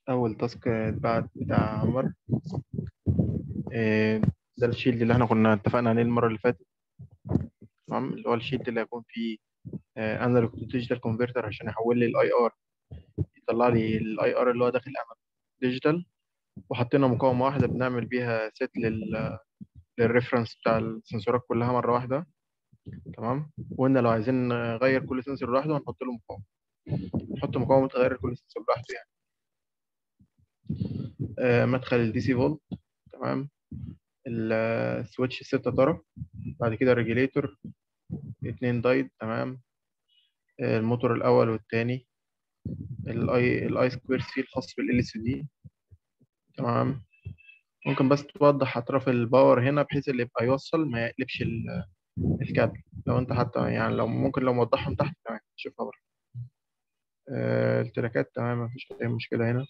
أول تاسك اتبعت بتاع عمر إيه، ده الشيلد اللي احنا كنا اتفقنا عليه المرة اللي فاتت تمام اللي هو الشيلد اللي هيكون فيه انالوج تو ديجيتال كونفرتر عشان يحول لي الاي ار يطلع لي الاي ار اللي هو داخل انالوج ديجيتال وحطينا مقاومة واحدة بنعمل بيها سيت لل للريفرنس بتاع السنسورات كلها مرة واحدة تمام وقلنا لو عايزين نغير كل سنسور لوحده هنحط له مقاومة نحط مقاومة تغير كل سنسور لوحده يعني آه، مدخل الدي سي فولت تمام السويتش ستة طرف بعد كده الريجيليتور اتنين دايد تمام آه، الموتور الأول والتاني الاي الاي سكوير سي الخاص بالال اس دي تمام ممكن بس توضح أطراف الباور هنا بحيث اللي يبقى يوصل ما يقلبش ال- الكابل لو أنت حتى يعني لو ممكن لو موضحهم تحت تمام تشوفها بره آه، التراكات تمام مفيش أي مشكلة هنا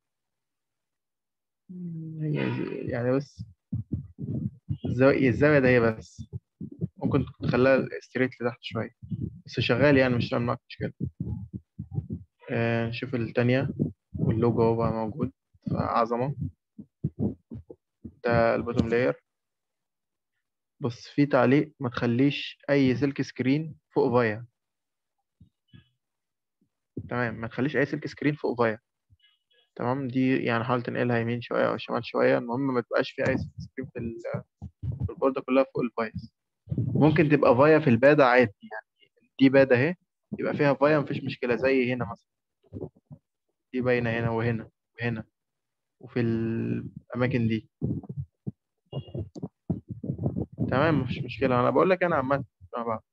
هي زي- يعني بس الزاوية الزاوية ده هي بس ممكن تخليها ستريت لتحت شوية بس شغال يعني مش هعمل معاك مشكلة آه، نشوف التانية واللوجو هو بقى موجود عظمة ده البوتوم لاير بص في تعليق ما تخليش أي سلك سكرين فوق فايا تمام ما تخليش أي سلك سكرين فوق فايا تمام دي يعني حاول تنقلها يمين شوية أو شمال شوية المهم ما تبقاش في أي سلك سكرين في ال- في البوردة كلها فوق الفايز ممكن تبقى فايا في البادة عادي يعني دي بادة أهي يبقى فيها فايا مفيش مشكلة زي هنا مثلا دي باينة هنا وهنا وهنا وفي الأماكن دي تمام مفيش مشكلة أنا بقول لك أنا عامة مع بعض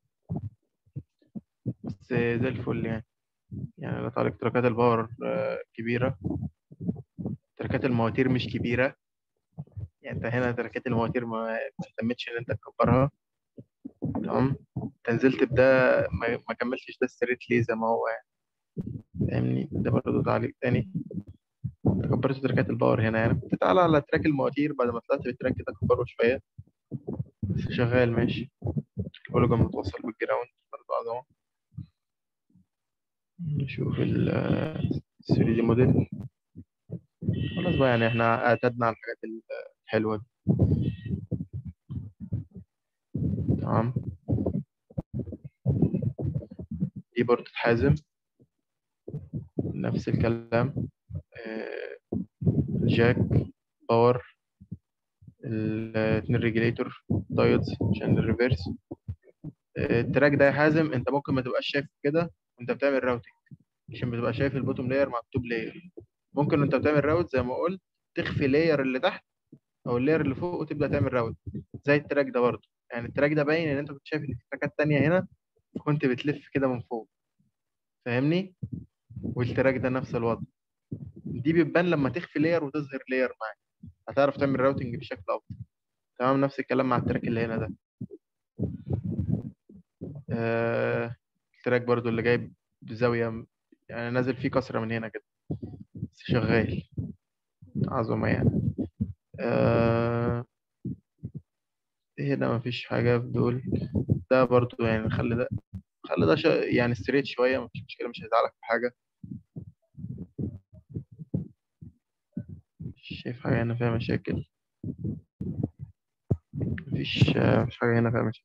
بس زي الفل يعني يعني لا تعليق تركات الباور آه، كبيرة تركات المواتير مش كبيرة يعني أنت هنا تركات المواتير ما ما اهتمتش إن أنت تكبرها تمام أنت نزلت بده ما ما كملتش ده ستريت ليه زي ما هو يعني فاهمني ده برضه تعليق تاني أنت كبرت تركات الباور هنا يعني كنت تعالى على تراك المواتير بعد ما طلعت بالتراك كده كبره شوية بس شغال ماشي الأولوجا متوصل بالجراوند برضه عظمة نشوف ال 3 دي موديل خلاص بقى يعني احنا اعتدنا على الحاجات الحلوة دي تمام دي بورد حازم نفس الكلام آه، الجاك باور الاتنين ريجليتور دايودز عشان الريفيرس آه، التراك ده يا حازم انت ممكن ما تبقاش شايف كده وانت بتعمل راوتنج عشان بتبقى شايف البوتوم لاير مع التوب لاير ممكن وانت بتعمل راوت زي ما قلت تخفي لاير اللي تحت او اللاير اللي فوق وتبدا تعمل راوت زي التراك ده برضه يعني التراك ده باين ان انت كنت شايف ان في تراكات تانية هنا وكنت بتلف كده من فوق فاهمني والتراك ده نفس الوضع دي بتبان لما تخفي لاير وتظهر لاير معاك هتعرف تعمل راوتنج بشكل افضل تمام نفس الكلام مع التراك اللي هنا ده آه التراك برضو اللي جايب بزاوية يعني نازل فيه كسرة من هنا كده بس شغال عظمة يعني آه هنا مفيش حاجة في دول ده برضو يعني خلي ده خلي ده شا... يعني ستريت شوية مفيش مشكلة مش هيزعلك في حاجة مش شايف حاجة هنا فيها مشاكل مفيش آه، مفيش حاجة هنا فيها مشاكل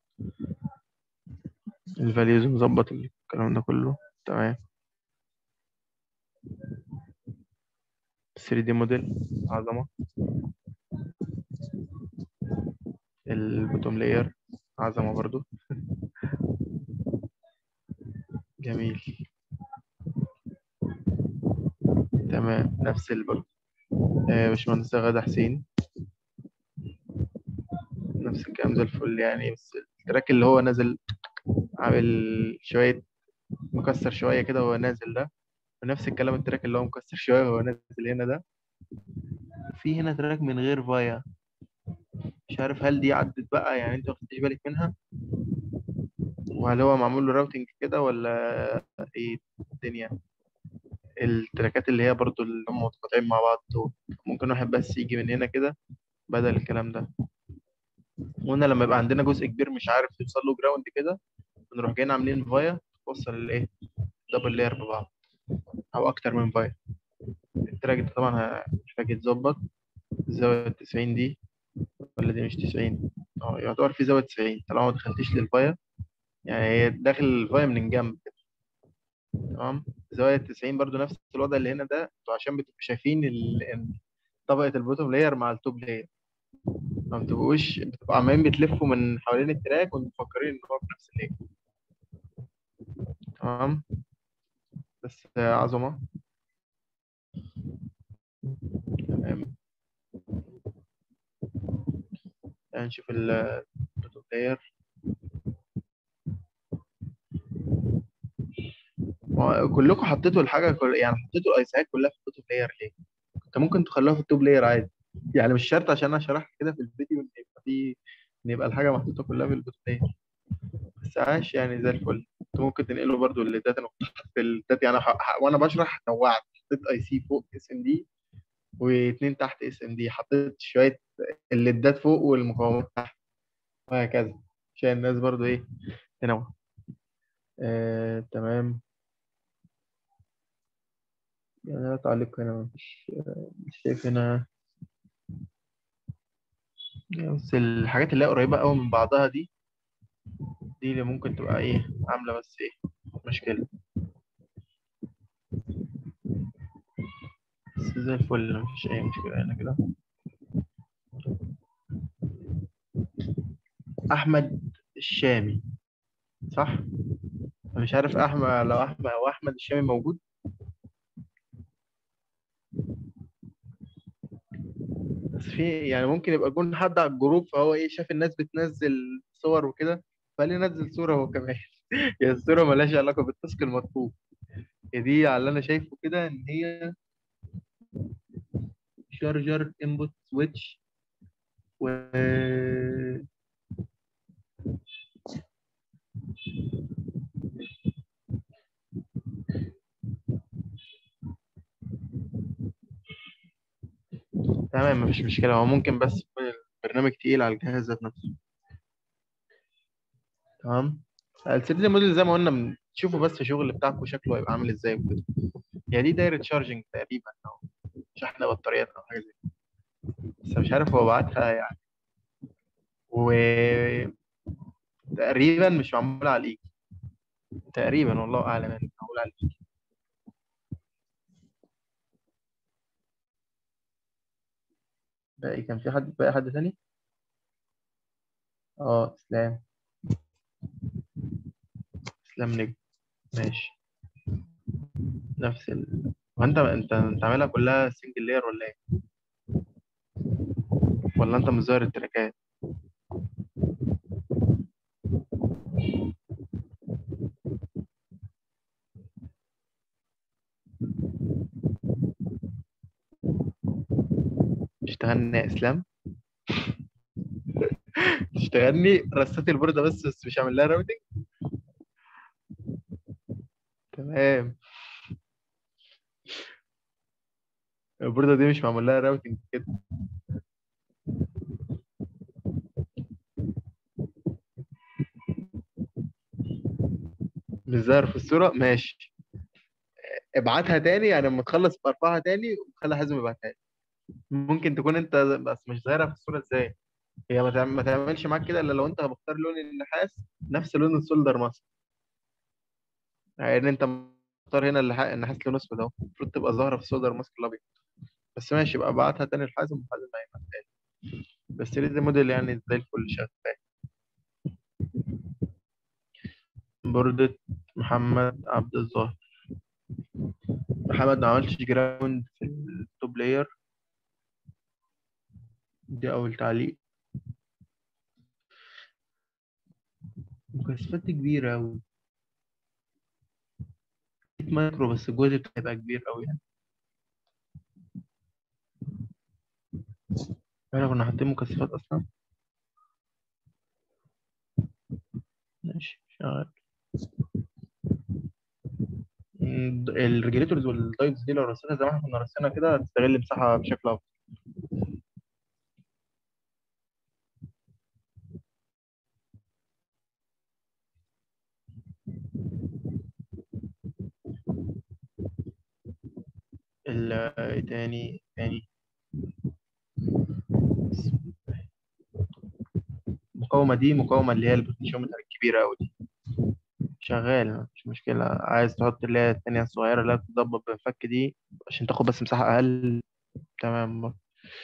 الفاليوز مظبط الكلام ده كله تمام 3 دي موديل عظمة البوتوم لاير عظمة برضو جميل تمام نفس البرضو آه، باشمهندسة غادة حسين نفس الكلام زي الفل يعني بس التراك اللي هو نازل عامل شوية مكسر شوية كده وهو نازل ده ونفس الكلام التراك اللي هو مكسر شوية وهو نازل هنا ده في هنا تراك من غير فايا مش عارف هل دي عدت بقى يعني انت واخدتش بالك منها وهل هو معمول له راوتنج كده ولا ايه الدنيا التراكات اللي هي برضو اللي هم متقاطعين مع بعض دول ممكن واحد بس يجي من هنا كده بدل الكلام ده وهنا لما يبقى عندنا جزء كبير مش عارف يوصل له جراوند كده بنروح جايين عاملين فايا توصل الايه دبل لاير ببعض او اكتر من فايا التراك ده طبعا هيحتاج يتظبط الزاوية التسعين دي ولا دي مش تسعين اه يعتبر في زاوية تسعين طالما ما دخلتش للفايا يعني هي داخل الفايا من الجنب كده تمام زاوية التسعين برضو نفس الوضع اللي هنا ده انتوا عشان بتبقوا شايفين ال- ال- طبقة البوتوم لاير مع التوب لاير ما بتبقوش بتبقوا عمالين بتلفوا من حوالين التراك وانتوا مفكرين ان هو في نفس اللاير تمام بس عظمة تمام تعال نشوف البوتوم لاير كلكم حطيتوا الحاجة كل... يعني حطيتوا الايسات كلها في البوتوم لاير ليه؟ انت ممكن تخلوها في التوب لاير عادي يعني مش شرط عشان انا شرحت كده في الفيديو ان يبقى في ان يبقى الحاجة محطوطة كلها في البوتوم لاير بس عاش يعني زي الفل انت ممكن تنقله برضو الليدات انا كنت حاطط في الليدات يعني ح... ح... وانا بشرح نوعت حطيت اي سي فوق اس ام دي واثنين تحت اس ام دي حطيت شويه الليدات فوق والمقاومات تحت وهكذا عشان الناس برضو ايه تنوع آه، تمام يعني أنا تعليق هنا مش مش شايف هنا بس الحاجات اللي هي قريبة قوي من بعضها دي دي اللي ممكن تبقى ايه عاملة بس ايه مشكلة بس زي الفل مفيش أي مشكلة هنا كده أحمد الشامي صح؟ أنا مش عارف أحمد لو أحمد أو أحمد الشامي موجود بس في يعني ممكن يبقى يكون حد على الجروب فهو ايه شاف الناس بتنزل صور وكده فقال لي نزل صورة هو كمان هي الصورة ملهاش علاقة بالتاسك المطلوب هي دي على اللي أنا شايفه كده إن هي شارجر انبوت سويتش و تمام مفيش مشكلة هو ممكن بس يكون البرنامج تقيل على الجهاز ذات نفسه تمام ال 3 دي موديل زي ما قلنا بنشوفه بس الشغل بتاعكم شكله هيبقى عامل ازاي وكده هي دي دايرة شارجنج تقريبا أو شحن بطاريات أو حاجة زي كده بس مش عارف هو بعتها يعني و تقريبا مش معمولة على الإيد تقريبا والله أعلم يعني معمولة على الإيد باقي كان في حد باقي حد تاني؟ اه اسلام اسلام نجم ماشي نفس ال وانت انت انت عاملها كلها سنجل لاير ولا ايه؟ ولا انت مظاهر التراكات؟ اشتغلني يا اسلام اشتغلني رصيت البوردة بس بس مش عامل لها راوتنج تمام البوردة دي مش معمول لها راوتنج كده مش ظاهر في الصورة ماشي ابعتها تاني يعني لما تخلص ارفعها تاني وخلي حازم يبعتها لي ممكن تكون انت بس مش ظاهرة في الصورة ازاي هي ما تعم- ما تعملش معاك كده الا لو انت مختار لون النحاس نفس لون السولدر ماسك يعني انت مختار هنا اللح- النحاس لونه اسود اهو المفروض تبقى ظاهرة في السولدر ماسك الابيض بس ماشي بقى ابعتها تاني لحازم وحازم هيبعتها لي بس 3 موديل يعني زي الفل شغال بوردة محمد عبد الظاهر محمد ما عملتش جراوند في التوب لاير دي أول تعليق مكثفات كبيرة أوي 100 مايكرو بس الجزء بتاعها هيبقى كبير أوي يعني احنا كنا حاطين مكثفات أصلا ماشي شغال م، الريجليتورز والدايتس دي لو رصيتها زي ما احنا كنا رصينها كده هتستغل مساحة بشكل أفضل ال إيه تاني تاني المقاومة دي مقاومة اللي هي البوتنشيومتر الكبيرة أوي دي شغال مش مشكلة عايز تحط اللي هي التانية الصغيرة اللي هي بتضبط بالفك دي عشان تاخد بس مساحة أقل تمام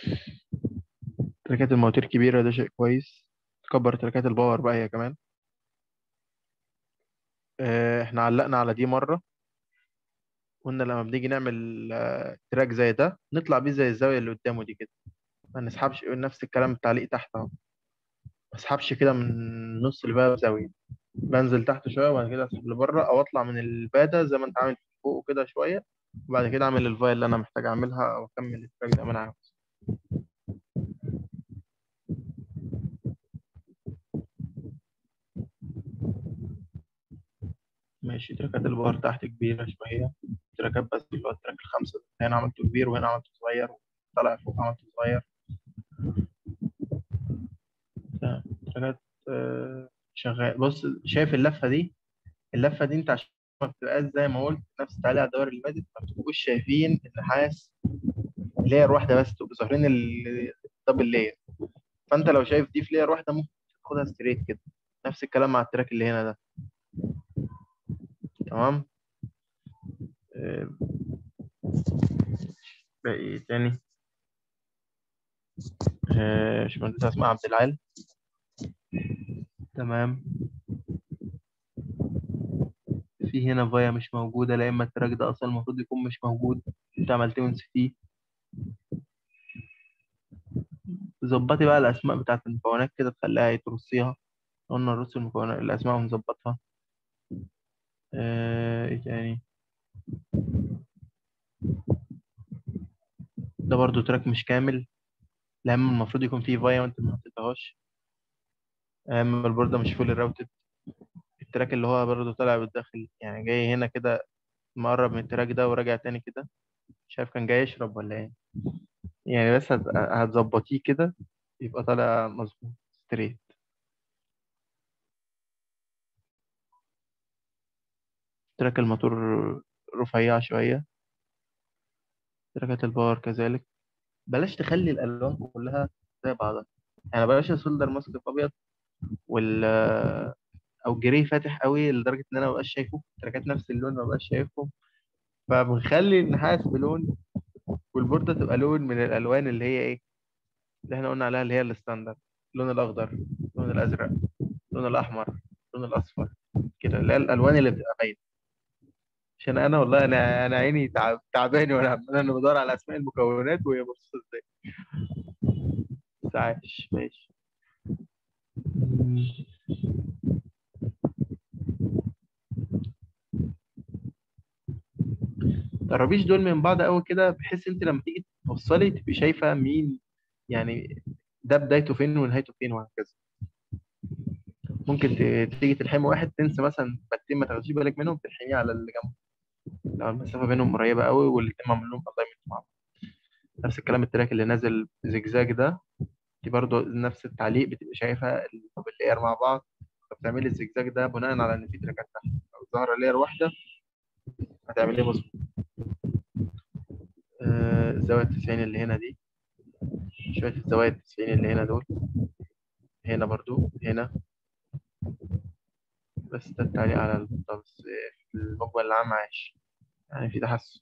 تركات المواتير كبيرة ده شيء كويس تكبر تركات الباور بقى هي كمان آه، احنا علقنا على دي مرة قلنا لما بنيجي نعمل آه، تراك زي ده نطلع بيه زي الزاوية اللي قدامه دي كده ما نسحبش نفس الكلام التعليق تحت اهو ما اسحبش كده من نص الباب زاوية بنزل تحت شوية وبعد كده اسحب لبره او اطلع من البادة زي ما انت عامل فوق كده شوية وبعد كده اعمل الفايل اللي انا محتاج اعملها واكمل التراك زي ما انا عاوز ماشي تراكات الباور تحت كبيرة شوية تراكات بس اللي هو التراك الخمسة هنا عملته كبير وهنا عملته صغير طلع فوق عملته صغير تمام. تراكات آه، شغال بص شايف اللفة دي اللفة دي انت عشان ما بتبقاش زي ما قلت نفس التعليق على الدوائر اللي فاتت ما بتبقوش شايفين النحاس لاير واحدة بس تبقوا ظاهرين الدبل لاير فانت لو شايف دي في لاير واحدة ممكن تاخدها ستريت كده نفس الكلام مع التراك اللي هنا ده تمام آه، باقي ايه تاني آه، باشمهندس اسماء عبد العال تمام في هنا فايا مش موجودة لا إما التراك ده أصلا المفروض يكون مش موجود أنت عملت فيه ظبطي بقى الأسماء بتاعت المكونات كده تخليها ترصيها قلنا نرص المكونات الأسماء ونظبطها آه، إيه تاني ده برضو تراك مش كامل لأن المفروض يكون فيه فايا وأنت ما حطيتهاش أما البوردة مش فول راوتد التراك اللي هو برضه طالع بالداخل يعني جاي هنا كده مقرب من التراك ده وراجع تاني كده شايف كان جاي يشرب ولا ايه يعني بس هت- هتظبطيه كده يبقى طالع مظبوط ستريت تراك الموتور رفيع شوية تراكات الباور كذلك بلاش تخلي الألوان كلها زي بعضها يعني بلاش السولدر ماسك في أبيض وال أو جري فاتح قوي لدرجة إن أنا مبقاش شايفه تراكات نفس اللون مبقاش شايفهم فبنخلي النحاس بلون والبوردة تبقى لون من الألوان اللي هي إيه اللي إحنا قلنا عليها اللي هي الستاندرد اللون الأخضر اللون الأزرق اللون الأحمر اللون الأصفر كده اللي هي الألوان اللي بتبقى باينة عشان أنا والله أنا أنا عيني تعب تعباني وأنا عمال أنا بدور على أسماء المكونات وهي مرصوصة إزاي بس عايش ماشي الترابيش دول من بعض قوي كده بحيث انت لما تيجي توصلي تبقي شايفه مين يعني ده بدايته فين ونهايته فين وهكذا ممكن ت- تيجي تلحمي واحد تنسى مثلا باتين ما تاخديش بالك منهم تلحميه على اللي جنبه لو المسافه بينهم قريبه قوي والاتنين معمول لهم الاينمنت مع بعض نفس الكلام التراك اللي نازل زجزاج ده دي برضو نفس التعليق بتبقى شايفه اللاير مع بعض فبتعملي الزجزاج ده بناء على ان في تراكات تحت لو ظهر لاير واحده هتعمليه مظبوط آه، الزاويه 90 اللي هنا دي شويه الزوايا 90 اللي هنا دول هنا برضو هنا بس ده التعليق على البطة بس في المقبل العام عايش يعني في تحسن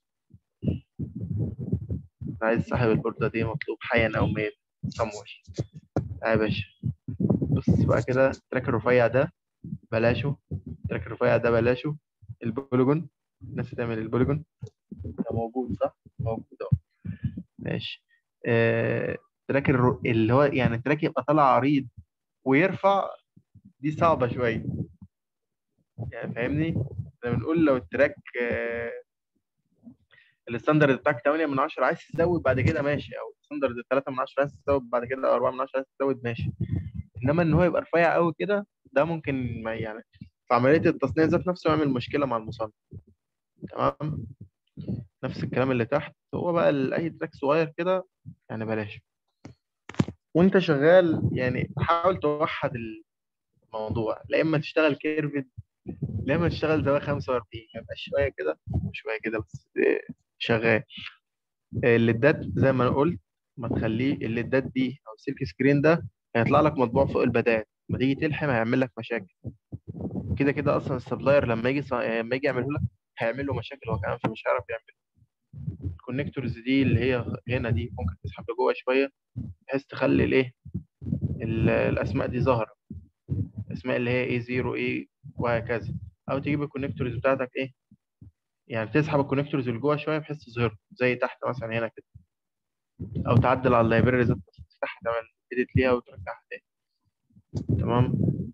عايز صاحب البوردة دي مطلوب حيا أو ميت صموش يا باشا بص بقى كده التراك الرفيع ده بلاشه التراك الرفيع ده بلاشه البوليجون الناس تعمل البوليجون ده موجود صح؟ موجود اهو ماشي آه، التراك الر- اللي هو يعني التراك يبقى طالع عريض ويرفع دي صعبة شوية يعني فاهمني؟ احنا بنقول لو التراك آه، الستاندرد بتاعك 8 من 10 عايز تزود بعد كده ماشي او الستاندرد 3 من 10 عايز تزود بعد كده او 4 من 10 عايز تزود ماشي انما ان هو يبقى رفيع قوي كده ده ممكن ما يعني في عمليه التصنيع ذات نفسه يعمل مشكله مع المصنع تمام نفس الكلام اللي تحت هو بقى ال- اي تراك صغير كده يعني بلاش وانت شغال يعني حاول توحد الموضوع لا اما تشتغل كيرفد لا اما تشتغل زاويه 45 ما يبقاش شويه كده وشويه كده بس شغال الليدات زي ما انا قلت ما تخليه الليدات دي او السلك سكرين ده هيطلع لك مطبوع فوق البدات ما تيجي تلحم هيعمل لك مشاكل كده كده اصلا السبلاير لما يجي صا- لما يجي يعمله لك هيعمل له مشاكل هو كمان فمش هيعرف يعمل الكونكتورز دي اللي هي هنا دي ممكن تسحب لجوه شويه بحيث تخلي الايه ال- الاسماء دي ظاهره الاسماء اللي هي ايه 0 ايه وهكذا او تجيب الكونكتورز بتاعتك ايه يعني تسحب الكونكتورز اللي جوه شويه بحيث تظهر زي تحت مثلا هنا كده او تعدل على اللايبراري ذات نفسها تفتحها تعمل اديت ليها وترجعها تاني تمام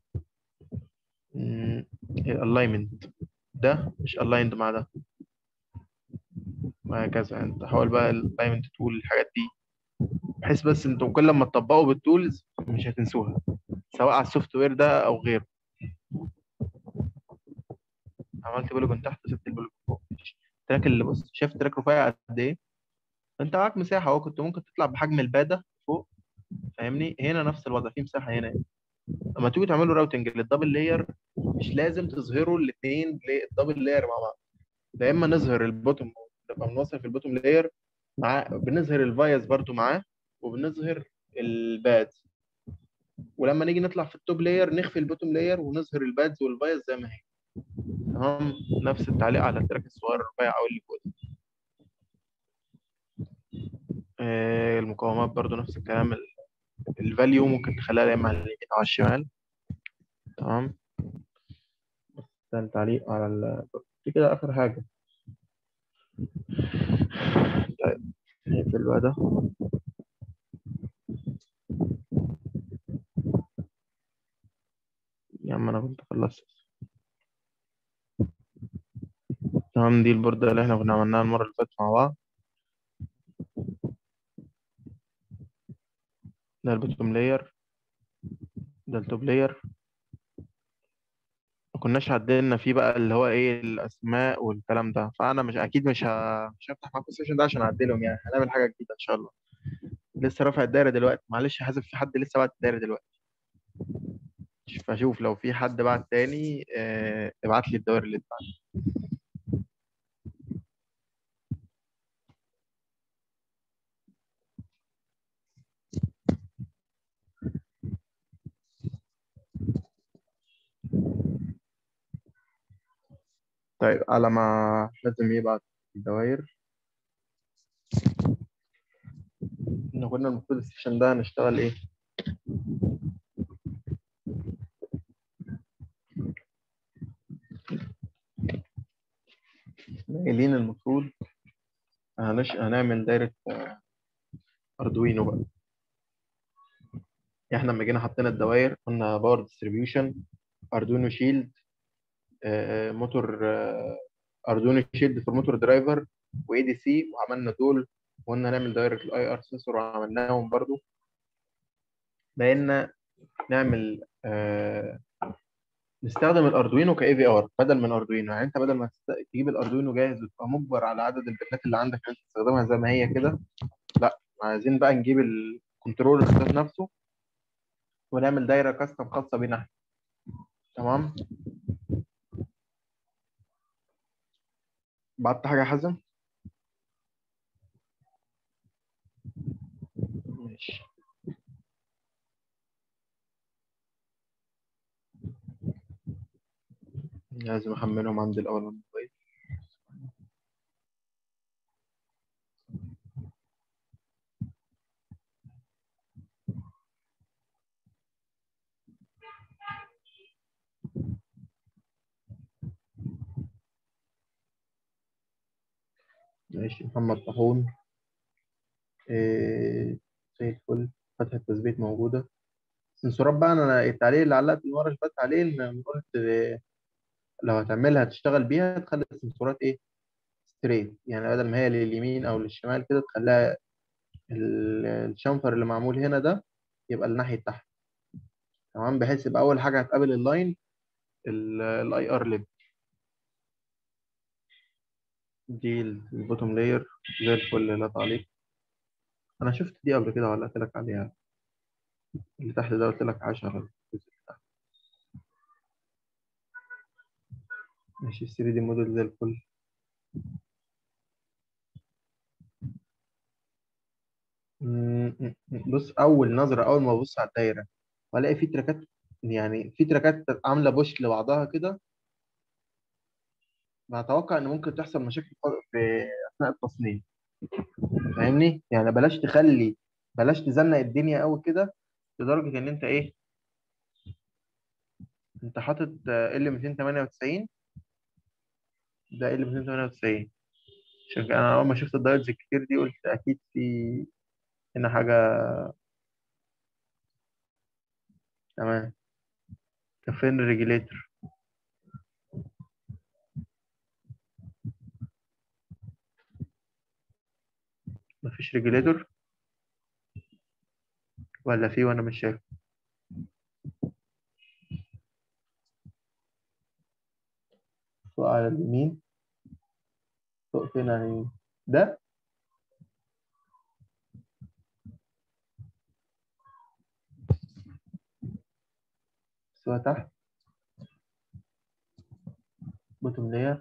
الالاينمنت ده مش الايند مع ده وهكذا انت تحاول بقى الالاينمنت تول الحاجات دي بحيث بس انتوا كل ما تطبقوا بالتولز مش هتنسوها سواء على السوفت وير ده او غيره عملت بوليجون تحت وسبت البوليجون فوق التراك اللي بص شايف التراك رفيع قد ايه انت معاك مساحه اهو كنت ممكن تطلع بحجم الباده فوق فاهمني هنا نفس الوضع في مساحه هنا لما تيجوا تعملوا راوتنج للدبل لاير مش لازم تظهروا الاثنين الدبل لاير مع بعض يا اما نظهر البوتوم نبقى بنوصل في البوتوم لاير مع بنظهر الفايز برضو معاه وبنظهر البادز ولما نيجي نطلع في التوب لاير نخفي البوتوم لاير ونظهر البادز والفايز زي ما هي تمام نفس التعليق على التراك الصغير الرفيع او اللي فوق ده. آه، المقاومات برضو نفس الكلام الفاليو ممكن تخليها يا اما على اليمين او على الشمال تمام ده التعليق على ال... دي كده اخر حاجه طيب نقفل بقى ده يا عم انا كنت خلصت تمام دي البوردة اللي احنا كنا عملناها المرة اللي فاتت مع بعض ده البوتوم لاير ده التوب لاير ما كناش عدلنا فيه بقى اللي هو ايه الاسماء والكلام ده فانا مش اكيد مش ه... مش هفتح معاكم السيشن ده عشان اعدلهم يعني هنعمل حاجه جديده ان شاء الله لسه رافع الدايره دلوقتي معلش حاسب في حد لسه بعت الدايره دلوقتي فاشوف لو في حد بعت تاني آه، ابعت لي الدوائر اللي اتبعت طيب على ما لازم يبعت الدوائر احنا كنا المفروض السيشن ده هنشتغل ايه قايلين المفروض هنش... هنعمل دايرة آه، أردوينو بقى احنا لما جينا حطينا الدوائر قلنا باور ديستريبيوشن أردوينو شيلد آه، موتور آه، أردوينو شيلد في موتور درايفر واي دي سي وعملنا دول وقلنا هنعمل دايرة الاي ار سنسور وعملناهم برضو بقينا نعمل آه، نستخدم الاردوينو كاي في ار بدل من اردوينو يعني انت بدل ما تست- تجيب الاردوينو جاهز وتبقى مجبر على عدد البنات اللي عندك عشان تستخدمها زي ما هي كده لا عايزين بقى نجيب الكنترول ذات نفسه ونعمل دايره كاستم خاصه بينا احنا تمام بعت حاجه يا حازم ماشي لازم احملهم عندي الاول من الموبايل ماشي محمد طاحون إيه زي الفل فتحة تثبيت موجودة السنسورات بقى انا التعليق اللي علقت المره اللي فاتت عليه ان قلت إيه، لو هتعملها تشتغل بيها تخلي السنسورات ايه ستريت يعني بدل ما هي لليمين او للشمال كده تخليها ال- الشنفر اللي معمول هنا ده يبقى لناحية تحت تمام بحيث يبقى أول حاجة هتقابل اللاين الاي ار ليب دي البوتوم لاير زي الفل لا تعليق أنا شفت دي قبل كده ولا قلت لك عليها اللي تحت ده قلت لك 10 الجزء اللي تحت ماشي 3 دي موديل زي الفل م- م- بص اول نظره اول ما ابص على الدايره والاقي في تراكات يعني في تراكات عامله بوش لبعضها كده بتوقع ان ممكن تحصل مشاكل في اثناء التصميم فاهمني يعني بلاش تخلي بلاش تزنق الدنيا قوي كده لدرجه ان انت ايه انت حاطط ال 298 ده ال 298 عشان كده انا اول ما شفت الدايتس الكتير دي قلت اكيد في هنا حاجه تمام طب فين الريجيليتر مفيش ريجيليتور ولا في وانا مش شايف فوق على اليمين فوق فين على اليمين ده سواء تحت بوتوم لاير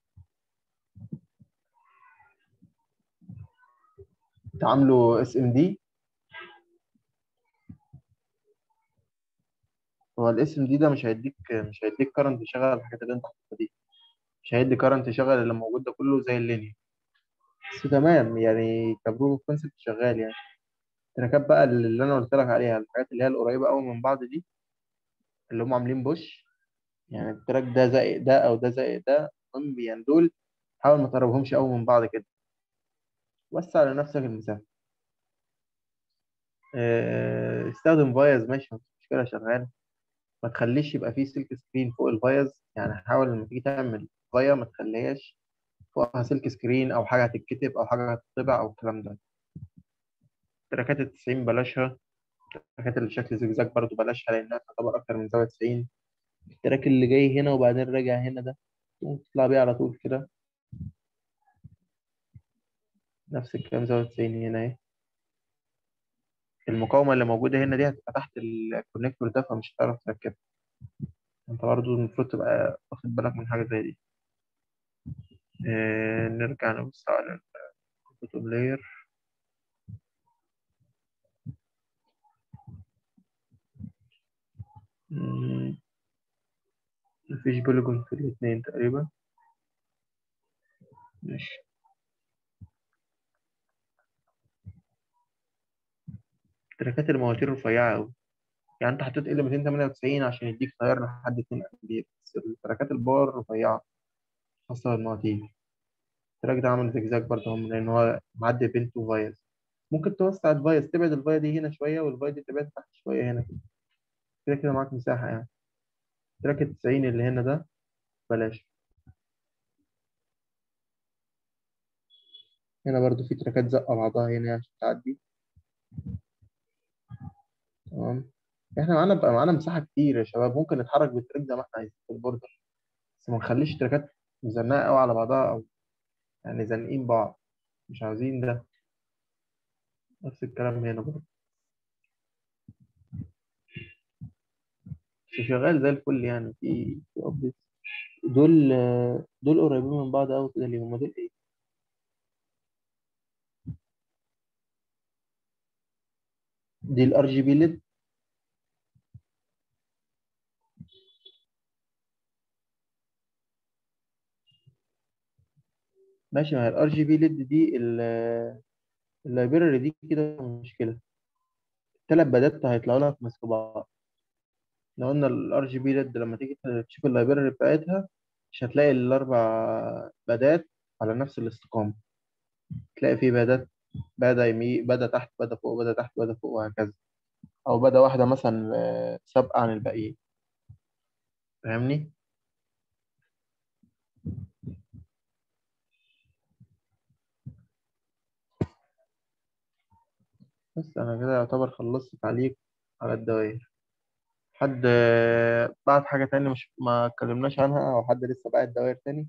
تعامله اس ام دي هو الاس ام دي ده مش هيديك مش هيديك كارنت يشغل الحاجات اللي انت حاططها دي مش هيدي كارنت يشغل اللي موجود ده كله زي اللينيا بس تمام يعني كبروف كونسبت شغال يعني التراكات بقى اللي انا قلت لك عليها الحاجات اللي هي القريبه قوي من بعض دي اللي هم عاملين بوش يعني التراك ده زي ده او ده زي ده المهم يعني دول حاول ما تقربهمش قوي من بعض كده وسع لنفسك المساحه آه، استخدم فايز ماشي مفيش مشكله شغال ما تخليش يبقى فيه سلك سكرين فوق الفايز يعني حاول لما تيجي تعمل فايا ما تخليهاش فوقها سلك سكرين او حاجه هتتكتب او حاجه هتطبع او الكلام ده تراكات التسعين بلاشها التراكات اللي شكل زجزاج برضو بلاشها لانها تعتبر اكتر من زاويه 90 التراك اللي جاي هنا وبعدين راجع هنا ده ممكن تطلع بيه على طول كده نفس الكلام زاويه 90 هنا اهي المقاومه اللي موجوده هنا دي هتبقى تحت الكونكتور ده فمش هتعرف تركبها انت برضو المفروض تبقى واخد بالك من حاجه زي دي آه نرجع نبص على البوتوم لاير مفيش بوليجون في الاتنين تقريبا ماشي تراكات المواتير رفيعة أوي يعني أنت حطيت ال 298 عشان يديك تيار لحد 2 أمبير بس تراكات الباور رفيعة خاصة بالمواتير التراك ده عامل زجزاج برضه هم لأن هو معدي بين تو فايز ممكن توسع الفايز تبعد الفاية دي هنا شوية والفاية دي تبعد تحت شوية هنا كده كده كده معاك مساحة يعني تراك التسعين اللي هنا ده بلاش هنا برضو في تراكات زقة بعضها هنا عشان تعدي تمام احنا معانا بقى معانا مساحة كتير يا شباب ممكن نتحرك بالتراك زي ما احنا عايزين في البوردر بس ما نخليش تراكات مزنقة قوي على بعضها أو يعني زانقين بعض مش عاوزين ده نفس الكلام هنا برضه بس شغال زي الفل يعني في في updates. دول دول قريبين من بعض قوي كده ليه هما دول ايه دي الار جي بي ليد ماشي ما هي الار جي بي ليد دي اللايبراري دي كده مشكله الثلاث بدات هيطلعوا لك ماسك بعض لو قلنا الار جي بي ليد لما تيجي تشوف اللايبراري بتاعتها مش هتلاقي الاربع بدات على نفس الاستقامه تلاقي في بدات بدا يمين بدا تحت بدا فوق بدا تحت بدا فوق وهكذا او بدا واحده مثلا آه، سابقه عن الباقيين فاهمني بس انا كده يعتبر خلصت تعليق على الدوائر حد آه، بعت حاجه تاني مش ما اتكلمناش عنها او حد لسه باعت دوائر تاني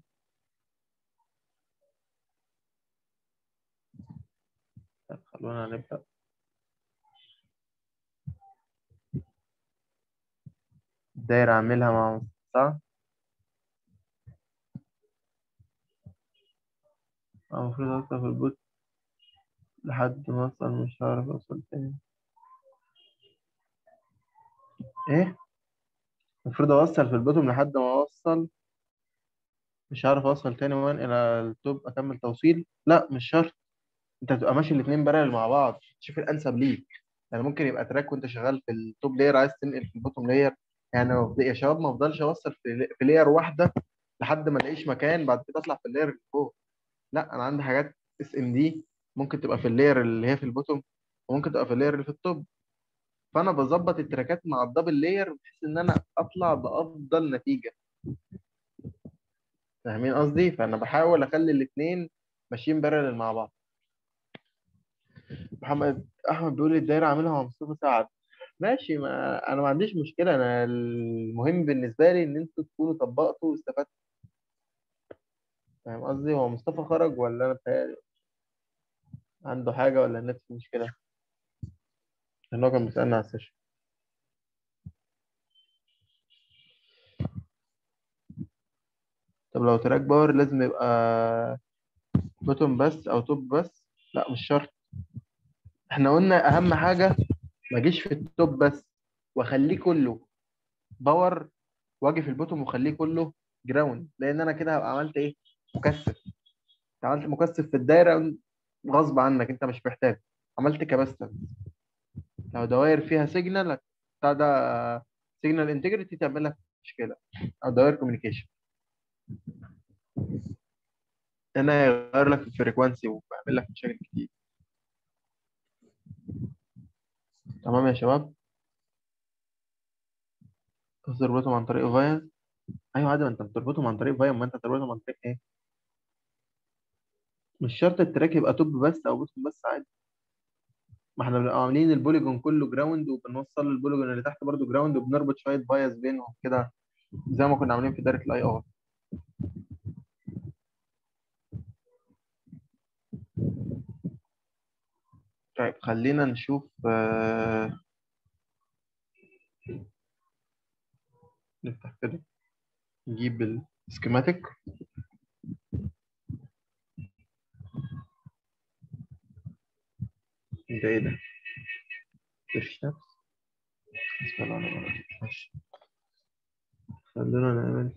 طب خلونا نبدا الدايره اعملها مع صح المفروض افتح في البوت لحد ما اوصل مش هعرف اوصل تاني ايه المفروض اوصل في البوتوم لحد ما اوصل مش هعرف اوصل تاني وين الى التوب اكمل توصيل لا مش شرط انت بتبقى ماشي الاثنين بارل مع بعض تشوف الانسب ليك يعني ممكن يبقى تراك وانت شغال في التوب لاير عايز تنقل في البوتوم لاير يعني يا شباب ما افضلش اوصل في في لاير واحده لحد ما الاقيش مكان بعد كده اطلع في اللاير اللي فوق لا انا عندي حاجات اس ام دي ممكن تبقى في اللاير اللي هي في البوتوم وممكن تبقى في اللاير اللي في التوب فانا بظبط التراكات مع الدبل لاير بحيث ان انا اطلع بافضل نتيجه فاهمين قصدي فانا بحاول اخلي الاثنين ماشيين بارل مع بعض محمد احمد بيقول لي الدايره عاملها مع مصطفى سعد ماشي ما انا ما عنديش مشكله انا المهم بالنسبه لي ان انتوا تكونوا طبقتوا واستفدتوا فاهم قصدي هو مصطفى خرج ولا انا بتهيألي عنده حاجه ولا النت في مشكله لان هو كان بيسالني على السيشن طب لو تراك باور لازم يبقى بوتوم بس او توب بس لا مش شرط احنا قلنا اهم حاجه ما اجيش في التوب بس واخليه كله باور واجي في البوتوم واخليه كله جراوند لان انا كده هبقى عملت ايه مكثف عملت مكثف في الدايره غصب عنك انت مش محتاج عملت كاباستنس لو دوائر فيها سيجنال بتاع ده سيجنال انتجريتي تعمل لك مشكله او دوائر كوميونيكيشن هنا يغير لك الفريكوانسي وبيعمل لك مشاكل كتير تمام يا شباب تربطهم عن طريق فايز ايوه عادي ما انت بتربطهم عن طريق فايز ما انت تربطهم عن طريق ايه مش شرط التراك يبقى توب بس او بوتوم بس عادي ما احنا بنبقى عاملين البوليجون كله جراوند وبنوصل البوليجون اللي تحت برضه جراوند وبنربط شويه بايز بينهم كده زي ما كنا عاملين في دايره الاي ار طيب خلينا نشوف آه، نفتح كده نجيب السكيماتيك ده ايه ده؟ فيش نفس بسم الله الرحمن الرحيم ماشي خلينا نعمل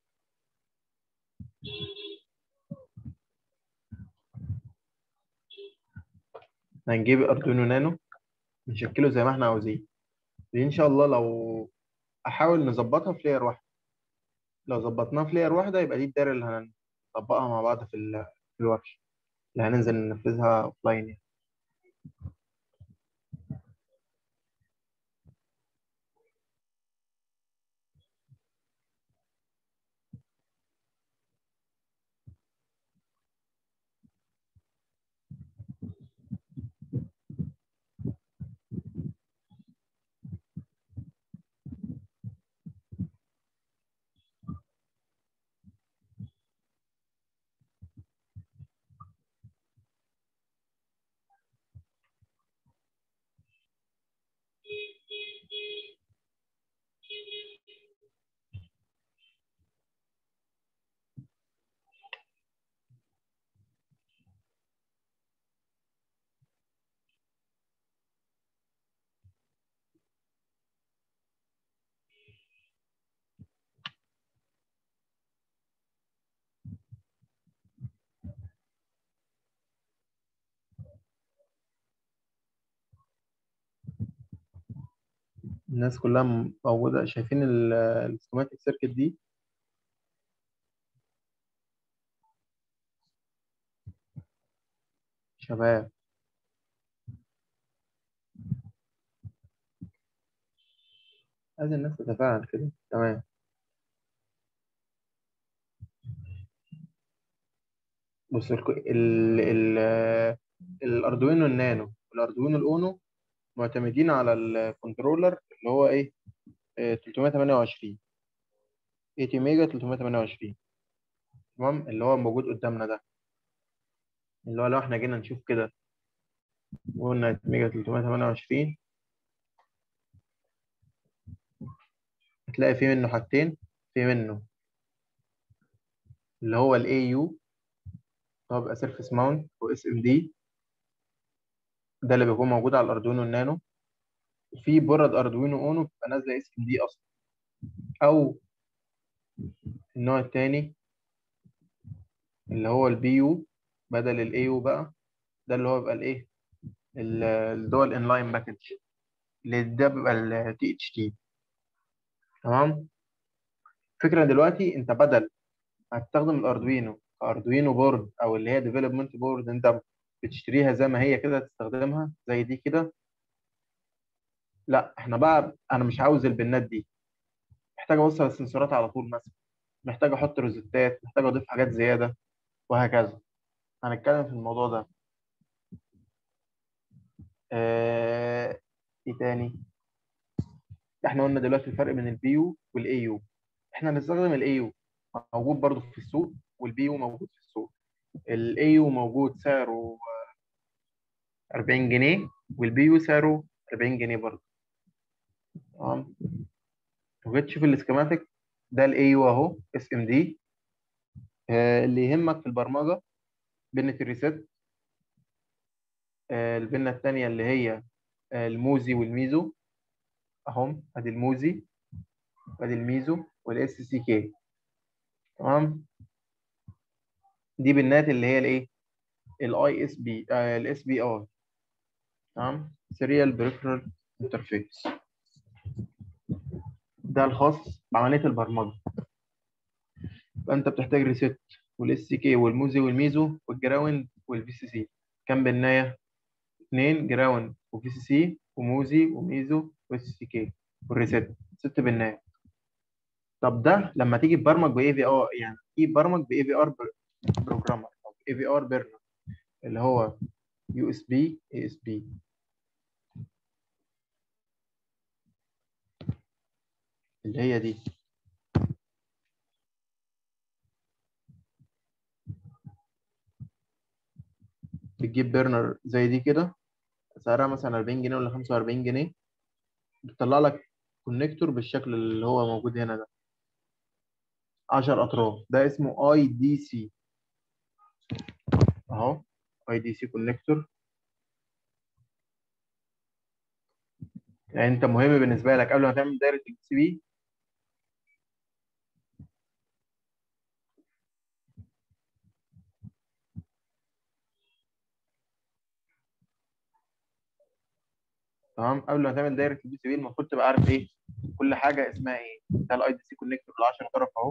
هنجيب اردوينو نانو نشكله زي ما احنا عاوزين دي ان شاء الله لو احاول نظبطها في لاير واحده لو ظبطناها في لاير واحده يبقى دي الدايره اللي هنطبقها مع بعض في ال- في الورشه اللي هننزل ننفذها اوف لاين يعني. الناس كلها موجوده شايفين السكيماتيك سيركت دي شباب عايز الناس تتفاعل كده تمام بص الك- ال ال الاردوينو النانو والاردوينو الاونو معتمدين على الكنترولر اللي هو ايه آه، 328 80 ميجا 328 تمام اللي هو موجود قدامنا ده اللي هو لو احنا جينا نشوف كده قلنا ميجا 328 هتلاقي في منه حاجتين في منه اللي هو الاي يو هو بيبقى سيرفيس ماونت واس ام دي ده اللي بيكون موجود على الاردوينو النانو في بورد اردوينو اونو بتبقى نازله اس ام دي اصلا او النوع التاني اللي هو البي يو بدل الاي يو بقى ده اللي هو بيبقى الايه ال- اللي هو الانلاين باكج اللي ده بيبقى التي اتش تي تمام فكرة دلوقتي انت بدل ما هتستخدم الاردوينو كاردوينو بورد او اللي هي ديفلوبمنت بورد انت بتشتريها زي ما هي كده تستخدمها زي دي كده لا احنا بقى انا مش عاوز البنات دي محتاج اوصل السنسورات على طول مثلا محتاج احط روزتات محتاج اضيف حاجات زياده وهكذا هنتكلم في الموضوع ده آه... ايه تاني احنا قلنا دلوقتي الفرق بين البي يو والاي يو احنا هنستخدم الاي يو موجود برضو في السوق والبي يو موجود في السوق الاي يو موجود سعره 40 جنيه والبي يو سعره 40 جنيه برضو تمام وجيت تشوف السكيماتيك ده الاي يو اهو اس ام دي اللي يهمك في البرمجه بنة الريست آه، البنة التانية اللي هي آه، الموزي والميزو اهم ادي الموزي وادي الميزو والاس سي كي تمام دي بنات اللي هي الايه الاي اس بي الاس بي اي تمام سيريال بريفرال انترفيس ده الخاص بعمليه البرمجه فانت بتحتاج ريست والاس سي كي والموزي والميزو والجراوند والفي سي سي كام بنايه اثنين جراوند وفي سي سي وموزي وميزو واس سي كي والريست ست بنايه طب ده لما تيجي تبرمج باي في ار يعني تيجي تبرمج باي في ار بروجرامر او اي في ار بيرنر اللي هو يو اس بي اي اس بي اللي هي دي بتجيب بيرنر زي دي كده سعرها مثلا 40 جنيه ولا 45 جنيه بتطلع لك كونكتور بالشكل اللي هو موجود هنا ده 10 اطراف ده اسمه اي دي سي اهو اي دي سي كونكتور يعني انت مهم بالنسبه لك قبل ما تعمل دايره البي سي بي تمام قبل ما تعمل دايره البي سي بي المفروض تبقى عارف ايه كل حاجه اسمها ايه ده الاي دي سي كونكتور ال 10 طرف اهو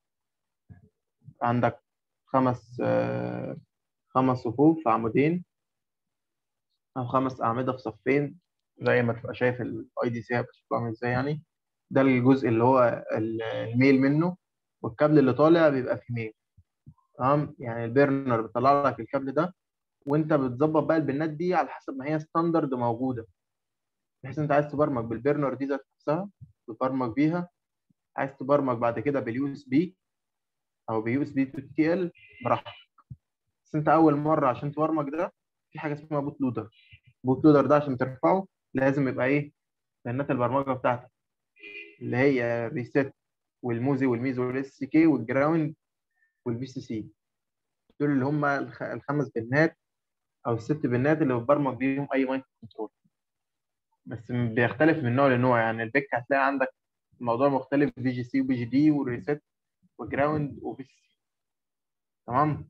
عندك خمس آه، خمس صفوف في عمودين او خمس اعمده في صفين زي ما تبقى شايف الاي دي سي هيبقى شكله عامل ازاي يعني ده الجزء اللي هو ال- الميل منه والكابل اللي طالع بيبقى في ميل تمام يعني البيرنر بيطلع لك الكابل ده وانت بتظبط بقى البنات دي على حسب ما هي ستاندرد موجوده بحيث انت عايز تبرمج بالبيرنر دي ذات نفسها تبرمج بيها عايز تبرمج بعد كده باليو اس بي او بيو اس بي تو تي ال براحتك بس انت اول مره عشان تبرمج ده في حاجه اسمها بوت لودر بوت لودر ده عشان ترفعه لازم يبقى ايه بيانات البرمجه بتاعتك اللي هي ريست والموزي والميزو والاس سي كي والجراوند والبي سي سي دول اللي هم الخ- الخمس بنات او الست بنات اللي بتبرمج بيهم اي مايكرو كنترول بس م- بيختلف من نوع لنوع يعني البيك هتلاقي عندك الموضوع مختلف بي جي سي وبي جي دي والريست وجراوند وبي سي سي تمام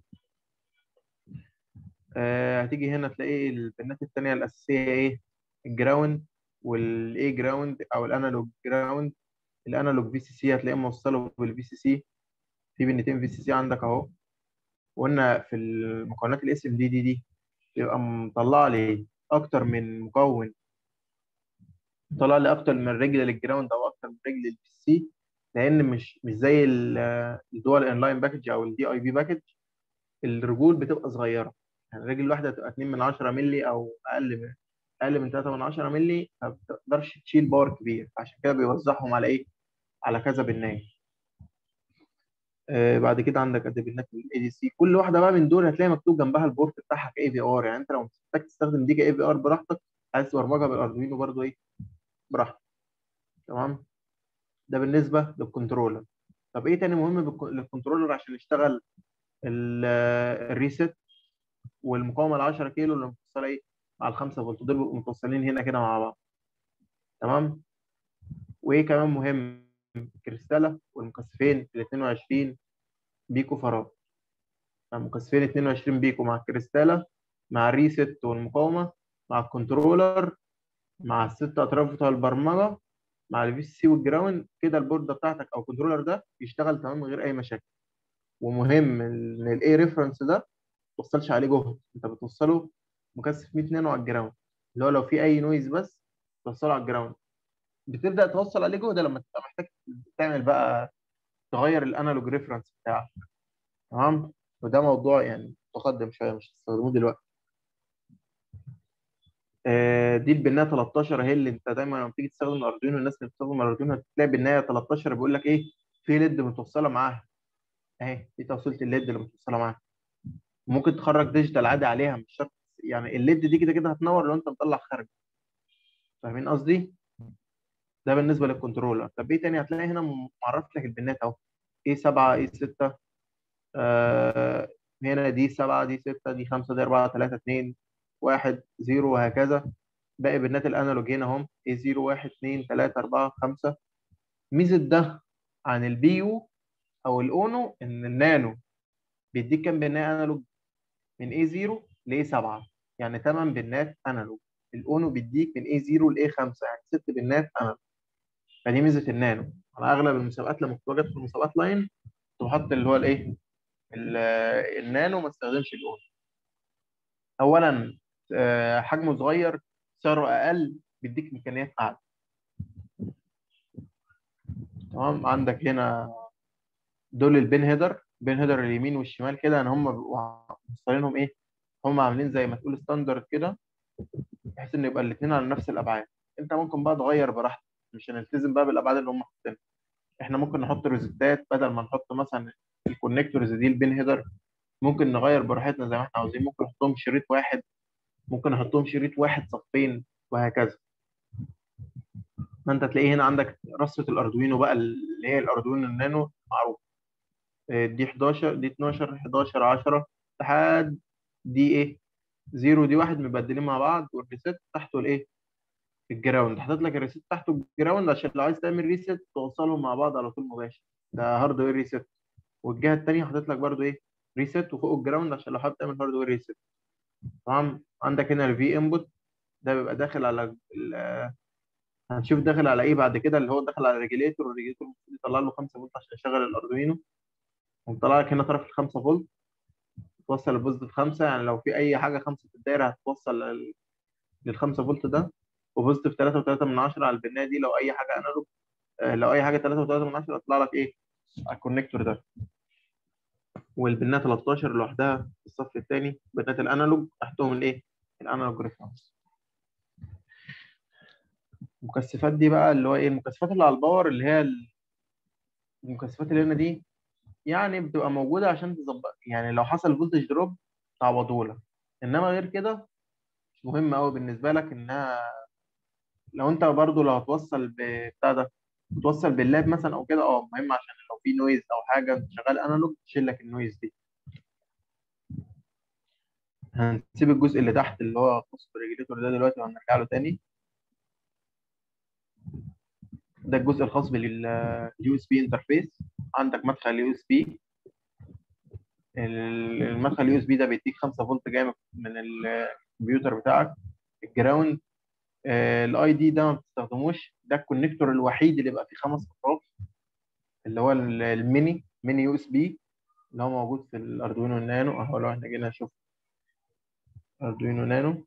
آه هتيجي هنا تلاقي البنات التانية الأساسية إيه الجراوند والإيه جراوند أو الأنالوج جراوند الأنالوج في سي سي هتلاقيه موصله بالفي سي سي في بنتين في سي سي عندك أهو وقلنا في المكونات الاس ام دي دي دي يبقى مطلع لي أكتر من مكون طلع لي أكتر من رجل للجراوند أو أكتر من رجل للفي سي سي لأن مش مش زي الدول انلاين باكج أو الدي أي بي باكج الرجول بتبقى صغيرة يعني الرجل الواحدة تبقى 2 من 10 مللي أو أقل من أقل من 3 من 10 مللي ما بتقدرش تشيل باور كبير عشان كده بيوزعهم على إيه؟ على كذا بناية آه بعد كده عندك قد بنات الاي دي سي كل واحدة بقى من دول هتلاقي مكتوب جنبها البورت بتاعها كاي في ار يعني أنت لو محتاج تستخدم دي كاي في ار براحتك عايز تبرمجها بالاردوينو برضه إيه؟ براحتك تمام ده بالنسبة للكنترولر طب إيه تاني مهم بالك- للكنترولر عشان يشتغل ال- الريست والمقاومه ال 10 كيلو اللي مفصله ايه مع ال 5 فولت دول بيبقوا متوصلين هنا كده مع بعض تمام وايه كمان مهم الكريستاله والمكثفين ال 22 بيكو فراد المكثفين 22 بيكو مع الكريستاله مع الريست والمقاومه مع الكنترولر مع الست اطراف بتوع البرمجه مع الفي سي والجراوند كده البورده بتاعتك او الكنترولر ده يشتغل تمام من غير اي مشاكل ومهم ان الاي ريفرنس ده ما توصلش عليه جهد انت بتوصله مكثف 100 نانو على الجراوند اللي هو لو في اي نويز بس توصله على الجراوند بتبدا توصل عليه جهد لما تبقى محتاج تعمل بقى تغير الانالوج ريفرنس بتاعك تمام وده موضوع يعني متقدم شويه مش هتستخدموه دلوقتي آه، دي البنايه 13 هي اللي انت دايما لما تيجي تستخدم الاردوينو الناس اللي بتستخدم الاردوينو هتلاقي بنايه 13 بيقول لك ايه في ليد متوصله معاها اهي دي توصيله الليد اللي متوصله معاها ممكن تخرج ديجيتال عادي عليها مش شرط يعني الليد دي كده كده هتنور لو انت مطلع خارج فاهمين قصدي؟ ده بالنسبه للكنترولر طب ايه تاني هتلاقي هنا معرف لك البنات اهو ايه 7 ايه 6 آه هنا دي 7 دي 6 دي 5 دي 4 3 2 1 0 وهكذا باقي بنات الانالوج هنا اهم ايه 0 1 2 3 4 5 ميزه ده عن البي يو او الاونو ان النانو بيديك كام بنايه انالوج من اي 0 ل 7 يعني 8 بنات انالوج الاونو بيديك من اي 0 ل اي 5 يعني 6 بنات انالوج فدي ميزه النانو على اغلب المسابقات لما كنت واجد في المسابقات لاين كنت بحط اللي هو الايه ال- النانو ما استخدمش الاونو اولا آه، حجمه صغير سعره اقل بيديك امكانيات اعلى تمام عندك هنا دول البين هيدر بين هيدر اليمين والشمال كده يعني هم بيبقوا مختارينهم ايه هم عاملين زي ما تقول ستاندرد كده بحيث ان يبقى الاثنين على نفس الابعاد انت ممكن بقى تغير براحتك مش هنلتزم بقى بالابعاد اللي هم حاطينها احنا ممكن نحط روزيتات بدل ما نحط مثلا الكونكتورز دي البين هيدر ممكن نغير براحتنا زي ما احنا عاوزين ممكن نحطهم شريط واحد ممكن نحطهم شريط واحد صفين وهكذا فانت تلاقيه هنا عندك رصه الاردوينو بقى اللي هي الاردوينو النانو معروف آه، دي 11 دي 12 11 10 لحد دي ايه زيرو دي واحد مبدلين مع بعض والريست تحته الايه الجراوند حاطط لك الريست تحته الجراوند عشان لو عايز تعمل ريست توصلهم مع بعض على طول مباشر ده هاردوير ريست والجهه الثانيه حاطط لك برده ايه ريست وفوق الجراوند عشان لو حابب تعمل هاردوير ريست تمام عندك هنا الفي انبوت ده بيبقى داخل على ال- هنشوف داخل على ايه بعد كده اللي هو داخل على الريجليتور والريجليتور المفروض يطلع له 5 فولت عشان يشغل الاردوينو ومطلع لك هنا طرف ال 5 فولت توصل البوزيتيف 5 يعني لو في اي حاجه 5 في الدايره هتوصل لل لل 5 فولت ده وبوزيتيف 3 و3 من 10 على البنايه دي لو اي حاجه انالوج آه، لو اي حاجه 3 و3 من 10 هتطلع لك ايه على الكونكتور ده والبنايه 13 لوحدها في الصف الثاني بنات الانالوج تحتهم الايه الانالوج ريفرنس المكثفات دي بقى اللي هو ايه المكثفات اللي على الباور اللي هي ال- المكثفات اللي هنا دي يعني بتبقى موجوده عشان تظبط يعني لو حصل فولتج دروب تعوضه لك انما غير كده مش مهم قوي بالنسبه لك انها لو انت برضو لو هتوصل بتاع ده توصل باللاب مثلا او كده اه مهم عشان لو في نويز او حاجه انت شغال انالوج تشيل لك النويز دي هنسيب الجزء اللي تحت اللي هو خاص بالريجليتور ده دلوقتي وهنرجع له تاني ده الجزء الخاص باليو اس بي انترفيس عندك مدخل يو اس بي المدخل يو اس بي ده بيديك 5 فولت جاي من الكمبيوتر بتاعك الجراوند الاي دي ده ما بتستخدموش ده الكونكتور الوحيد اللي بقى فيه خمس اطراف اللي هو ال- الميني ميني يو اس بي اللي هو موجود في الاردوينو النانو اهو لو احنا جينا نشوف اردوينو نانو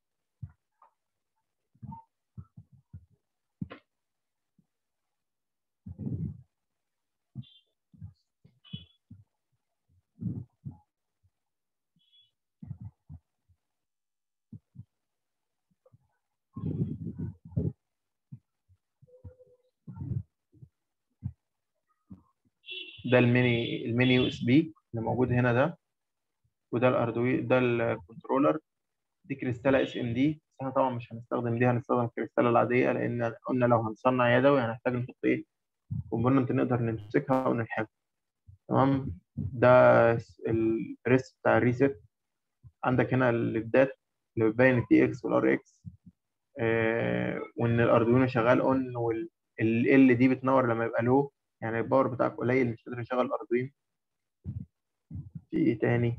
ده الميني الميني يو اس بي اللي موجود هنا ده وده الاردوينو ده الكنترولر دي كريستاله اس ام دي بس احنا طبعا مش هنستخدم دي هنستخدم الكريستاله العاديه لان قلنا لو هنصنع يدوي هنحتاج نحط ايه كومبوننت نقدر نمسكها ونلحقها تمام ده الريست بتاع الريست عندك هنا الليدات اللي بتبين التي اكس والار اكس وان الاردوينو شغال اون وال ال دي بتنور لما يبقى لو يعني الباور بتاعك قليل مش قادر يشغل الاردوينو في ايه تاني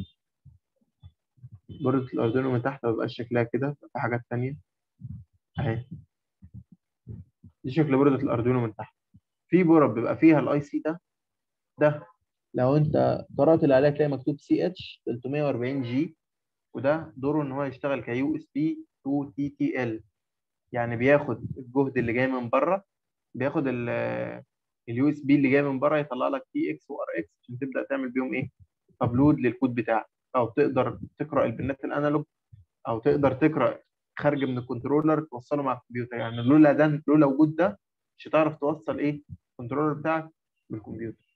بوردة الاردوينو من تحت مبيبقاش شكلها كده في حاجات تانية اهي دي شكل بوردة الاردوينو من تحت في بورد بيبقى فيها الاي سي ده ده لو انت قرأت اللي عليه تلاقي مكتوب سي اتش 340 جي وده دوره ان هو يشتغل كيو اس بي تو تي تي ال يعني بياخد الجهد اللي جاي من بره بياخد اليو اس بي اللي جاي من بره يطلع لك تي اكس وار اكس عشان تبدا تعمل بيهم ايه ابلود للكود بتاعك او تقدر تقرا البنات الانالوج او تقدر تقرا خارج من الكنترولر توصله مع الكمبيوتر يعني لولا ده لولا وجود ده مش هتعرف توصل ايه الكنترولر بتاعك بالكمبيوتر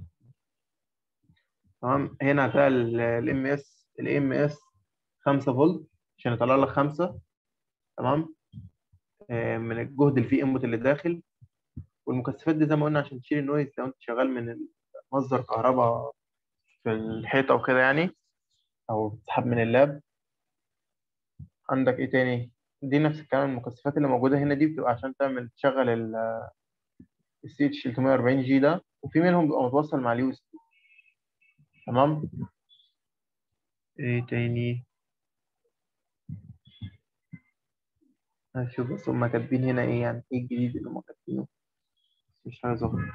تمام هنا هتلاقي الام اس الام اس 5 فولت عشان يطلع لك 5 تمام آه، من الجهد اللي فيه انبوت اللي داخل والمكثفات دي زي ما قلنا عشان تشيل النويز لو انت شغال من مصدر كهرباء في الحيطه وكده يعني او بتسحب من اللاب عندك ايه تاني دي نفس الكلام المكثفات اللي موجوده هنا دي بتبقى عشان تعمل تشغل السي اتش 340 جي ده وفي منهم بيبقى متوصل مع اليو اس بي تمام ايه تاني هشوف بس هما كاتبين هنا ايه يعني ايه الجديد اللي هما كاتبينه مش عايز اظهر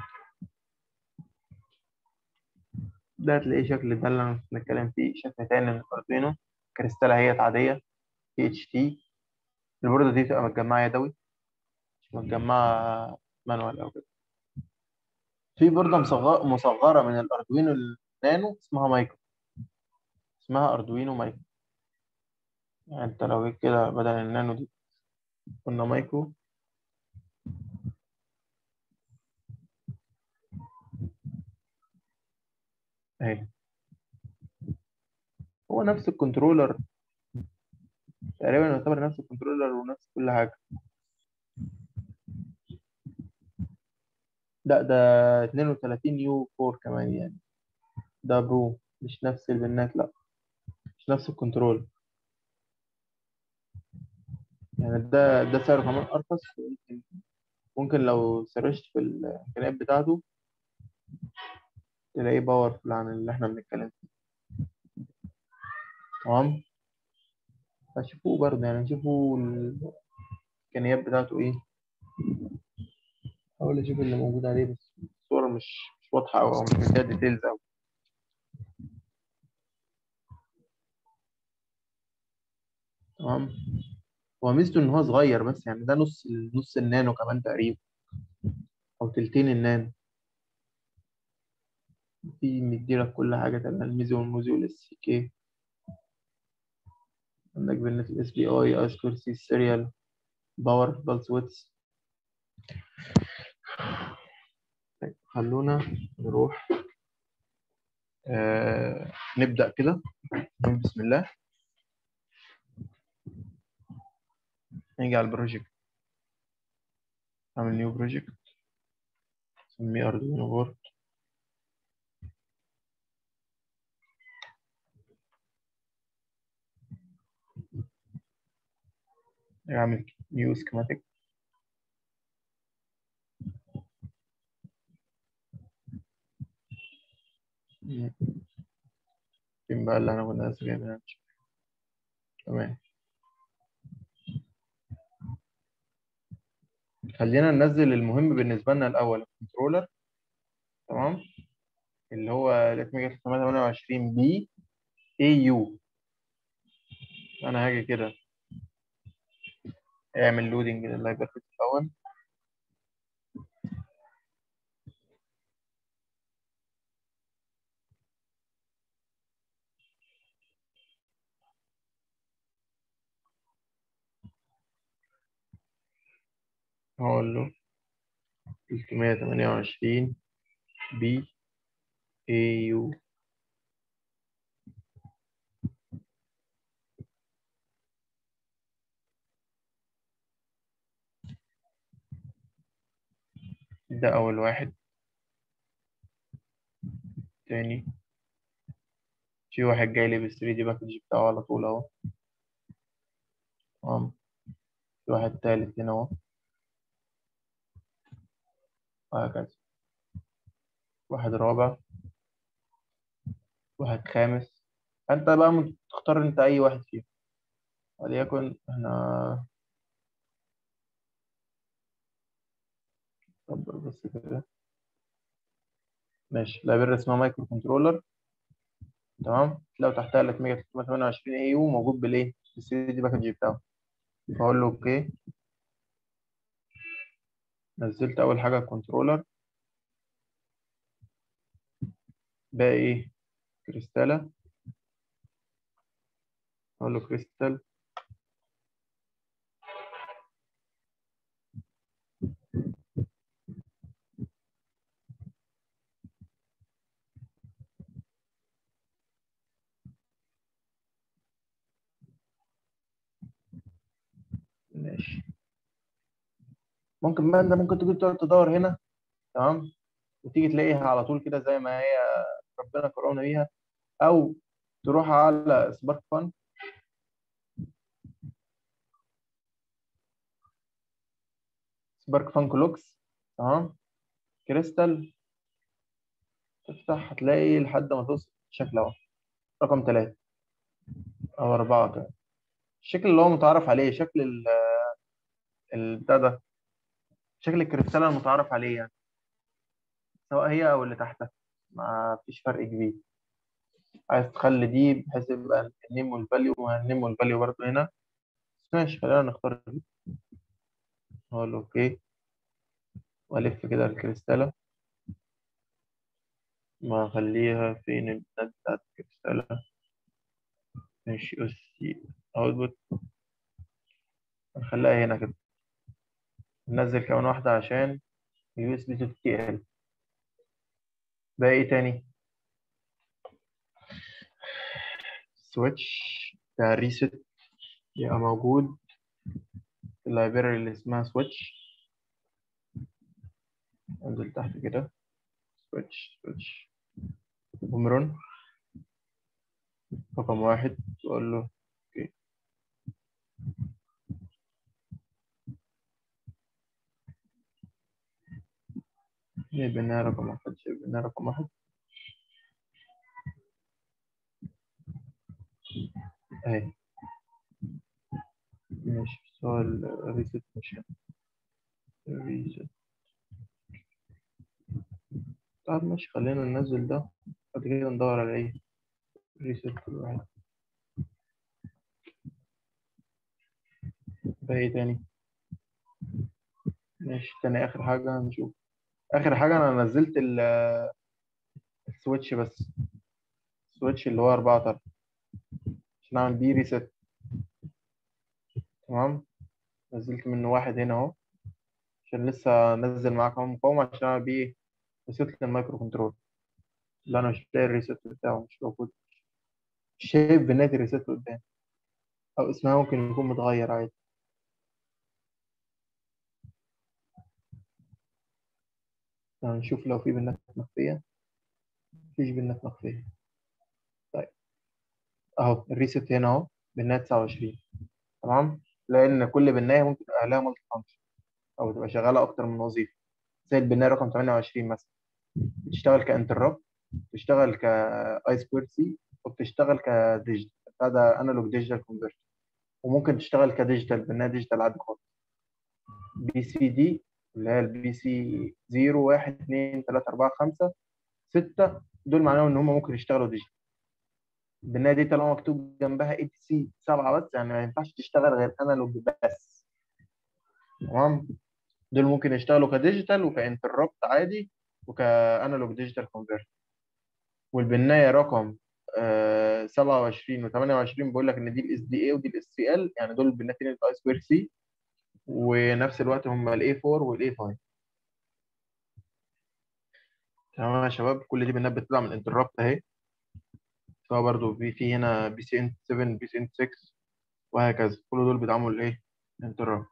ده هتلاقيه شكل ده اللي انا بنتكلم فيه شكل تاني من الاردوينو كريستالة هي عادية تي اتش تي البوردة دي بتبقى متجمعة يدوي مش متجمعة مانوال أو كده في بوردة مصغرة مصغرة من الأردوينو النانو اسمها مايكرو اسمها أردوينو مايكرو يعني أنت لو جيت كده بدل النانو دي قلنا مايكرو اهي هو نفس الكنترولر تقريبا يعتبر نفس الكنترولر ونفس كل حاجة لا ده 32 يو 4 كمان يعني ده برو مش نفس البنات لا مش نفس الكنترول يعني ده ده سعره كمان أرخص ممكن ممكن لو سرشت في الإمكانيات بتاعته تلاقيه باورفul عن اللي احنا بنتكلم فيه تمام فشوفوه برضه يعني شوفوا الإمكانيات بتاعته إيه حاول أشوف اللي موجود عليه بس الصورة مش مش واضحة أوي أو مش مديها ديتيلز أوي تمام هو ميزته إن هو صغير بس يعني ده نص نص النانو كمان تقريبا أو تلتين النانو في مديلك كل حاجة تمام الميزو والموزي والاس سي كي عندك بنت الاس بي اي اي سكوير سي سيريال باور بلس ويتس طيب خلونا نروح آه نبدأ كده نقول بسم الله نيجي على البروجكت نعمل نيو بروجكت نسميه أردوينو بورد نعمل نيو سكيماتيك فين بقى اللي انا كنت لسه جايبها تمام خلينا ننزل المهم بالنسبة لنا الأول الكنترولر تمام اللي هو 328 بي اي يو أنا هاجي كده اعمل لودنج لللايبرري الأول هقول له 328 بي اي يو ده أول واحد تاني في واحد جاي لي بال 3 دي باكج بتاعه على طول أهو في واحد تالت هنا اهو وهكذا واحد رابع واحد خامس انت بقى ممكن تختار انت اي واحد فيهم وليكن احنا كبر بس كده ماشي لايبرري اسمها مايكرو كنترولر تمام لو تحتها لك 328 اي يو موجود بالايه بالسي دي باكج بتاعه فاقول له اوكي نزلت اول حاجه الكنترولر باقي ايه كريستاله اقول له كريستال ماشي ممكن بقى انت ممكن تيجي تقعد تدور هنا تمام وتيجي تلاقيها على طول كده زي ما هي ربنا كرمنا بيها او تروح على سبارك فان سبارك فان كلوكس تمام كريستال تفتح هتلاقي لحد ما توصل شكل اهو رقم ثلاثة او اربعة كمان الشكل اللي هو متعارف عليه شكل ال البتاع ده شكل الكريستالة المتعارف عليه يعني سواء هي او اللي تحتها ما فيش فرق كبير عايز تخلي دي بحيث يبقى النيم والفاليو والنيم والفاليو برضه هنا ماشي خلينا نختار دي اقول له اوكي والف كده الكريستالة ما اخليها فين البنات بتاعت الكريستالة ماشي اس سي اوتبوت نخليها هنا كده ننزل كمان واحدة عشان اليو اس بي تو تي ال بقى ايه تاني سويتش بتاع الريست يبقى موجود في اللايبراري اللي اسمها سويتش انزل تحت كده سويتش سويتش اومرون رقم واحد واقول له اوكي جايب لنا رقم واحد جايب لنا رقم واحد اهي ماشي بس هو الريست مش هنا الريست طب ماشي خلينا ننزل ده بعد كده ندور على ايه ريست كل واحد ده ايه تاني ماشي تاني اخر حاجة هنشوف اخر حاجة انا نزلت ال السويتش بس السويتش اللي هو أربعة طرف عشان اعمل بيه ريست تمام نزلت منه واحد هنا اهو عشان لسه انزل معاه كمان مقاومة عشان اعمل بيه ريست للمايكرو كنترول اللي انا مش لاقي الريست بتاعه مش موجود مش شايف بنات الريست قدام او اسمها ممكن يكون متغير عادي هنشوف لو في بنات مخفية مفيش بنات مخفية طيب اهو الريست هنا اهو بنات 29 تمام لان كل بنايه ممكن يبقى لها مالتي فانكشن او تبقى شغاله اكتر من وظيفه زي البنايه رقم 28 مثلا بتشتغل كانتربت بتشتغل كاي سكوير سي وبتشتغل كديجيتال بتاع ده انالوج ديجيتال كونفرتر وممكن تشتغل كديجيتال بنايه ديجيتال عادي خالص بي سي دي اللي هي البي سي 0 1 2 3 4 5 6 دول معناهم ان هم ممكن يشتغلوا ديجيتال البنايه دي طالما مكتوب جنبها اي تي سي 7 بس يعني ما ينفعش تشتغل غير انالوج بس تمام دول ممكن يشتغلوا كديجيتال وكانتربت عادي وكانالوج ديجيتال كونفرتر والبنايه رقم آه 27 و28 بيقول لك ان دي الاس دي اي ودي الاس سي ال يعني دول البناتين الاي سكوير سي ونفس الوقت هم الاي 4 والاي 5 تمام يا شباب كل دي بنات بتطلع من انتربت اهي سواء برضو في في هنا بي سي ان 7 بي سي ان 6 وهكذا كل دول بيدعموا الايه انتربت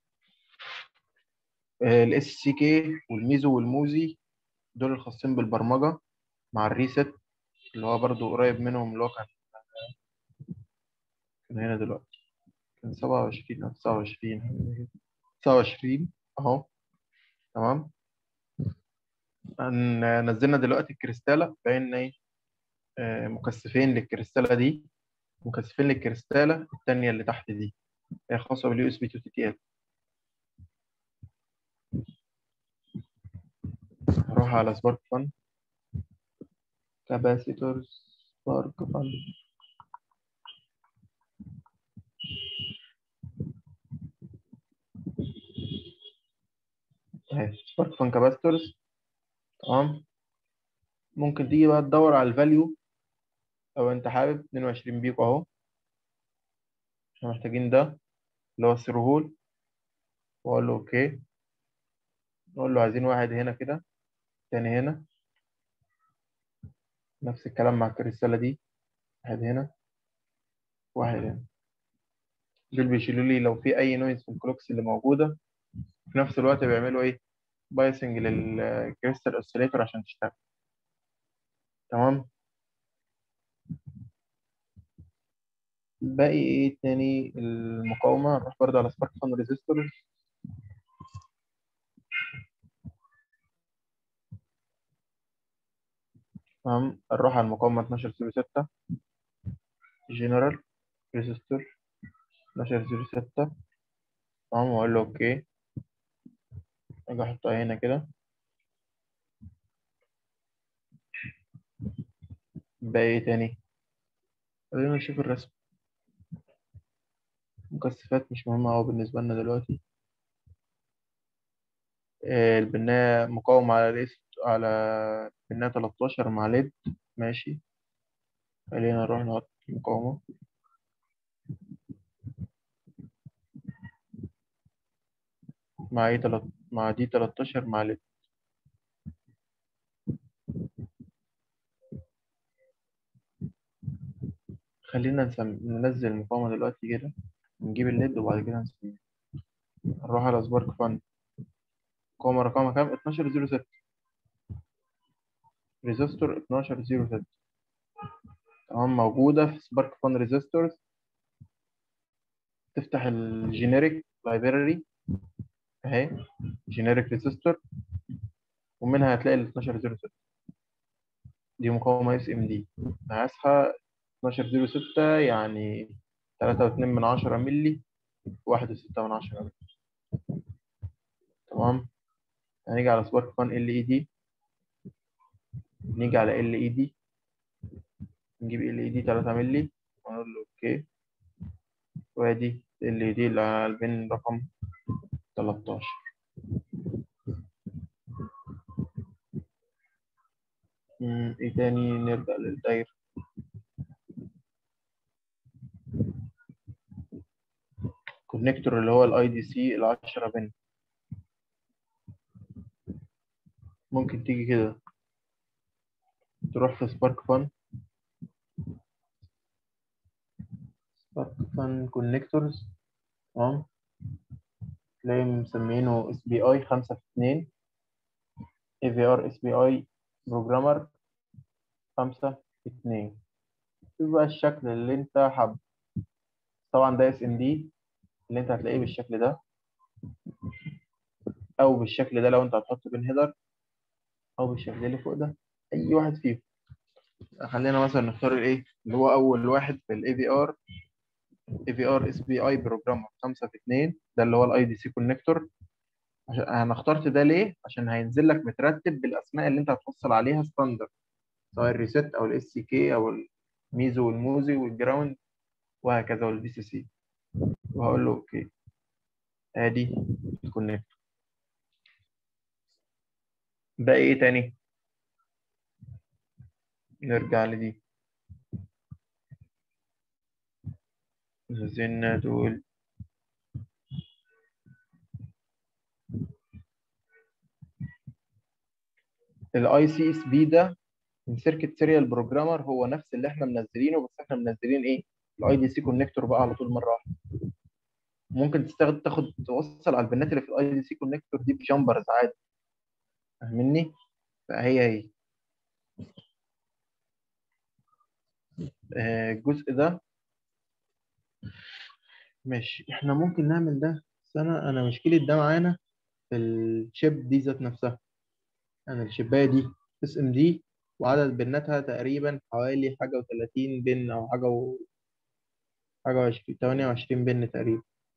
الاس سي كي والميزو والموزي دول الخاصين بالبرمجه مع الريست اللي هو برضو قريب منهم اللي هو كان كان هنا دلوقتي كان سبعة وعشرين أو تسعة وعشرين تسعة وعشرين أهو تمام هن- نزلنا دلوقتي الكريستالة بقينا إيه آه، مكثفين للكريستالة دي مكثفين للكريستالة التانية اللي تحت دي هي خاصة باليو اس بي 2 تي تي ال هروح على سبارك فان كاباسيتورز سبارك فان اهي سبارك فان كاباسيتورز تمام ممكن تيجي بقى تدور على الفاليو لو انت حابب 22 بيكو اهو احنا محتاجين ده اللي هو الثرو واقول له اوكي نقول له عايزين واحد هنا كده تاني هنا نفس الكلام مع الكريستالة دي واحد هنا واحد هنا دول بيشيلوا لي لو في اي نويز في الكلوكس اللي موجودة في نفس الوقت بيعملوا ايه بايسنج للكريستال اوسيليتور عشان تشتغل تمام باقي ايه تاني المقاومة نروح برضه على سبارك فان ريزيستور تمام نروح على المقاومة 1206 جنرال ريزيستور 1206 تمام واقول له اوكي اجي احطها هنا كده باقي ايه تاني خلينا نشوف الرسم مكثفات مش مهمة أوي بالنسبة لنا دلوقتي آه، البناية مقاومة على ليست على بناية 13 مع ليد ماشي خلينا نروح نحط المقاومة مع ايه تلت... مع دي 13 مع ليد خلينا نسم... ننزل المقاومة دلوقتي كده نجيب الليد وبعد كده نسميه نروح على سبارك فان مقاومة رقمها كام 1206 ريزيستور 1206 تمام موجودة في سبارك فان ريزيستورز تفتح الجينيريك لايبراري اهي جينيريك ريزيستور ومنها هتلاقي ال 1206 دي مقاومة اس ام دي مقاسها 1206 يعني 3.2 من عشرة ملي واحد وستة من عشرة ملي تمام هنيجي على سبارك فان ال اي دي نيجي على ال اي دي نجيب ال اي دي 3 ملي ونقول له اوكي وادي ال اي دي اللي على البن رقم 13 مم، ايه تاني نبدأ للداير كونكتور اللي هو الاي دي سي ال 10 بن ممكن تيجي كده تروح في سبارك فان سبارك فان كونكتورز تمام تلاقي مسمينه اس بي اي 5 في 2 اي في ار اس بي اي بروجرامر 5 في 2 شوف بقى الشكل اللي انت حابه طبعا ده اس ام دي اللي انت هتلاقيه بالشكل ده او بالشكل ده لو انت هتحط بين هيدر او بالشكل اللي فوق ده اي واحد فيهم خلينا مثلا نختار الايه اللي هو اول واحد في الاي في ار اي في ار اس بي اي بروجرامر 5 في 2 ده اللي هو الاي دي سي كونكتور عشان انا اخترت ده ليه عشان هينزل لك مترتب بالاسماء اللي انت هتوصل عليها ستاندرد سواء الريست او الاس سي كي او الميزو والموزي والجراوند وهكذا والبي سي سي وهقول له اوكي ادي الكونكتور باقي ايه تاني نرجع لدي نزلنا دول الاي سي اس بي ده من سيركت سيريال بروجرامر هو نفس اللي احنا منزلينه بس احنا منزلين ايه الاي دي سي كونكتور بقى على طول مره واحده ممكن تستخدم تاخد توصل على البنات اللي في الاي دي سي كونكتور دي بجامبرز عادي فاهمني فهي هي آه، الجزء ده ماشي احنا ممكن نعمل ده بس انا انا مشكلة ده معانا في الشيب دي ذات نفسها يعني الشباية دي اس ام دي وعدد بناتها تقريبا حوالي حاجة و30 بن او حاجة و حاجة وعشرين تمانية وعشرين بن تقريبا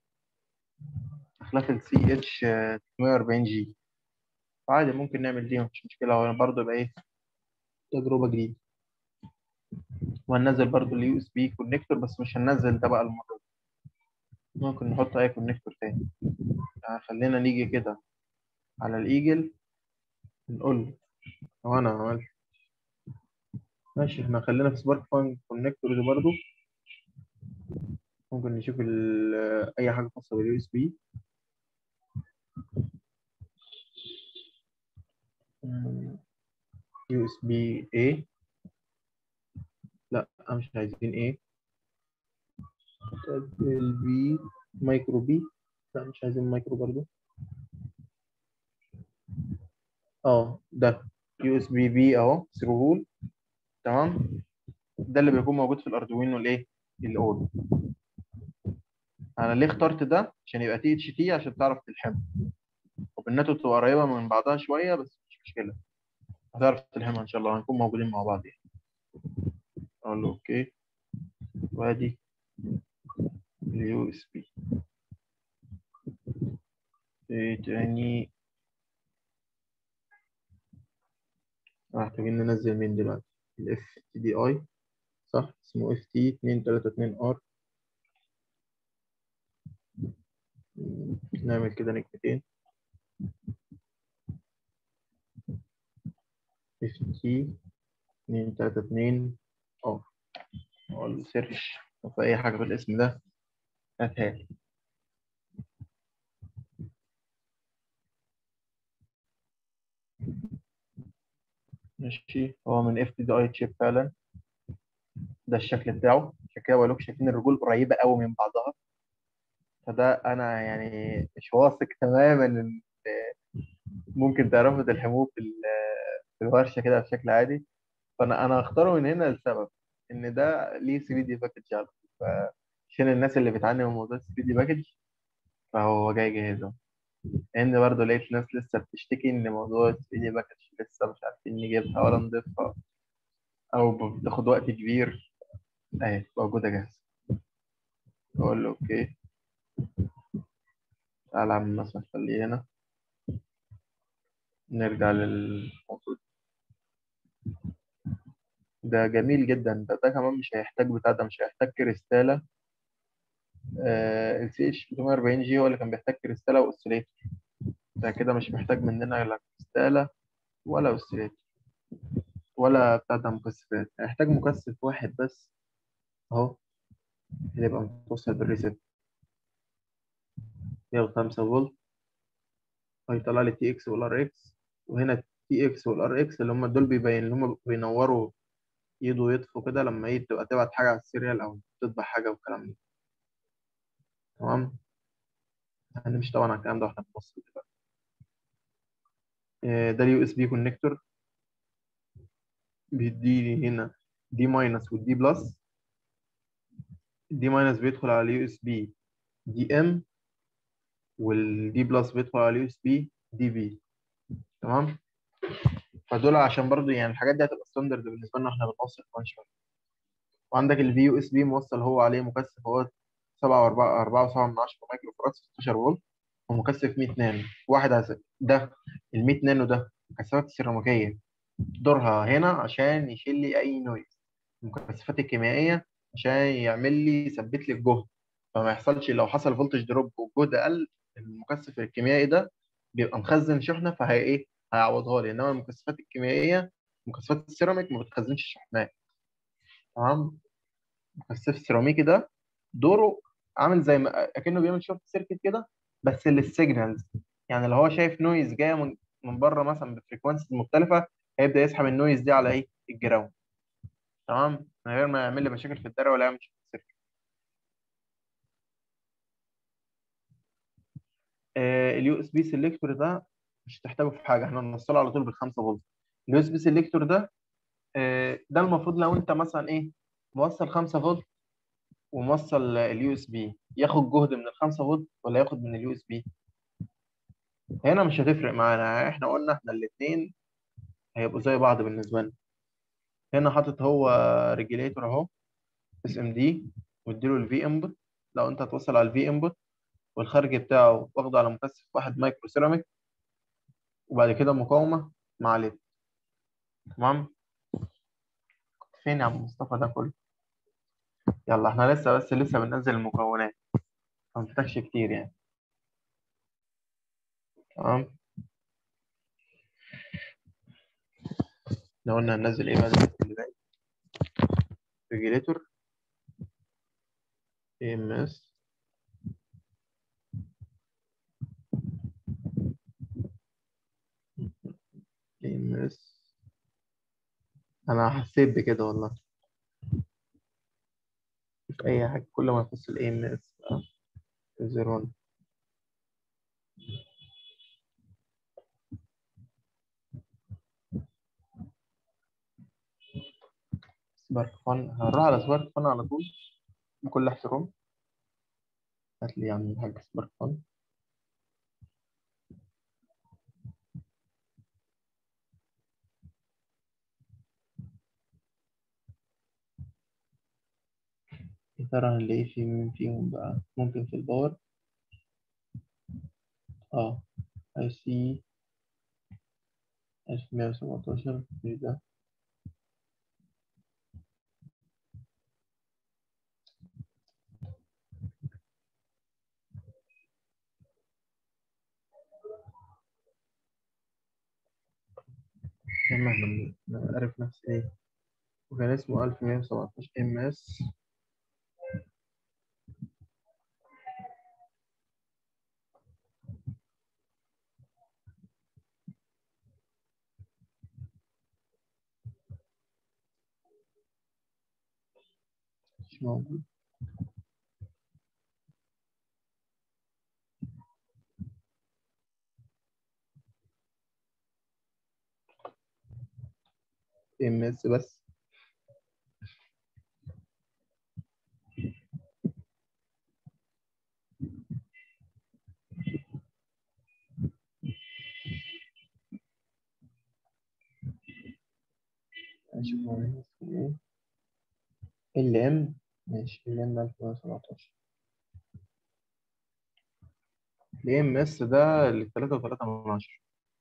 خلاف السي اتش 340 جي عادي ممكن نعمل دي مفيش مشكلة هو برضه يبقى ايه تجربة جديدة وهننزل برضه اليو اس بي كونكتور بس مش هننزل ده بقى المرة دي ممكن نحط اي كونكتور تاني يعني خلينا نيجي كده على الايجل نقول له هو انا عملت ماشي احنا خلينا في سبارك فان كونكتورز برضه ممكن نشوف ال- اي حاجة خاصة باليو اس بي يو اس بي اي لا مش عايزين ايه البي مايكرو بي لا مش عايزين مايكرو برضو اه ده يو اس بي بي اهو ثرو هول تمام ده اللي بيكون موجود في الاردوينو الايه الاول انا ليه اخترت ده عشان يبقى تي اتش تي عشان تعرف تلحمه وبالناتو تبقى قريبه من بعضها شويه بس مش مشكله هتعرف تلحمها ان شاء الله هنكون موجودين مع بعض يعني اقول له اوكي وادي اليو اس بي ايه تاني محتاجين ننزل مين دلوقتي الاف تي دي اي صح اسمه اف تي 232 ار نعمل كده نكتتين اف تي 232 ار اقول له سيرش في اي حاجه بالاسم ده هاتها لي ماشي هو من اف تي دي اي تشيب فعلا ده الشكل بتاعه عشان كده بقول لكم شايفين الرجول قريبه قوي من بعضها فده انا يعني مش واثق تماما ان ممكن تعرفوا تلحموه في ال- في الورشه كده بشكل عادي فانا انا هختاره من هنا لسبب ان ده ليه 3 دي باكج على طول. فعشان الناس اللي بتعاني من موضوع 3 دي باكج فهو جاي جاهز لان برضه لقيت ناس لسه بتشتكي ان موضوع 3 دي باكج لسه مش عارفين نجيبها ولا نضيفها او بتاخد وقت كبير اهي موجوده جاهزه اقول له اوكي تعالى اعمل مثلا خليه هنا نرجع للموضوع ده جميل جدا ده, ده كمان مش هيحتاج بتاع ده مش هيحتاج كريستالة ال سي اتش 240 جي هو اللي كان بيحتاج كريستالة واوسيليتور ده كده مش محتاج مننا لا كريستالة ولا اوسيليتور ولا بتاع ده مكثفات هيحتاج مكثف واحد بس اهو اللي يبقى متوصل بالريسيت 105 فولت هيطلع لي تي اكس والار اكس وهنا تي اكس والار اكس اللي هم دول بيبين اللي هم بينوروا يدوا يطفوا كده لما ايه تبقى تبعت حاجة على السيريال أو تطبع حاجة والكلام ده تمام هنمشي طبعا على الكلام ده واحنا بنبص دلوقتي آه، ده اليو اس بي كونكتور بيديني هنا دي ماينس والدي بلس الدي ماينس بيدخل على اليو اس بي دي ام والدي بلس بيدخل على اليو اس بي دي بي تمام فدول عشان برضو يعني الحاجات دي هتبقى ستاندرد بالنسبه لنا احنا بنوصل كمان شويه وعندك الفي يو اس بي موصل هو عليه مكثف هو 7 و4 4 و7 من 10 مايكرو فاراد 16 فولت ومكثف 100 نانو واحد عز- ده ال 100 نانو ده المكثفات السيراميكيه دورها هنا عشان يشيل لي اي نويز المكثفات الكيميائيه عشان يعمل لي يثبت لي الجهد فما يحصلش لو حصل فولتج دروب والجهد قل المكثف الكيميائي ده بيبقى مخزن شحنه فهي ايه هيعوضها لي انما المكثفات الكيميائيه مكثفات السيراميك ما بتخزنش شحنات تمام المكثف السيراميكي ده دوره عامل زي ما اكنه بيعمل شورت سيركت كده بس للسيجنالز يعني لو هو شايف نويز جايه من من بره مثلا بفريكونسيز مختلفه هيبدا يسحب النويز دي على ايه الجراوند تمام من غير ما يعمل لي مشاكل في الدايره ولا يعمل شورت سيركت اليو اس بي سيلكتور ده مش هتحتاجه في حاجه احنا بنوصله على طول بالخمسة فولت اليو اس بي سيلكتور ده آه، ده المفروض لو انت مثلا ايه موصل 5 فولت وموصل اليو اس بي ياخد جهد من الخمسة فولت ولا ياخد من اليو اس بي هنا مش هتفرق معانا احنا قلنا احنا الاتنين هيبقوا زي بعض بالنسبة لنا هنا حاطط هو ريجيليتور اهو اس ام دي واديله الفي انبوت لو انت هتوصل على الفي انبوت والخارج بتاعه واخده على مكثف واحد مايكرو سيراميك وبعد كده مقاومة مع ليد تمام كنت فين يا عم مصطفى ده كله يلا احنا لسه بس لسه بننزل المكونات ما محتاجش كتير يعني تمام احنا قلنا هننزل ايه بقى دلوقتي اللي باقي ريجيليتور ام اس ام اس انا حسيت بكده والله في اي حاجه كل ما يخص الاي ام اس زيرون سبارك فان هنروح على سبارك فان على طول بكل احترام هات لي يا عم الحاج سبارك فان يا ترى هنلاقي في مين فيهم بقى ممكن في الباور اه اي سي 1117 ايه ده يا عم احنا بن- بنعرف نفس ايه وكان اسمه 1117 ام اس مش موجود ام اس بس اشوف هو اسمه ايه ال ام ماشي ال ام 1117 ال ام اس ده اللي 3 و3 من 10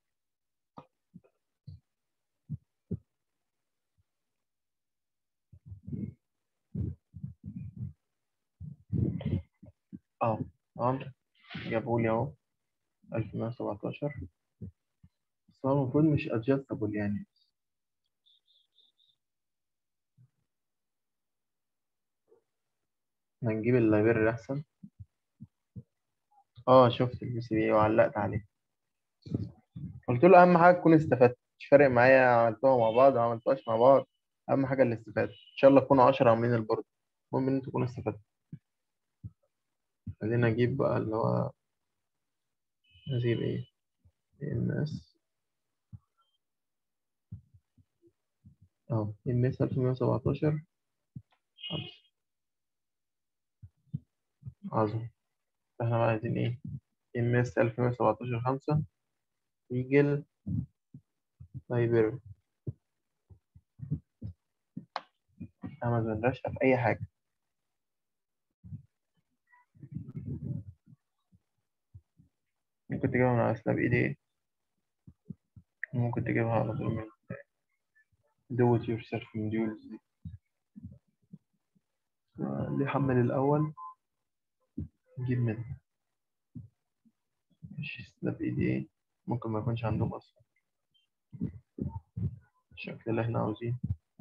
اه تمام جابوا لي اهو 1117 بس هو المفروض مش adjustable يعني هنجيب اللايبرري احسن اه شفت البي سي بي وعلقت عليه قلت له اهم حاجه تكون استفدت مش فارق معايا عملتوها مع بعض ما عملتوهاش مع بعض اهم حاجه الاستفاده ان شاء الله تكونوا 10 عاملين البورد المهم ان انتوا تكونوا استفدتوا خلينا نجيب بقى اللي هو نجيب ايه ام اس اهو ام اس 1117 خمسة عظم احنا بقى عايزين ايه ام اس 1117 5 يجل لايبرري امازون رشقة في اي حاجه ممكن تجيبها من على سناب ايدي ممكن تجيبها على طول من do it yourself modules دي اللي يحمل الأول نجيب منه مش سناب ايدي ممكن ما يكونش عندهم أصلا الشكل اللي احنا عاوزينه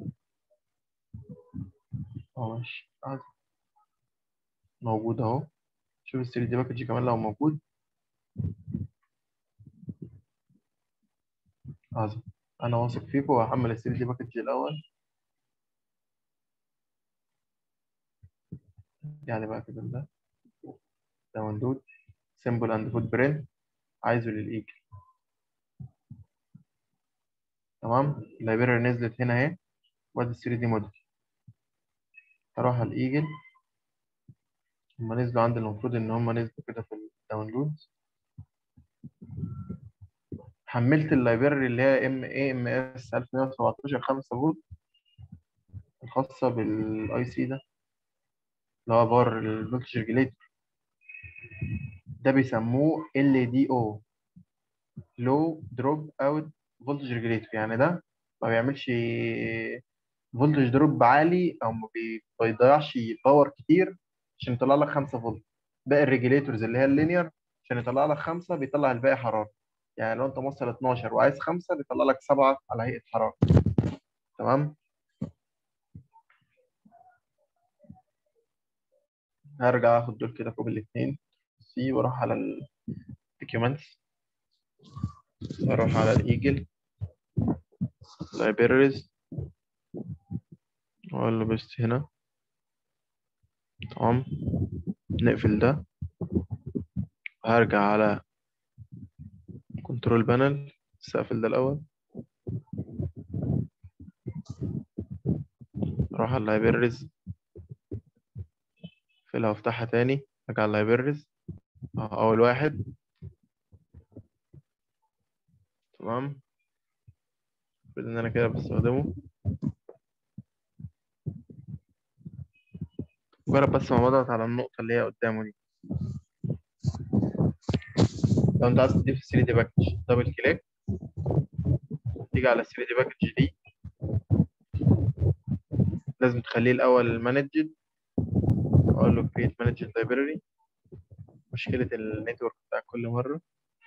اه ماشي عادي موجود اهو شوف ال 3 دي باكج كمان لو موجود عظيم انا واثق فيكم وهحمل ال 3 دي باكج الاول يعني بقى كده ده داونلود سيمبل اند فوت برنت عايزه للايجل تمام اللايبراري نزلت هنا اهي وادي ال 3 دي موديل اروح على الايجل هما نزلوا عندي المفروض ان هما نزلوا كده في الداونلود حملت اللايبراري اللي هي ام اي ام اس 1117 5 فولت الخاصة بالاي سي ده اللي هو بار الفولتج ريجليتور ده بيسموه ال دي او لو دروب اوت فولتج ريجليتور يعني ده ما بيعملش فولتج دروب عالي او ما بي- ما بيضيعش باور كتير عشان يطلع لك 5 فولت باقي الريجليتورز اللي هي اللينير عشان يطلع لك 5 بيطلع الباقي حرارة يعني لو انت موصل 12 وعايز 5 بيطلع لك 7 على هيئة حرارة تمام هرجع اخد دول كده فوق الاثنين سي واروح على الدوكيومنتس اروح على الايجل libraries واقول له بس هنا تمام نقفل ده هرجع على كنترول بانل بس اقفل ده الاول اروح على اللايبريز اقفلها وافتحها تاني ارجع على اللايبريز اول واحد تمام المفروض ان انا كده بستخدمه مجرد بس ما بضغط على النقطة اللي هي قدامه دي لو انت عايز تضيف 3 دي باكج دبل كليك تيجي على 3 دي باكج دي لازم تخليه الاول مانجد اقول له create managed library مشكلة النتورك بتاع كل مرة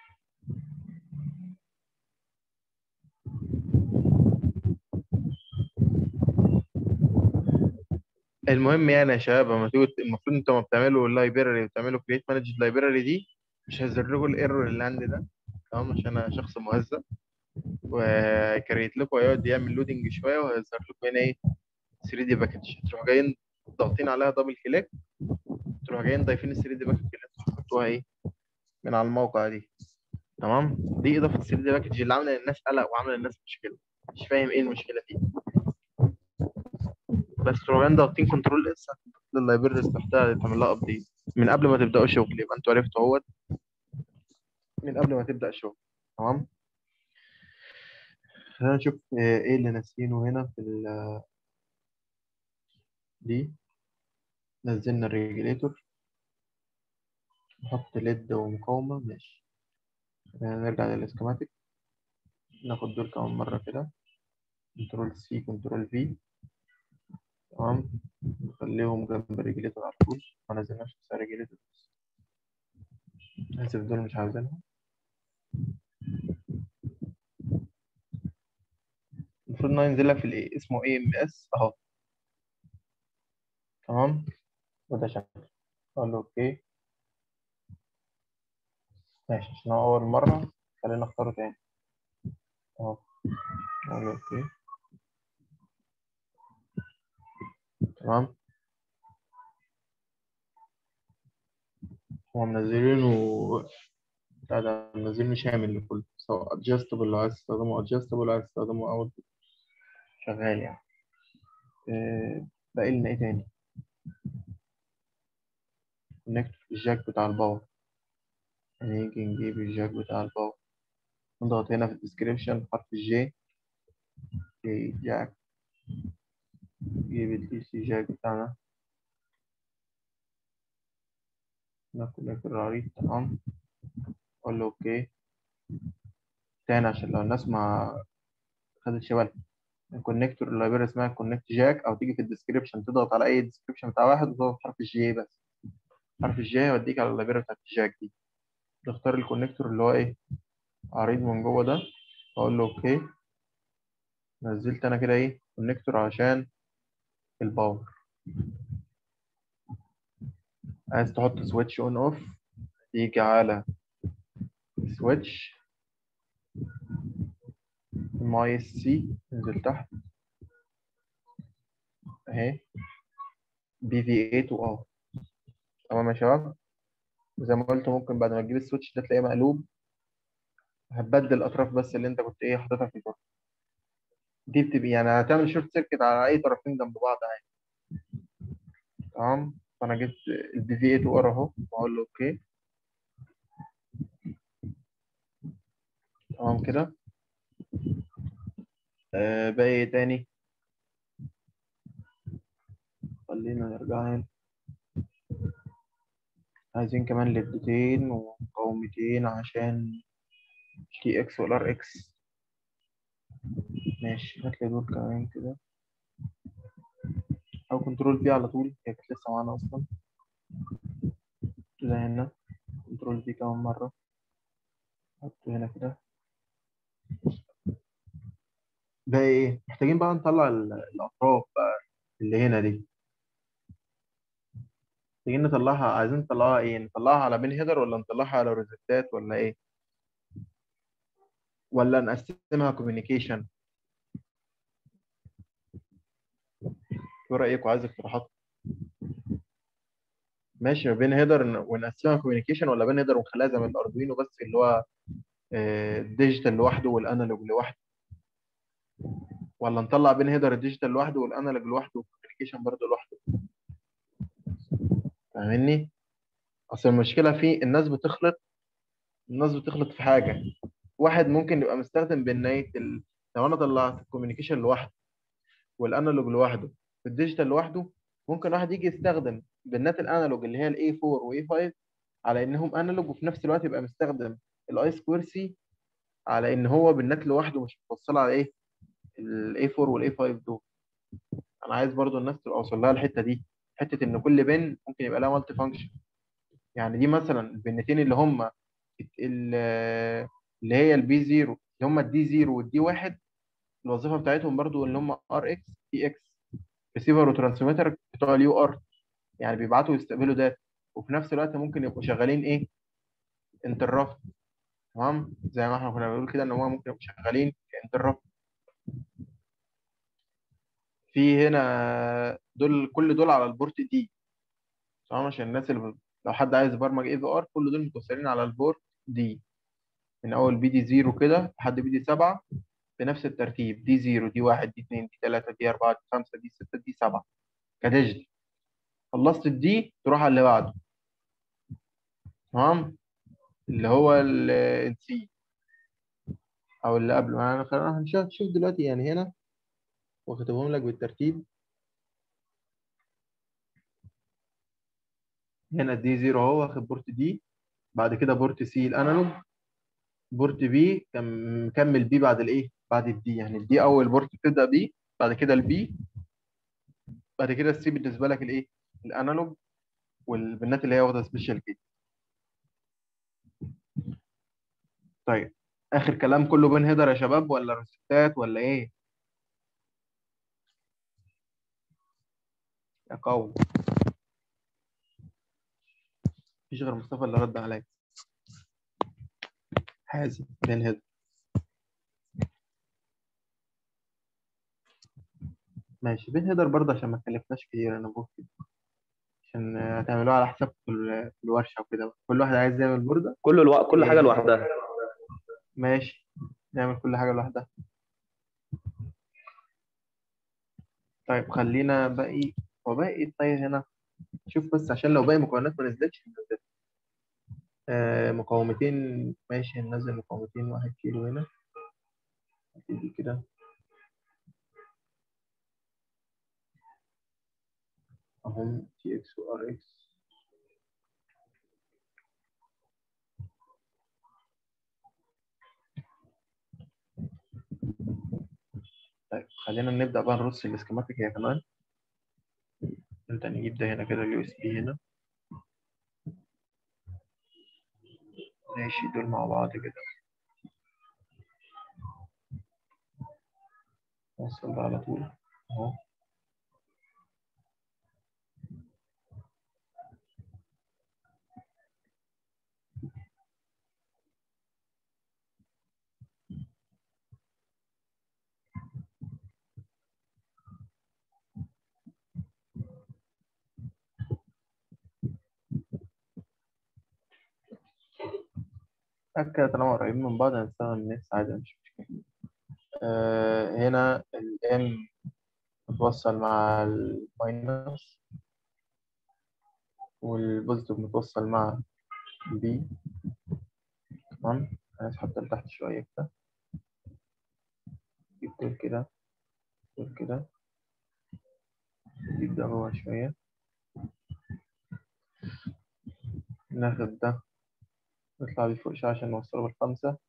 المهم يعني يا شباب لما تيجوا المفروض انتوا لما بتعملوا اللايبراري وتعملوا create managed library دي مش هيظهر الايرور اللي عندي ده تمام عشان انا شخص مهذب وكريت لكم هيقعد يعمل لودنج شويه وهيظهر لكم هنا ايه 3 دي باكج تروحوا جايين ضاغطين عليها دبل كليك تروحوا جايين ضايفين ال 3 دي باكج اللي انتوا حطيتوها ايه من على الموقع دي تمام دي اضافه 3 دي باكج اللي عامله للناس قلق وعامله للناس مشكله مش فاهم ايه المشكله دي بس تروحوا جايين ضاغطين كنترول اس لللايبرز تحتها تعمل لها ابديت من قبل ما تبداوا شغل يبقى انتوا عرفتوا اهوت من قبل ما تبدا شغل تمام خلينا نشوف آه، ايه اللي ناسيينه هنا في ال دي نزلنا الريجليتور نحط ليد ومقاومة ماشي خلينا نرجع للاسكيماتيك ناخد دول كمان مرة كده كنترول سي كنترول في تمام نخليهم جنب الريجليتور على طول ما نزلناش بس الريجليتور بس آسف دول مش عاوزينهم المفروض إنه ينزل لك في الايه اسمه اي ام اس اهو تمام وده شكله اقول له اوكي ماشي عشان هو اول مرة خلينا نختاره تاني اهو اقول له اوكي تمام هو منزلينه بتاع ده منزلينه شامل لكل سواء adjustable لو عايز تستخدمه adjustable لو عايز تستخدمه out شغال يعني آه، باقي لنا ايه تاني كونكتور الجاك بتاع الباور هنيجي نجيب الجاك بتاع الباور نضغط هنا في الديسكريبشن حرف الجي جاك نجيب الدي سي جاك بتاعنا ناخد العريض تمام اقول له اوكي تاني عشان لو الناس ما خدتش بالها الكونكتور اللايبراري اسمها كونكت جاك او تيجي في الديسكريبشن تضغط على اي ديسكريبشن بتاع واحد وتضغط حرف الجي بس حرف الجي هيوديك على اللايبراري بتاعت الجاك دي تختار الكونكتور اللي هو ايه عريض من جوه ده اقول له اوكي نزلت انا كده ايه كونكتور عشان الباور عايز تحط سويتش اون اوف تيجي على سويتش ماي اس سي انزل تحت اهي بي في 8 و ار تمام يا شباب زي ما قلت ممكن بعد ما تجيب السويتش ده تلاقيه مقلوب هتبدل الاطراف بس اللي انت كنت ايه حاططها في البورد دي بتبقى يعني هتعمل شورت سيركت على اي طرفين جنب بعض عادي تمام فانا جبت البي في 8 ورا اهو واقول له اوكي تمام كده آه باقي إيه تاني خلينا نرجع هنا عايزين كمان ليدتين ومقاومتين عشان تي اكس والار اكس ماشي هات لي دول كمان كده او كنترول بي على طول هي كانت لسه معانا اصلا كده هنا كنترول بي كمان مرة حطه هنا كده باقي ايه محتاجين بقى نطلع ال- الاطراف بقى اللي هنا دي محتاجين نطلعها عايزين نطلعها ايه نطلعها على بين هيدر ولا نطلعها على روزيتات ولا ايه ولا نقسمها كوميونيكيشن ايه رايك وعايز اقتراحات ماشي ما بين هيدر ونقسمها كوميونيكيشن ولا بين هيدر ونخليها زي ما الاردوينو بس اللي هو آه، الديجيتال لوحده والانالوج لوحده ولا نطلع بين هيدر الديجيتال لوحده والانالوج لوحده والكوميونيكيشن برضه لوحده فاهمني اصل المشكله في الناس بتخلط الناس بتخلط في حاجه واحد ممكن يبقى مستخدم بنايه ال... لو انا طلعت الكوميونيكيشن لوحده والانالوج لوحده والديجيتال لوحده ممكن واحد يجي يستخدم بنات الانالوج اللي هي الاي 4 واي 5 على انهم انالوج وفي نفس الوقت يبقى مستخدم الاي سكوير سي على ان هو بالنات لوحده مش متوصله على ايه الاي 4 والاي 5 دول انا عايز برضو الناس تبقى واصل لها الحته دي حته ان كل بن ممكن يبقى لها مالتي فانكشن يعني دي مثلا البنتين اللي هم ال- اللي هي البي 0 اللي هم الدي 0 والدي 1 الوظيفه بتاعتهم برضو اللي هم ار اكس تي اكس ريسيفر وترانسميتر بتوع اليو ار يعني بيبعتوا ويستقبلوا داتا وفي نفس الوقت ممكن يبقوا شغالين ايه انترفت تمام زي ما احنا كنا بنقول كده ان هو ممكن يبقوا شغالين كانترفت في هنا دول كل دول على البورت دي تمام عشان الناس اللي ب- لو حد عايز يبرمج اي في ار كل دول متوصلين على البورت دي من اول بي دي 0 كده لحد بي دي 7 بنفس الترتيب دي 0 دي 1 دي 2 دي 3 دي 4 دي 5 دي 6 دي 7 كديجيتال خلصت الدي تروح على اللي بعده تمام اللي هو السي او اللي قبله يعني خلينا هنشوف شوف دلوقتي يعني هنا واكتبهم لك بالترتيب هنا دي 0 اهو واخد بورت دي بعد كده بورت سي الانالوج بورت بي كان مكمل بي بعد الايه بعد الدي يعني الدي اول بورت بتبدا بي بعد كده البي بعد كده السي بالنسبه لك الايه الانالوج والبنات اللي هي واخده سبيشال كي طيب اخر كلام كله بين هيدر يا شباب ولا روستات ولا ايه يا قوم مفيش غير مصطفى اللي رد عليا حازم بين هيدر ماشي بين هيدر برضه عشان ما تكلفناش كتير انا بقول كده عشان آه، تعملوها على حساب في ال- في الورشه وكده كل واحد عايز يعمل بورده كل الو... كل حاجه لوحدها ماشي نعمل كل حاجه لوحدها طيب خلينا باقي هو باقي ايه طيب هنا شوف بس عشان لو باقي مكونات ما نزلتش ننزلها آه مقاومتين ماشي ننزل مقاومتين واحد كيلو هنا دي كده اهم تي اكس وار اكس طيب خلينا نبدأ بقى نرص الاسكيماتيك هي كمان نبدأ نجيب ده هنا كده اليو اس بي هنا ماشي دول مع بعض كده نوصل ده على طول اهو كده طالما قريبين من بعض هنستخدم النكس عادي مش مشكلة آه هنا ال M متوصل مع الماينس والبوزيتيف متوصل مع البي تمام هنسحب لتحت شوية كده نجيب دول كده دول كده نجيب ده جوه شوية ناخد ده نطلع بيه فوق شوية عشان نوصله بالخمسة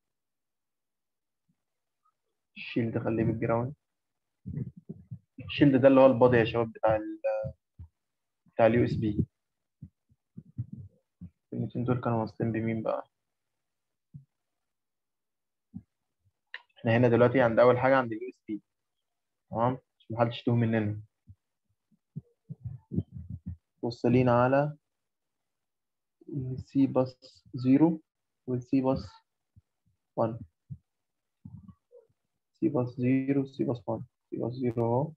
الشيلد خليه بالجراوند الشيلد ده اللي هو البادي يا شباب بتاع ال بتاع اليو اس بي الكلمتين دول كانوا واصلين بمين بقى احنا هنا دلوقتي عند اول حاجه عند اليو اس بي تمام عشان محدش يتوه مننا موصلين على سي باس 0 والسي باس 1 سي باس 0 سي باس 1 سي باس 0 اهو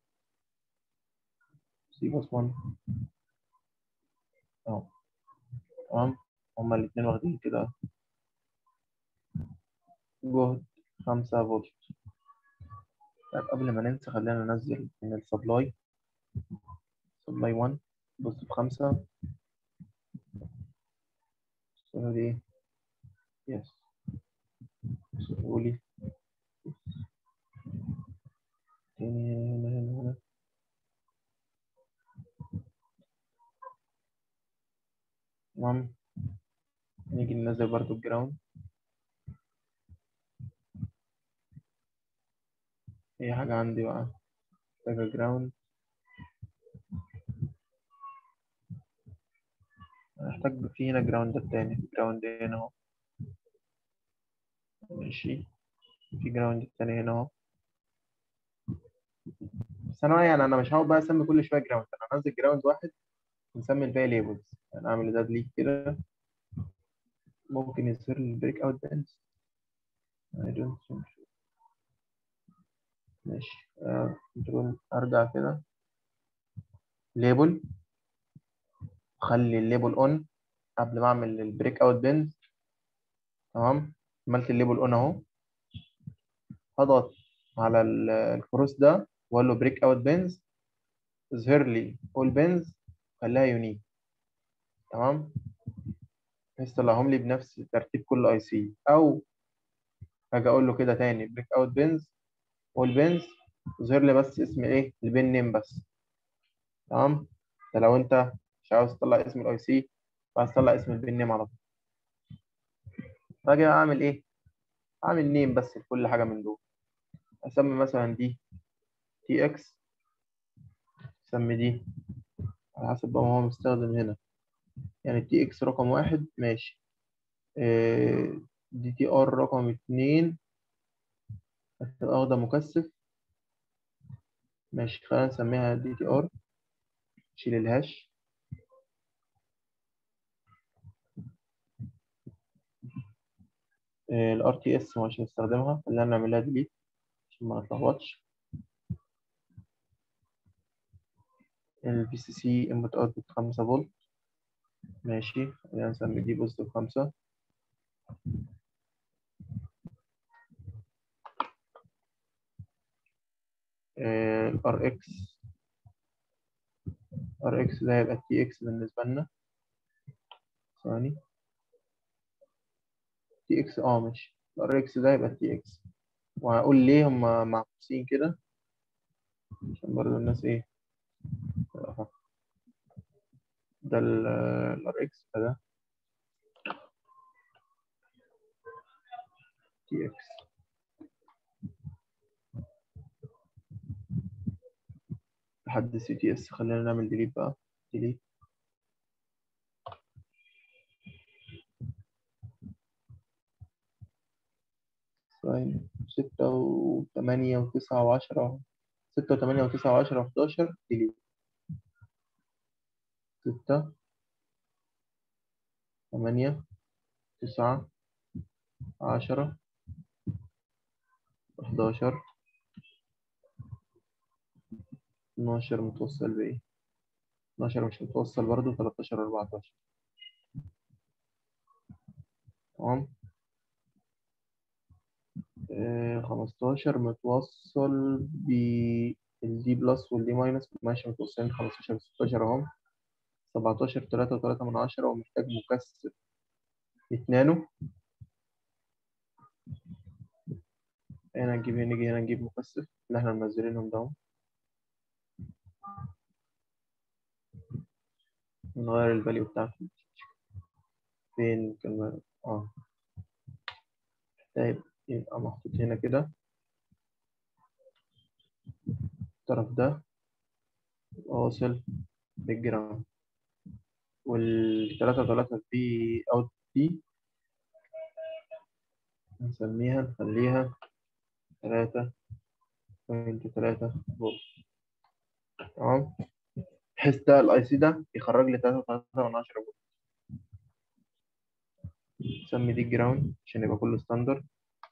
سي باس 1 اهو تمام هما الاتنين واخدين كده جهد 5 فولت طيب قبل ما ننسى خلينا ننزل من السبلاي سبلاي 1 بص بخمسة الصورة دي يس قولي تاني هنا هنا هنا تمام نيجي ننزل برضو الجراوند هي حاجة عندي بقى محتاجة جراوند هنحتاج في هنا جراوند تاني جراوند هنا اهو ماشي في جراوند تاني هنا اهو بس انا يعني انا مش هقعد بقى اسمي كل شويه جراوند انا هنزل جراوند واحد ونسمي الباقي ليبلز يعني اعمل ده ديليت كده ممكن يظهر لي البريك اوت بانز I don't think so. ماشي آه، كنترول ارجع كده ليبل خلي الليبل اون قبل ما اعمل البريك اوت بنز تمام عملت الليبل اون اهو هضغط على ال- الكروس ده واقول له بريك اوت بنز اظهر لي اول بنز خليها يونيك تمام بحيث طلعهم لي بنفس ترتيب كل اي سي او هاجي اقول له كده تاني بريك اوت بنز اول بنز اظهر لي بس اسم ايه البن نيم بس تمام ده لو انت مش عاوز تطلع اسم الاي سي عايز تطلع اسم البن نيم على طول باجي اعمل ايه اعمل نيم بس لكل حاجه من دول اسمي مثلا دي تي اكس اسمي دي على حسب بقى ما هو مستخدم هنا يعني تي اكس رقم واحد ماشي دي تي ار رقم اتنين هتبقى واخدة مكثف ماشي خلينا نسميها دي تي ار شيل الهاش الار تي اس مش هنستخدمها خلينا نعملها ديليت عشان ما نتلخبطش الفي سي سي انبوت اوتبوت 5 فولت ماشي خلينا نسمي دي بوزيتيف 5 الار اكس ار اكس ده هيبقى تي اكس بالنسبة لنا ثواني تي اكس اه ماشي الار اكس ده يبقى تي اكس وهقول ليه هم معكوسين كده عشان برضه الناس ايه تبقى فاهمة. ده الار اكس ده تي اكس لحد سي تي اس خلينا نعمل ديليت بقى ديليت ثواني ستة وثمانية وتسعة وعشرة ستة وثمانية وتسعة وعشرة وحداشر ديليت ستة ثمانية تسعة عشرة حداشر اتناشر متوصل بإيه؟ اتناشر مش متوصل برضه تلاتاشر أربعتاشر تمام آه، خمستاشر متوصل بالدي بلس والدي ماينس ماشي متوصلين خمستاشر ستاشر أهم 17 3 و3 من عشرة ومحتاج مكثف نانو هنا نجيب نيجي هنا نجيب مكثف اللي احنا منزلينهم ده نغير الفاليو بتاعته فين كان اه طيب يبقى محطوط هنا كده الطرف ده واصل بالجرام والتلاتة تلاتة دي أوت دي نسميها نخليها تلاتة بوينت تلاتة فولت تمام بحيث ده الاي سي ده يخرج لي تلاتة تلاتة من عشرة فولت نسمي دي جراوند عشان يبقى كله ستاندرد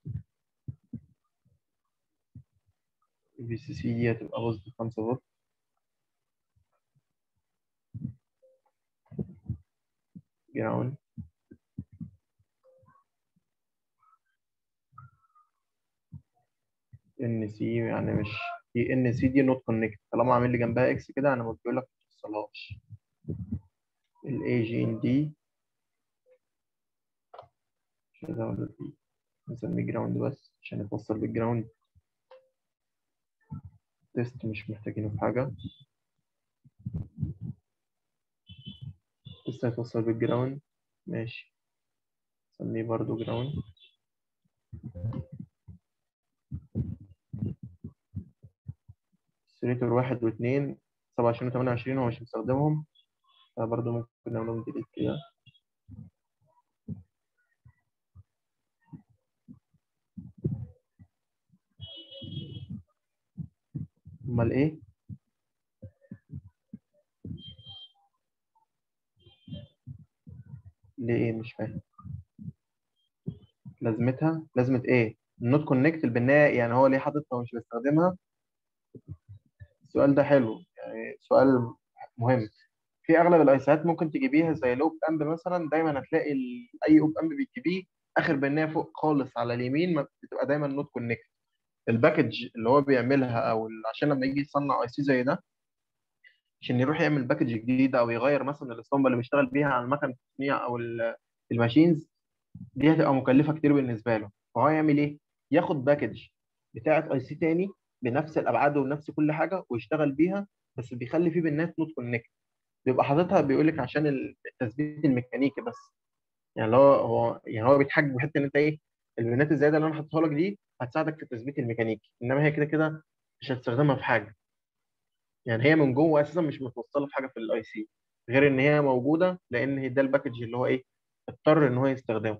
البي سي سي دي هتبقى بوزيتيف خمسة فولت جراوند ان سي يعني مش دي ان سي دي نوت كونكت طالما عامل لي جنبها اكس كده انا بقول لك ما توصلهاش الاي جي ان دي مش عايز اقول دي نسميه جراوند بس عشان يتوصل بالجراوند تيست مش محتاجينه في حاجة تيست هيتوصل بالجراوند ماشي نسميه برضو جراوند سيريتور واحد واثنين سبعة وعشرين وثمانية وعشرين هو مش مستخدمهم فبرضه ممكن نعملهم ديليت كده امال ايه ليه ايه مش فاهم لازمتها لازمة ايه النوت كونكت البناء يعني هو ليه حاططها ومش بيستخدمها السؤال ده حلو يعني سؤال مهم في اغلب الايسات ممكن تجيبيها زي الاوب امب مثلا دايما هتلاقي ال... اي اوب امب بتجيبيه اخر بنايه فوق خالص على اليمين ما بتبقى دايما نوت كونكت الباكج اللي هو بيعملها او ال- عشان لما يجي يصنع اي سي زي ده عشان يروح يعمل باكج جديده او يغير مثلا الاسطمبه اللي بيشتغل بيها على المكن التصنيع او ال- الماشينز دي هتبقى مكلفه كتير بالنسبه له فهو يعمل ايه؟ ياخد باكج بتاعه اي سي تاني بنفس الابعاد وبنفس كل حاجه ويشتغل بيها بس بيخلي فيه بنات نوت كونكت بيبقى حاططها بيقول لك عشان التثبيت الميكانيكي بس يعني اللي هو هو يعني هو بيتحجج بحته ان انت ايه البنات الزياده اللي انا حاططها لك دي هتساعدك في التثبيت الميكانيكي انما هي كده كده مش هتستخدمها في حاجه يعني هي من جوه اساسا مش متوصله في حاجه في الاي سي غير ان هي موجوده لان هي ده الباكج اللي هو ايه اضطر ان هو يستخدمه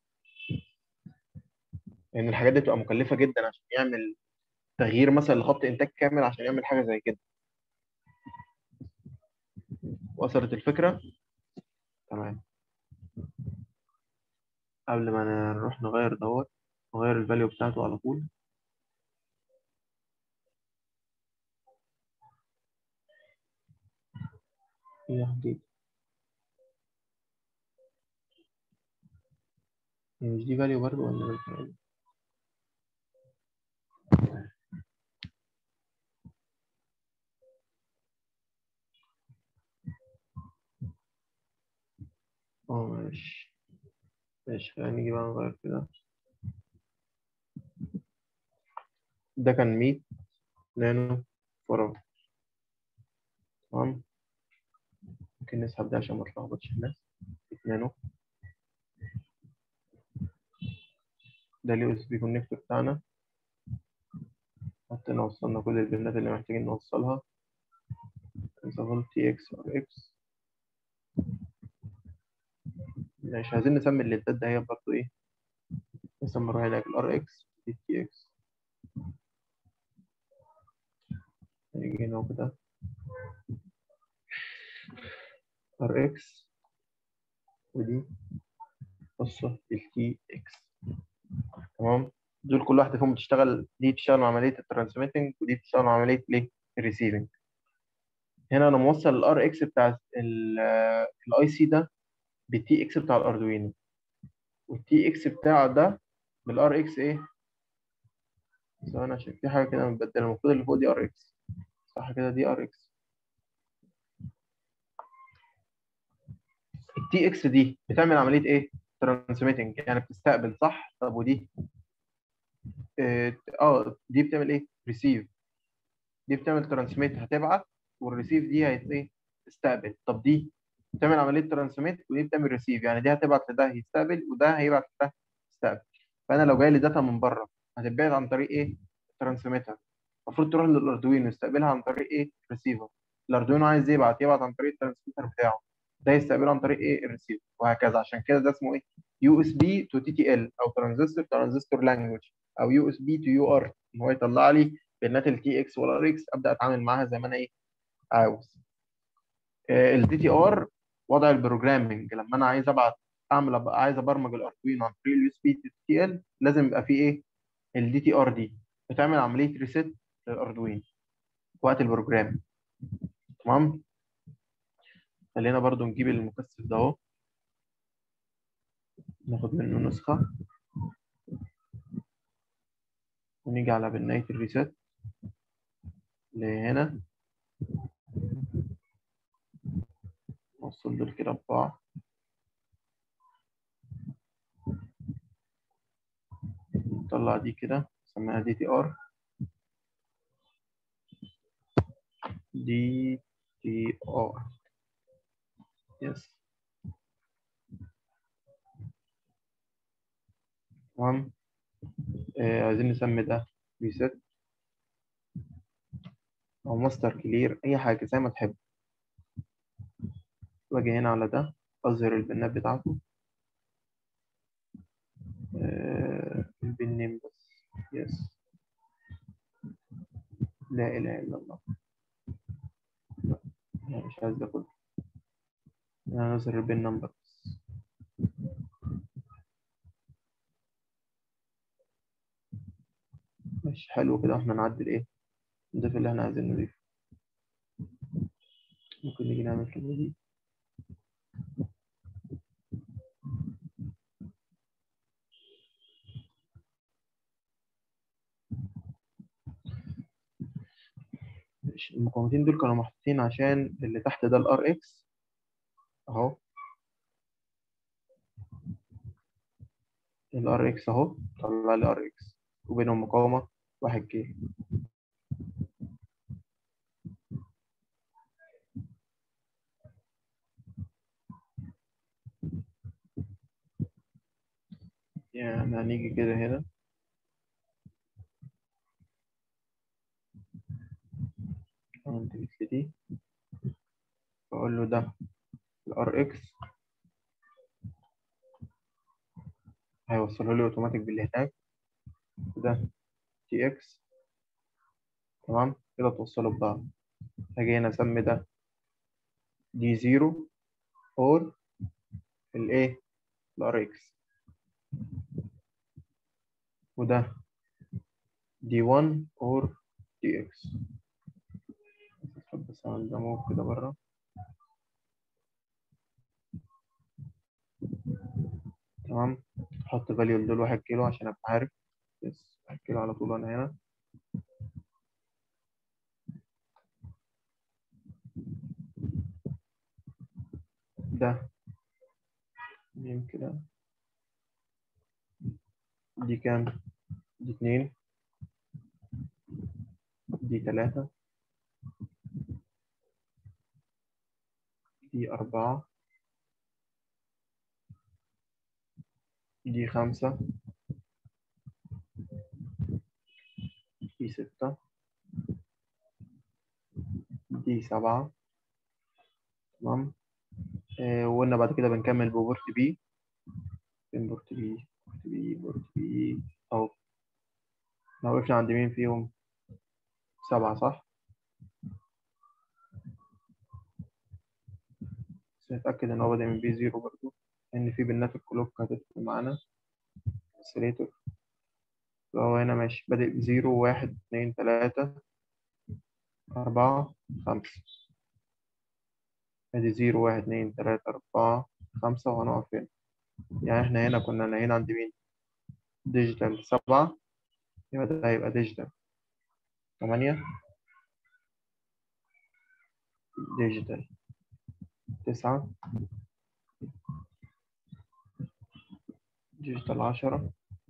لان يعني الحاجات دي بتبقى مكلفه جدا عشان يعمل تغيير مثلا لخط انتاج كامل عشان يعمل حاجه زي كده وصلت الفكره تمام قبل ما نروح نغير دوت نغير الفاليو بتاعته على طول يا حبيبي هي مش دي فاليو برضه ولا مش value؟ اه ماشي ماشي خلينا نيجي بقى نغير كده ده كان 100 نانو فراغ تمام ممكن نسحب ده عشان ما تلخبطش الناس 100 نانو ده اليو اس بي كونكتور بتاعنا حتى وصلنا كل البيانات اللي محتاجين نوصلها 5 فولت تي اكس ار اكس مش عايزين نسمي الليدات ده هي برضه ايه نسمي نروح هناك الار اكس دي تي اكس نيجي هنا كده ار اكس ودي قصة التي اكس تمام دول كل واحدة فيهم بتشتغل دي بتشتغل مع عملية الترانسميتنج ودي بتشتغل مع عملية الايه الريسيفنج هنا انا موصل الار اكس بتاع الاي سي ده بالتي اكس بتاع الاردوينو والتي اكس بتاع ده بالار اكس ايه ثواني عشان في حاجة كده متبدلة المفروض اللي فوق دي ار اكس صح كده دي ار اكس التي اكس دي بتعمل عمليه ايه؟ ترانسميتنج يعني بتستقبل صح؟ طب ودي؟ اه آه، دي بتعمل ايه؟ ريسيف دي بتعمل ترانسميت هتبعت والريسيف دي هت ايه؟ تستقبل طب دي بتعمل عمليه ترانسميت ودي بتعمل ريسيف يعني دي هتبعت لده يستقبل وده هيبعت لده يستقبل فانا لو جاي لي داتا من بره هتتبعت عن طريق ايه؟ ترانسميتر المفروض تروح للاردوينو يستقبلها عن طريق ايه؟ ريسيفر الاردوينو عايز يبعت يبعت عن طريق الترانسميتر بتاعه ده يستقبله عن طريق ايه؟ الريسيفر وهكذا عشان كده ده اسمه ايه؟ يو اس بي تو تي تي ال او ترانزستور ترانزستور لانجوج او يو اس بي تو يو ار ان هو يطلع لي بيانات التي اكس والار اكس ابدا اتعامل معاها زي ما انا ايه؟ عاوز الدي تي ار وضع البروجرامنج لما انا عايز ابعت اعمل أبقى عايز ابرمج الاردوينو عن طريق اليو اس بي تي تي ال لازم يبقى فيه ايه الدي تي ار دي بتعمل عمليه ريست للاردوينو وقت البروجرام تمام خلينا برضو نجيب المكثف ده اهو ناخد منه نسخه ونيجي على بنايه الريست لهنا نوصل دول كده ببعض نطلع دي كده نسميها دي تي ار دي تي ار يس تمام آه عايزين نسمي ده ريست او ماستر كلير اي حاجه زي ما تحب واجي هنا على ده اظهر البنات بتاعته آه البن نيم بس يس لا اله الا الله لا أنا مش عايز ده كله انا اظهر البن نمبر بس مش حلو كده احنا نعدل ايه نضيف اللي احنا عايزين نضيفه ممكن نيجي نعمل كده دي ماشي، المقاومتين دول كانوا محطوطين عشان اللي تحت ده الار اكس اهو الار اكس اهو طلع لي ار اكس وبينهم مقاومة واحد كيلو يعني هنيجي كده هنا عند مثل دي بقول له ده الار اكس هيوصله لي اوتوماتيك باللي هناك وده تي اكس تمام كده توصلوا ببعض هاجي هنا اسمي ده دي زيرو اور الايه الار اكس وده دي 1 اور دي اكس بس اعمل ده موف كده بره تمام احط فاليو لدول واحد كيلو عشان ابقى عارف بس واحد كيلو على طول انا هنا ده مين كده دي كام دي اتنين دي تلاتة دي أربعة دي خمسة دي ستة دي سبعة تمام آه وقلنا بعد كده بنكمل ببورت بي فين بورت بي بورت بي بورت بي أهو احنا وقفنا عند مين فيهم سبعة صح بس نتأكد إن هو بادئ من بي زيرو برضو إن في بنات الكلوك هتدخل معانا سيليتور فهو هنا ماشي بادئ بزيرو واحد اتنين تلاتة أربعة خمسة ادي زيرو واحد اتنين تلاتة أربعة خمسة وهنقف هنا يعني احنا هنا كنا ناهيين عند مين؟ ديجيتال سبعة يبقى ده هيبقى ديجيتال تمانية ديجيتال تسعة ديجيتال عشرة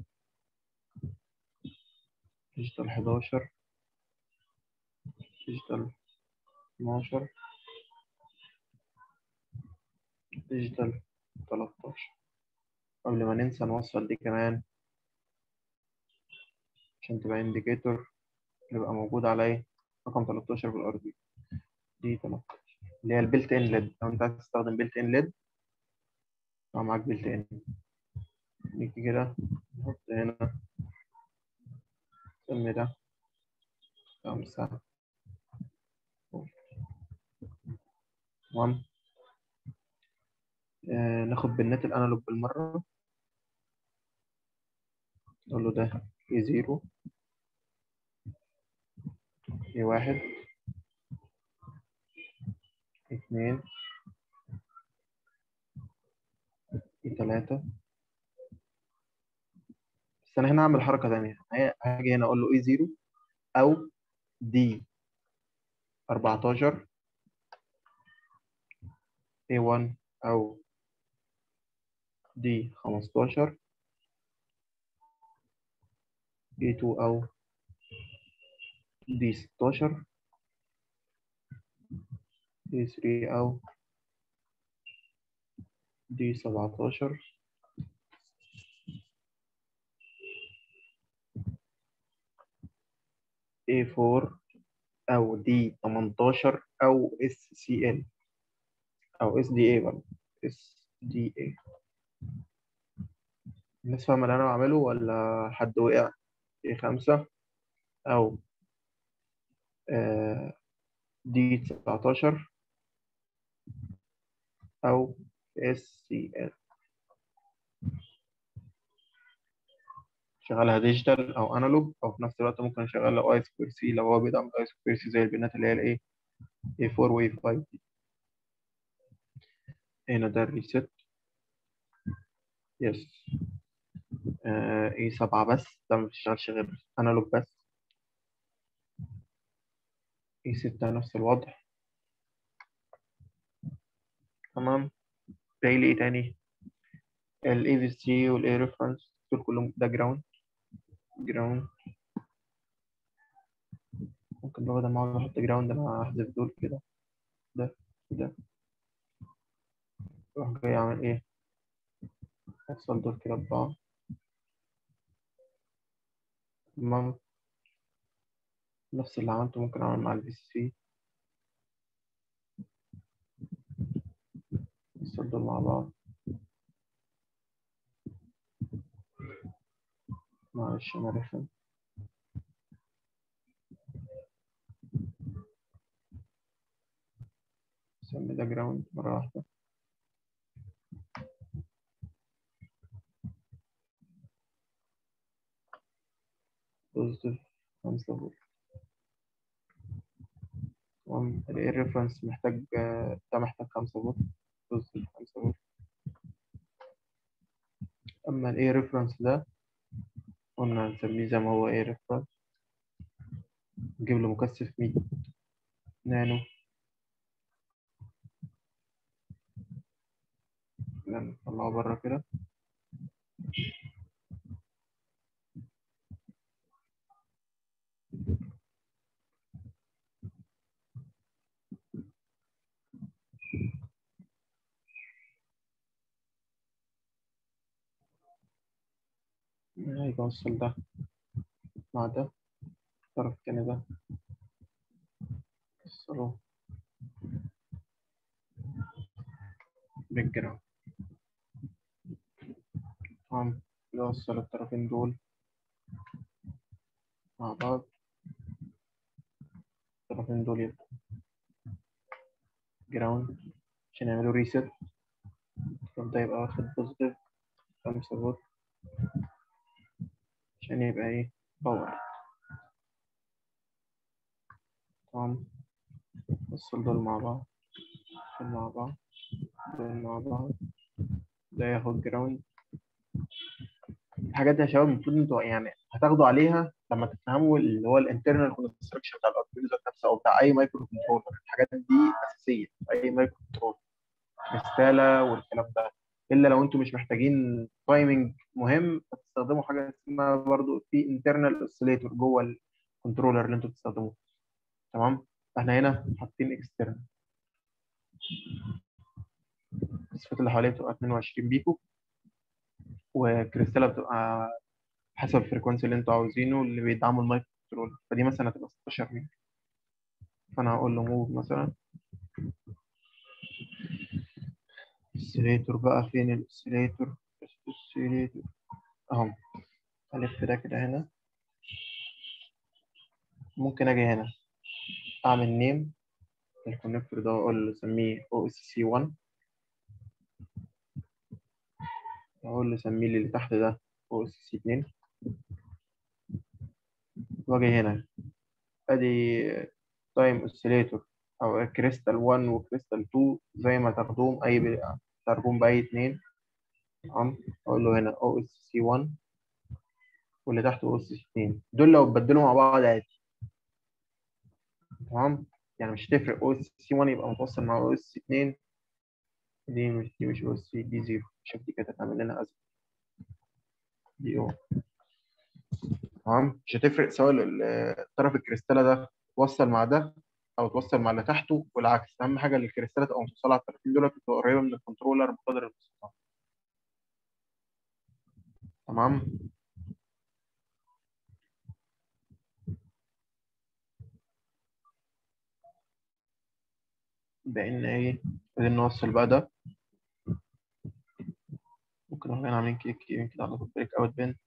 ديجيتال حداشر ديجيتال اتناشر ديجيتال تلاتاشر قبل ما ننسى نوصل دي كمان عشان تبقى انديكيتور يبقى موجود على رقم 13 في الار دي دي 13 اللي هي البيلت ان ليد لو انت عايز تستخدم بيلت ان ليد يبقى معاك بيلت ان نيجي كده نحط هنا سم ده خمسة تمام آه ناخد بنات الانالوج بالمرة نقول له ده اي زيرو اي واحد اتنين اي تلاتة بس انا هنا هعمل حركة تانية هاجي هنا اقول له اي زيرو او دي 14 A1 أو دي 15 A2 أو دي 16 A3 أو دي 17 A4 أو دي 18 أو SCL أو SDA برضه SDA الناس فاهمة اللي أنا بعمله ولا حد وقع A خمسة أو آه، دي 19 أو SCL شغالها ديجيتال او انالوج او في نفس الوقت ممكن اشغلها اي سكوير سي لو هو بيدعم اي سكوير سي زي البنات اللي هي الايه اي 4 واي 5 دي هنا ده الريست يس اي 7 بس ده ما بيشتغلش غير انالوج بس اي 6 نفس الوضع تمام باقي لي ايه تاني الاي في سي والاي ريفرنس دول كلهم ده جراوند جراوند ممكن بقى بدل ما اقعد احط جراوند انا هحذف دول كده ده ده اروح جاي اعمل ايه اوصل دول كده ببعض تمام نفس اللي عملته ممكن اعمل مع البي سي اوصل دول مع بعض معلش انا رخم سمي ده جراوند مرة واحدة بوزيتيف خمسة فولت تمام الاير ريفرنس محتاج ده محتاج خمسة فولت بوزيتيف خمسة فولت أما الاير ريفرنس ده قلنا هنسميه زي ما هو اير ريفرنس نجيب له مكثف 100 نانو نطلعه بره كده هيجي أوصل ده مع ده الطرف التاني ده وصله بالجراوند تمام يوصل الطرفين دول مع بعض الطرفين دول يبقوا جراوند عشان يعملوا ريست الطرف ده يبقى واخد بوزيتيف خمسة فولت عشان يبقى ايه باور تمام وصل دول مع بعض دول مع بعض دول مع بعض ده ياخد جراوند الحاجات دي يا شباب المفروض انتوا يعني هتاخدوا عليها لما تفهموا اللي هو الانترنال كونستراكشن بتاع الاورجانيزم نفسه او بتاع اي مايكرو كنترولر الحاجات دي اساسيه في اي مايكرو كنترولر رساله والكلام ده الا لو انتم مش محتاجين تايمنج مهم فتستخدموا حاجه اسمها برضو في انترنال اوسيليتور جوه الكنترولر اللي انتم بتستخدموه تمام احنا هنا حاطين اكسترنال الصفات اللي حواليه بتبقى 22 بيكو وكريستاله بتبقى حسب الفريكونسي اللي انتوا عاوزينه اللي بيدعموا المايكرو كنترولر فدي مثلا هتبقى 16 ميجا فانا هقول له موف مثلا اوسيليتور بقى فين الاوسيليتور اوسيليتور اهو الف ده كده هنا ممكن اجي هنا اعمل نيم الكونكتور ده واقول له سميه او اس سي 1 اقول له سميه لي اللي تحت ده او اس سي 2 واجي هنا ادي تايم اوسيليتور او كريستال 1 وكريستال 2 زي ما تاخدوهم اي ب... ترجم باي اتنين تمام اقول له هنا او اس سي 1 واللي تحته او اس سي 2 دول لو اتبدلوا مع بعض عادي تمام يعني مش هتفرق او اس سي 1 يبقى متوصل مع او اس سي 2 دي مش دي مش او اس سي دي زيرو شوف دي كده هتعمل لنا ازمه دي او تمام مش هتفرق سواء طرف الكريستاله ده توصل مع ده او توصل مع اللي تحته والعكس اهم حاجه ان الكريستاله تبقى متوصله على الطرفين دول تبقى قريبه من الكنترولر بقدر المستطاع تمام بان ايه عايزين نوصل بقى ده ممكن نروح هنا عاملين كليك يمين كده على بريك اوت بين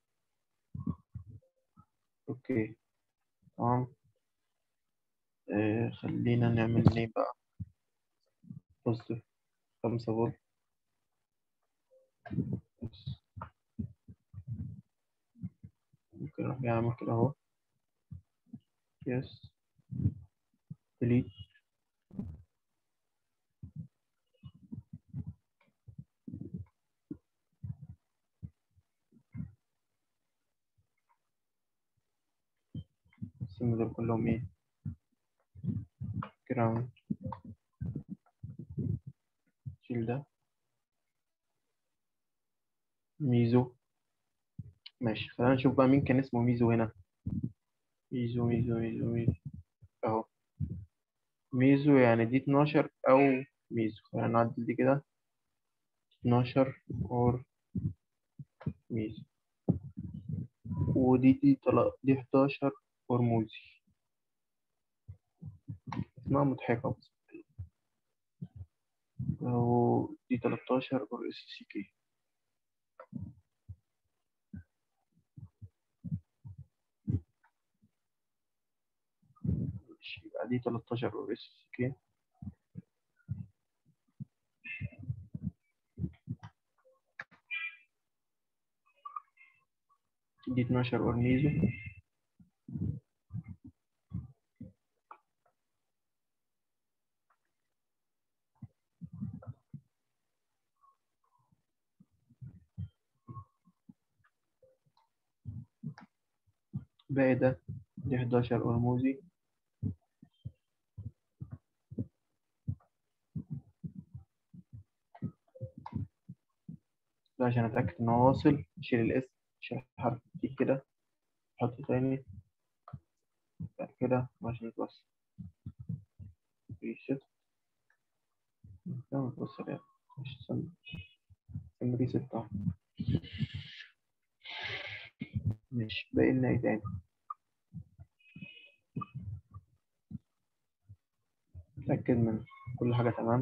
اوكي تمام آه خلينا نعمل ايه بقى بوزيتيف خمسة فولت ممكن نروح نعمل كده اهو يس ديليت السم دول كلهم ايه جراوند شيل ده ميزو ماشي خلينا نشوف بقى مين كان اسمه ميزو هنا ميزو ميزو ميزو ميزو اهو ميزو يعني دي 12 او ميزو خلينا نعدل دي كده 12 اور ميزو ودي دي طلع دي 11 اور موزي اسمها مضحكة بس اهو دي 13 اور اس سي كي يبقى دي 13 اور اس سي كي دي 12 اور ميزو باقي ده دي 11 اور موزي ده عشان اتاكد ان هو واصل اشيل الاس اشيل الحرف دي كده احطه تاني بعد كده عشان يتوصل ريست كده متوصل يعني مش استنى استنى ريست اهو مش باقي لنا ايه تاني اتاكد من كل حاجه تمام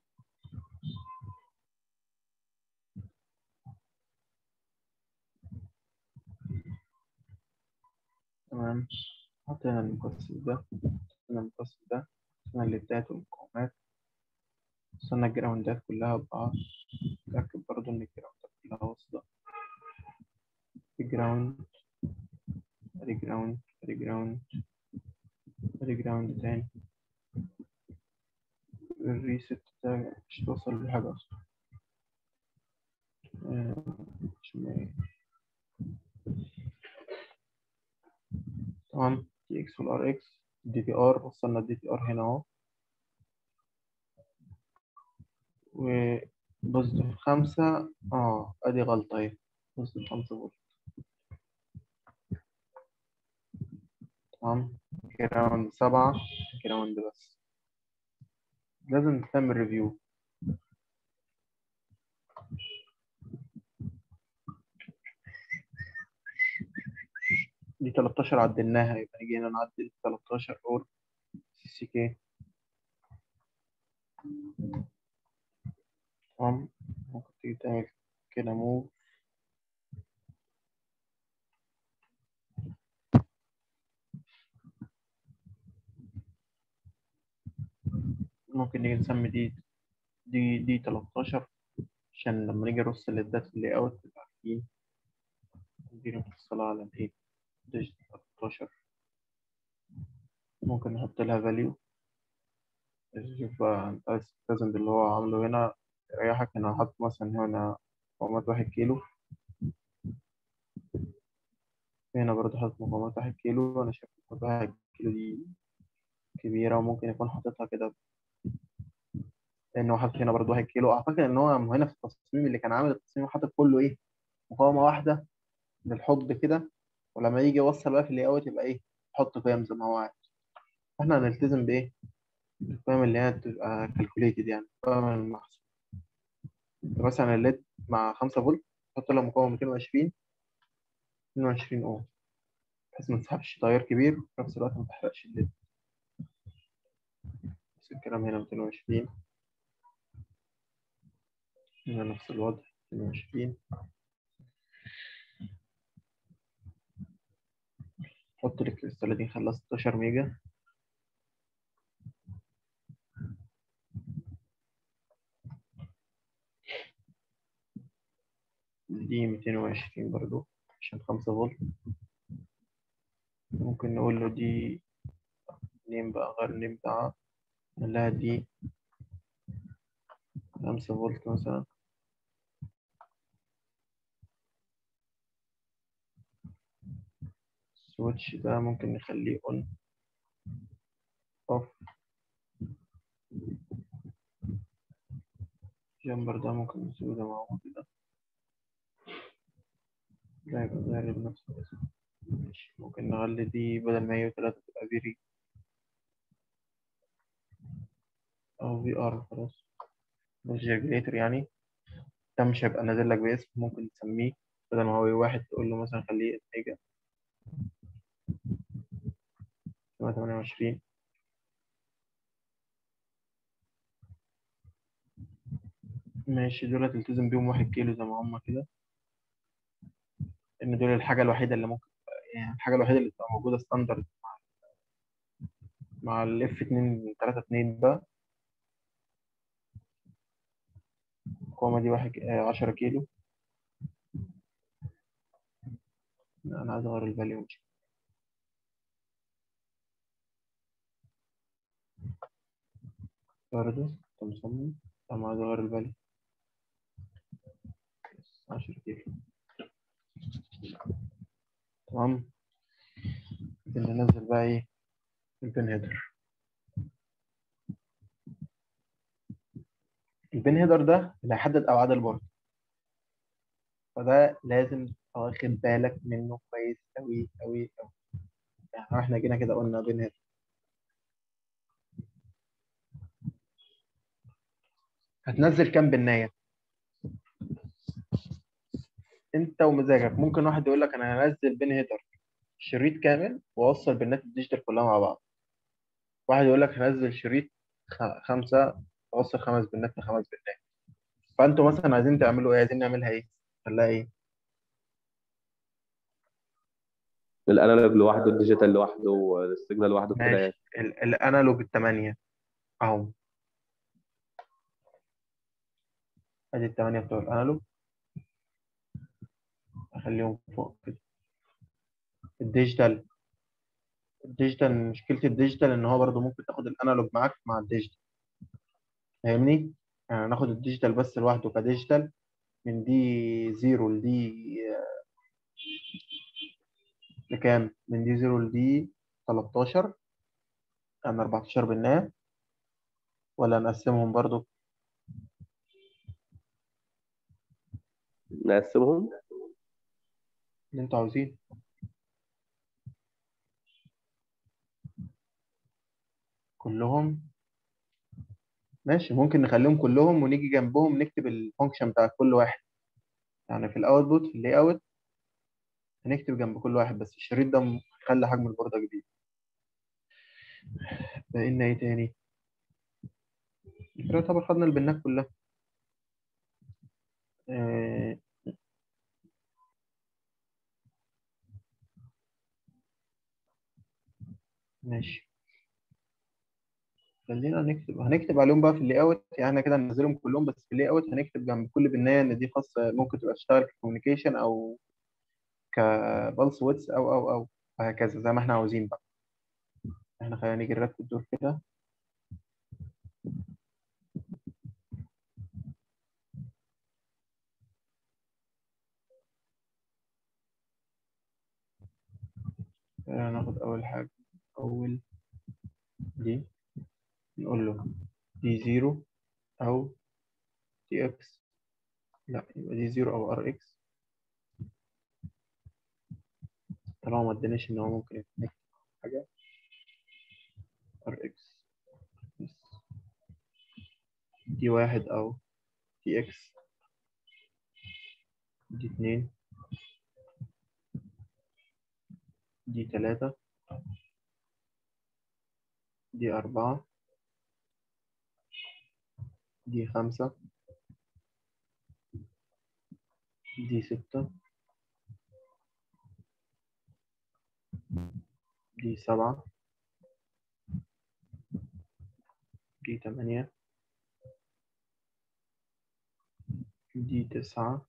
تمام حطينا المقص ده حطينا المقص ده حطينا الليدات والمقاومات وصلنا الجراوندات كلها ببعض نتأكد برضو إن الجراوندات كلها واصلة جراوند ادي جراوند ادي جراوند ادي جراوند تاني الريست ده مش توصل لحاجة أصلا مش تمام دي اكس والار اكس دي بي ار وصلنا الدي بي ار هنا اهو ودي بوزيتيف خمسة اه ادي غلطة اهي بوزيتيف خمسة فولت تمام جراوند سبعة جراوند بس لازم تعمل ريفيو دي 13 عدلناها يبقى نيجي هنا نعدل 13 اور سي سي كي تمام ممكن تيجي تعمل كده موف ممكن نيجي نسمي دي دي دي 13 عشان لما نيجي نرص الليدات في اللاي اوت تبقى عارفين دي متوصلة على الايه دي 13 ممكن نحط لها فاليو شوف بقى انت عايز تلتزم باللي هو عامله هنا يريحك انا هحط مثلا هنا مقاومات واحد كيلو هنا برضه حاطط مقاومات واحد كيلو انا شايف مقاومات واحد كيلو دي كبيرة وممكن يكون حاططها كده لأنه حاطط هنا برضه واحد كيلو أعتقد إن هو هنا في التصميم اللي كان عامل التصميم حاطط كله إيه مقاومة واحدة بالحب كده ولما يجي يوصل بقى في اللاي أوت يبقى إيه يحط قيم زي ما هو عايز إحنا هنلتزم بإيه القيم اللي هي تبقى كالكوليتد يعني القيم المحسوبة مثلا الليد مع 5 فولت تحط له مقاومة 220 22 أوم بحيث ما تسحبش تيار كبير وفي نفس الوقت ما تحرقش الليد نفس الكلام هنا 220 هنا نفس الوضع 220 حط الكريستالة دي نخليها 16 ميجا دي 220 برضو عشان 5 فولت ممكن نقول له دي نيم بقى غير النيم بتاعها نخليها دي 5 فولت مثلا السويتش ده ممكن نخليه اون اوف جمبر ده ممكن نسيبه ده موجود ده ده يبقى ظاهر بنفس الاسم ماشي ممكن نخلي دي بدل ما هي تلاتة تبقى فيري أو في ار خلاص مش ريجليتر يعني ده مش هيبقى نازل لك باسم ممكن تسميه بدل ما هو واحد تقول له مثلا خليه ميجا تمانية وعشرين ماشي دول تلتزم بيهم واحد كيلو زي ما هما كده ان دول الحاجة الوحيدة اللي ممكن يعني الحاجة الوحيدة اللي تبقى موجودة ستاندرد مع ال F اتنين تلاتة اتنين ده القوامة دي واحد آه، عشرة كيلو لا، أنا عايز أغير الفاليو مش برضه أنت مصمم أنا عايز أغير الفاليو عشرة كيلو تمام ننزل بقى إيه البن هيدر البن هيدر ده اللي هيحدد أبعاد البورد فده لازم تبقى واخد بالك منه كويس أوي أوي أوي يعني احنا جينا كده قلنا بن هيدر هتنزل كام بناية انت ومزاجك ممكن واحد يقول لك انا هنزل بين هيدر شريط كامل واوصل بنات الديجيتال كلها مع بعض واحد يقول لك هنزل شريط خ- خمسة اوصل خمس بنات لخمس بنات فانتوا مثلا عايزين تعملوا ايه عايزين نعملها ايه خليها ايه الانالوج لوحده الديجيتال لوحده والسيجنال لوحده كده يعني ماشي ال- الانالوج الثمانية اهو ادي الثمانية بتوع الانالوج اخليهم فوق كده الديجيتال الديجيتال مشكلة الديجيتال ان هو برضو ممكن تاخد الانالوج معاك مع الديجيتال فاهمني؟ يعني ناخد الديجيتال بس لوحده كديجيتال من دي زيرو لدي لكام؟ من دي زيرو لدي 13 يعني 14 بالنهاية ولا نقسمهم برضو نقسمهم اللي انتوا عاوزين كلهم ماشي ممكن نخليهم كلهم ونيجي جنبهم نكتب الفانكشن بتاع كل واحد يعني في الاوتبوت في اللاي اوت هنكتب جنب كل واحد بس الشريط ده خلي حجم البوردة كبير بقينا ايه تاني كده يعتبر خدنا البنات كلها آه، ماشي خلينا نكتب هنكتب عليهم بقى في اللاي اوت يعني احنا كده هننزلهم كلهم بس في اللاي اوت هنكتب جنب كل بنايه ان دي خاصه ممكن تبقى تشتغل ككوميونيكيشن او كبلس ويتس او او او وهكذا زي ما احنا عاوزين بقى احنا خلينا نيجي نرتب دول كده خلينا ناخد اول حاجه اول دي نقول له دي زيرو او دي اكس لا يبقى دي زيرو او ار اكس طالما ما ادانيش ان هو ممكن يكتب حاجه ار اكس دي واحد او دي اكس دي اتنين دي تلاتة دي أربعة دي خمسة دي ستة دي سبعة دي تمانية دي تسعة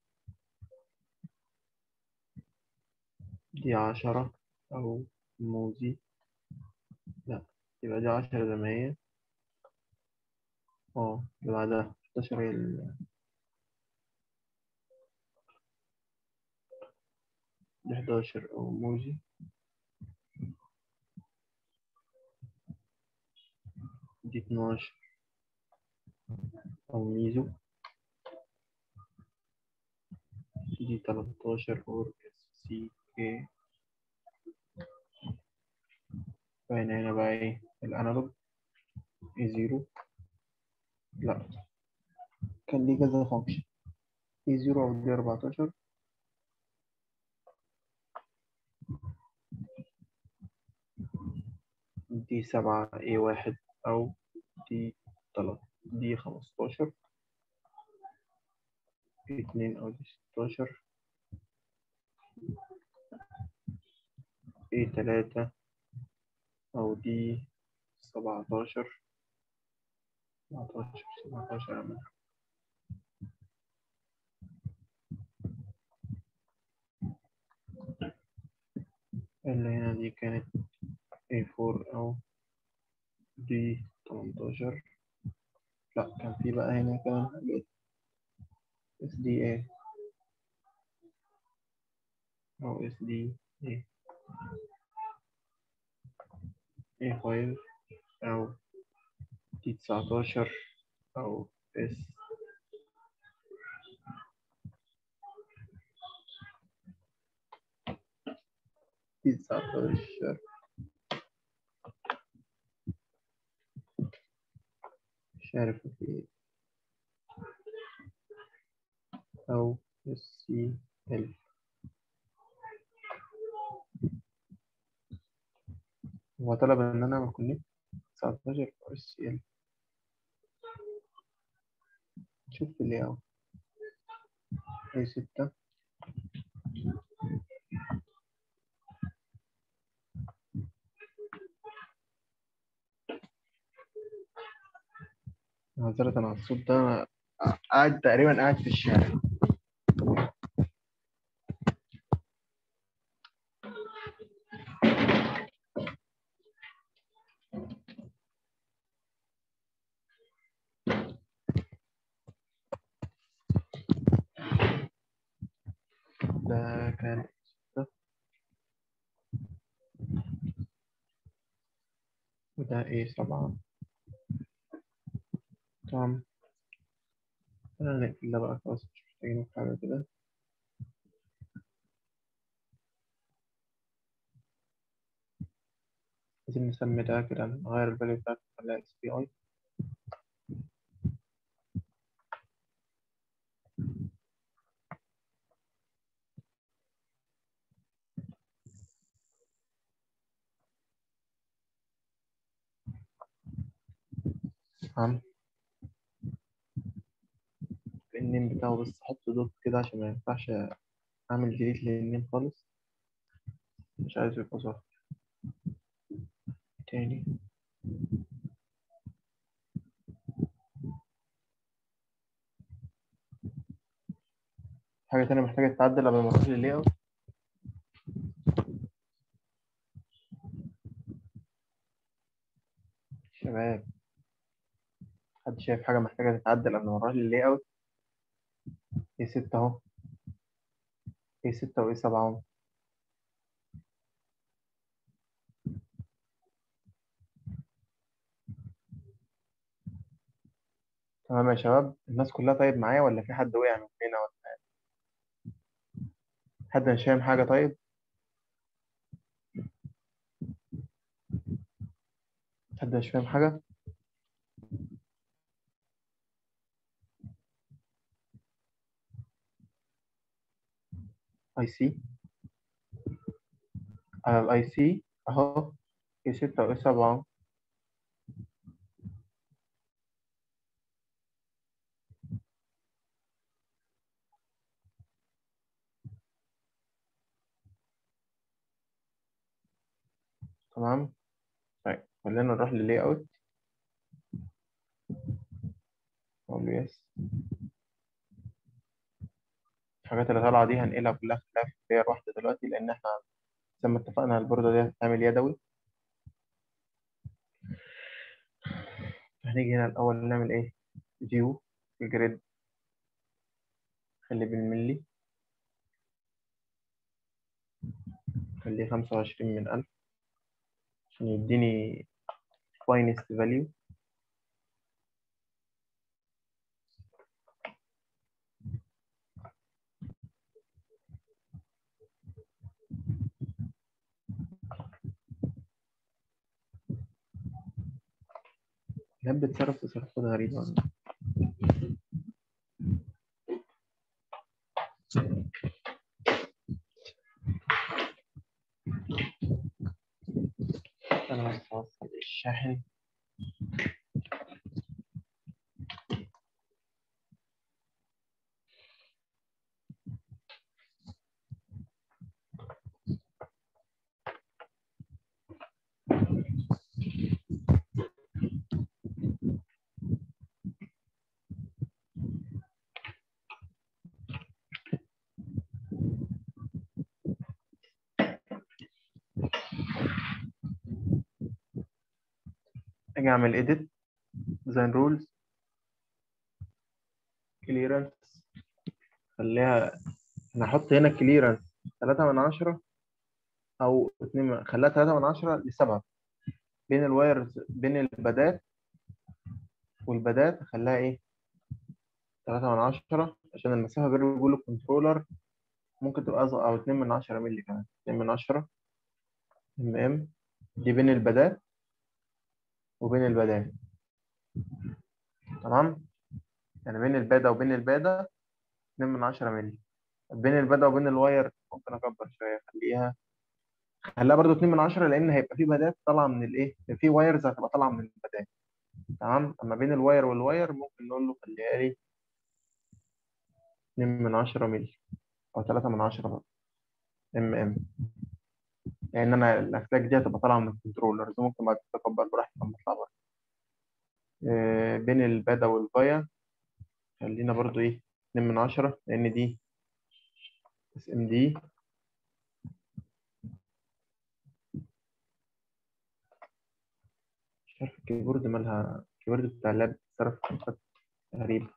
دي عشرة أو موزي لا يبقى دي عشرة زي ما هي اه اللي بعدها حداشر هي ال دي حداشر أو موزي دي اتناشر أو ميزو دي تلاتاشر أور اس سي كي باين هنا بقى ايه الانالوج اي زيرو لا كان ليه كذا فانكشن اي زيرو او دي اربعتاشر دي سبعة اي واحد او دي تلات دي خمستاشر دي اتنين او دي ستاشر اي تلاتة أو دي سبعتاشر سبعتاشر سبعتاشر أعمل اللي هنا دي كانت A4 أو دي تمنتاشر لأ كان في بقى هنا كمان حاجات SDA أو SDA A5 أو دي تسعتاشر أو S دي تسعتاشر مش عارف في ايه أو اس سي ال هو طلب إن أنا ما كنت 19 أو اس سي ال شوف اللي أهو اي ستة معذرة على الصوت ده أنا قاعد تقريبا قاعد في الشارع ده كان ستة وده ايه سبعة تمام أنا نقفل ده بقى خلاص مش محتاجين حاجة كده عايزين نسمي ده كده نغير الفاليو بتاعته نخليها اس بي اي تمام النيم بتاعه بس احط دوت كده عشان ما ينفعش اعمل ديليت للنيم خالص مش عايز يبقى ظاهر تاني حاجة تانية محتاجة تتعدل قبل ما اروح لللاي اوت شباب حد شايف حاجة محتاجة تتعدل قبل ما اروح لللاي اوت ايه ستة اهو ايه ستة وايه سبعة اهو تمام يا شباب الناس كلها طيب معايا ولا في حد وقع من هنا ولا إيه؟ حد مش فاهم حاجة طيب حد مش فاهم حاجة اي سي على الاي سي اهو ايه ستة وايه سبعة اهو. تمام طيب خلينا نروح لللاي اوت اقول له يس الحاجات اللي طالعة دي هنقلها كلها خلاها في لاير واحدة دلوقتي لأن احنا زي ما اتفقنا البوردة دي هتتعمل يدوي هنيجي هنا الأول نعمل إيه؟ فيو الجريد خليه بالملي خليه خمسة وعشرين من ألف عشان يديني finest value كانت بتتصرف تصرفات غريبة والله. أنا بس هوصل الشاحن أجي أعمل edit design rules clearance خليها أنا هحط هنا clearance تلاتة من عشرة أو اتنين من... خليها تلاتة من عشرة لسبب بين الوايرز بين البادات والبادات خليها إيه تلاتة من عشرة عشان المسافة بين الرجول الكنترولر ممكن تبقى أصغر أو اتنين من عشرة مللي كمان اتنين من عشرة ام ام دي بين البادات وبين البادات تمام يعني بين البادة وبين البادة اتنين من عشرة مللي بين البادة وبين الواير ممكن أكبر شوية خليها خليها برضو اتنين من عشرة لأن هيبقى في بادات طالعة من الإيه في وايرز هتبقى طالعة من البادات تمام أما بين الواير والواير ممكن نقول له خليها لي اتنين من عشرة مللي أو تلاتة من عشرة برضه ام ام لان انا الاسلاك دي هتبقى طالعه من الكنترولرز ممكن بعد كده اكبر براحتي لما اطلع بره آه، بين البادا والفايا خلينا برضو ايه 2 من 10 لان دي اس ام دي مش عارف الكيبورد مالها الكيبورد بتاع اللاب بيتصرف حركات غريبة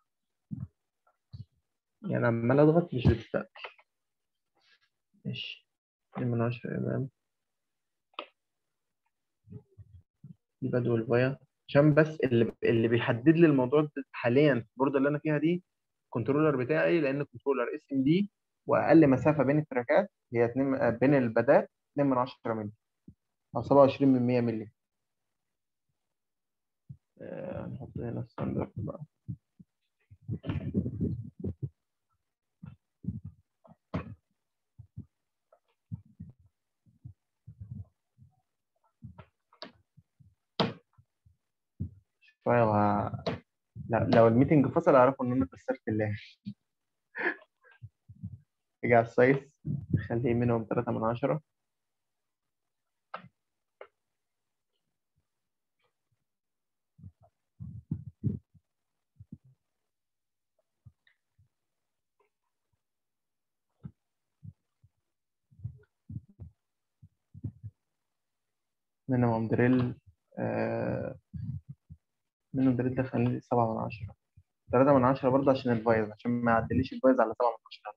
يعني عمال اضغط مش بتستقبل ماشي 2 من 10 امام دي بدو الفايا عشان بس اللي اللي بيحدد لي الموضوع ده حاليا في البورد اللي انا فيها دي الكنترولر بتاعي لان الكنترولر اس ام دي واقل مسافه بين التراكات هي 2 بين البادات 2 من 10 مللي أو سبعة وعشرين من مية ملي آه، نحط هنا ستاندرد بقى شوية وه... لا لو الميتنج فصل اعرفوا ان انا كسرت الله رجع السايز خليه منهم تلاتة من عشرة مينيموم دريل آه... مينيموم دريل ده خليه سبعة من عشرة تلاتة من عشرة برضه عشان الفايز عشان ما يعدليش الفايز على سبعة من عشرة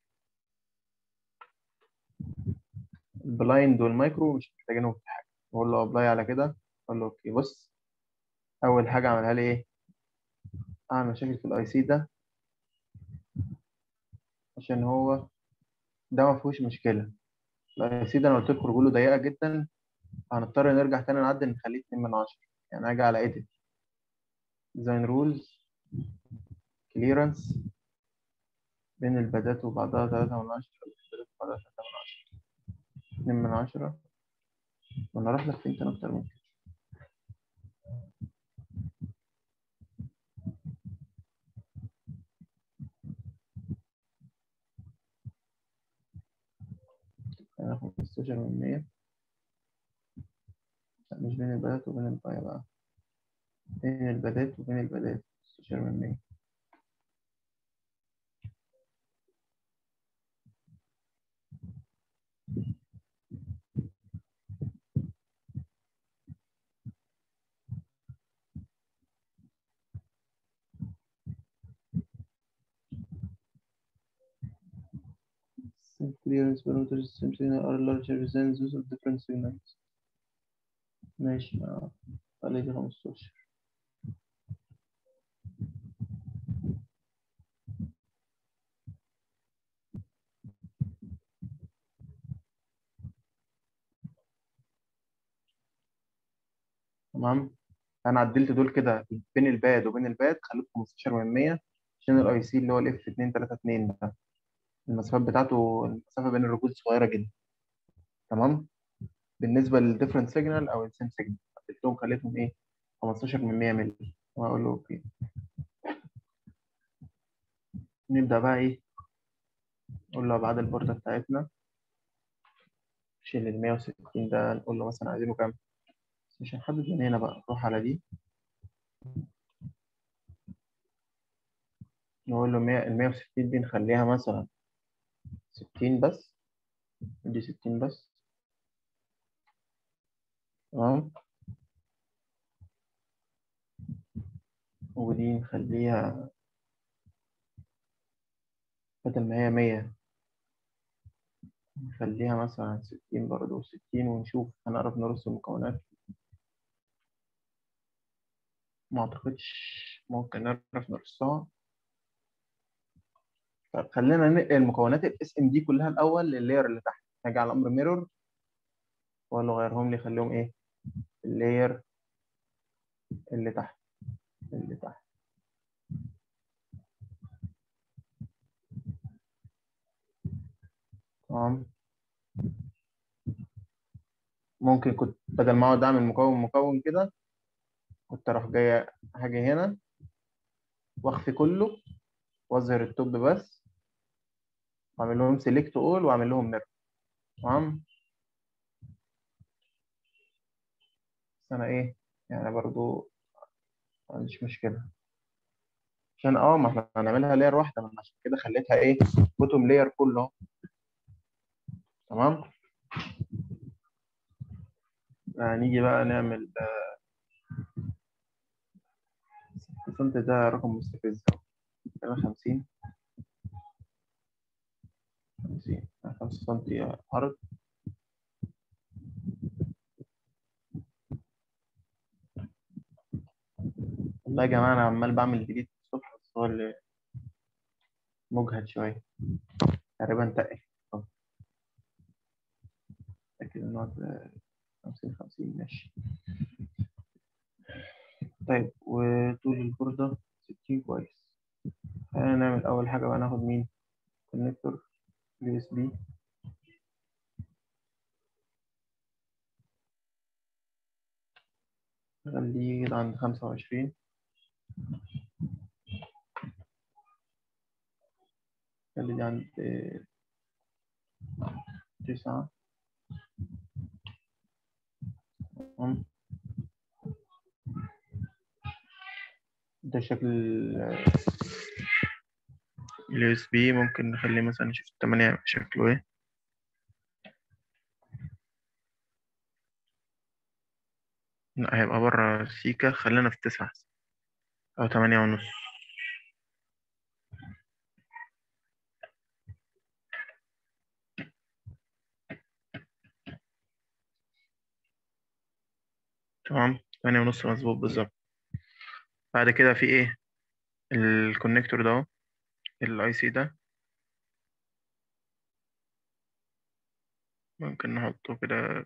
البلايند والمايكرو مش محتاجينهم في حاجة بقول له ابلاي على كده اقول له اوكي بص اول حاجة عملها لي ايه اعمل مشاكل في الاي سي ده عشان هو ده ما فيهوش مشكلة الاي سي ده انا قلت لكم رجوله ضيقة جدا هنضطر نرجع تاني نعدل نخليه 2 من 10 يعني اجي على edit design rules clearance بين البادات وبعضها 3 من 10 البادات وبعضها 3 من 10 2 من 10 وانا اروح لك فين تاني اكتر من كده هنا 15 من 100 لا مش بين البادات وبين الباية بقى بين البادات وبين البادات 15 من 100 Sync clearance parameters simply are larger than those of different signals ماشي ما خليه 15 تمام انا عدلت دول كده بين الباد وبين الباد خليت 15 من 100 عشان الاي سي اللي هو الاف 232 ده المسافات بتاعته المسافه بين الرجول صغيره جدا تمام بالنسبه للديفرنت سيجنال او السيم سيجنال عدلتهم خليتهم ايه 15 من 100 مللي واقول له اوكي نبدا بقى ايه نقول له ابعاد البورده بتاعتنا شيل ال 160 ده نقول له مثلا عايزينه كام مش هنحدد من هنا بقى نروح على دي نقول له 100 ال 160 دي نخليها مثلا 60 بس دي 60 بس تمام ودي نخليها بدل ما هي 100 نخليها مثلا 60 برضه 60 ونشوف هنعرف نرص المكونات ما اعتقدش ممكن نعرف نرصها طب خلينا ننقل مكونات الاس ام دي كلها الاول لللاير اللي تحت هاجي على امر ميرور واقول له غيرهم لي خليهم ايه اللاير اللي تحت اللي تحت تمام ممكن كنت بدل ما اقعد اعمل مكون مكون كده كنت اروح جاي هاجي هنا واخفي كله واظهر التوب بس واعمل لهم سيلكت اول واعمل لهم ميرور تمام بس انا ايه يعني برضو ما عنديش مشكله عشان اه ما احنا هنعملها لاير واحده ما أنا عشان كده خليتها ايه بوتوم لاير كله تمام هنيجي بقى نعمل الفونت ده رقم مستفز أهو. 50 50 5 سم عرض والله يا جماعة أنا عمال بعمل ديليت الصبح بس هو اللي مجهد شوية تقريبا تقل أهو. لكن النوع ده 50 50 ماشي طيب وطول البوردة 60 كويس خلينا نعمل أول حاجة بقى ناخد مين كونكتور يو اس بي نخليه عند خمسة وعشرين خلي دي عند تسعة تمام ده شكل ال USB ممكن نخليه مثلا نشوف التمانية شكله ايه لا هيبقى بره سيكا خلينا في تسعة أو تمانية ونص تمام تمانية ونص مظبوط بالظبط بعد كده في ايه الكونكتور ده الاي سي ده ممكن نحطه كده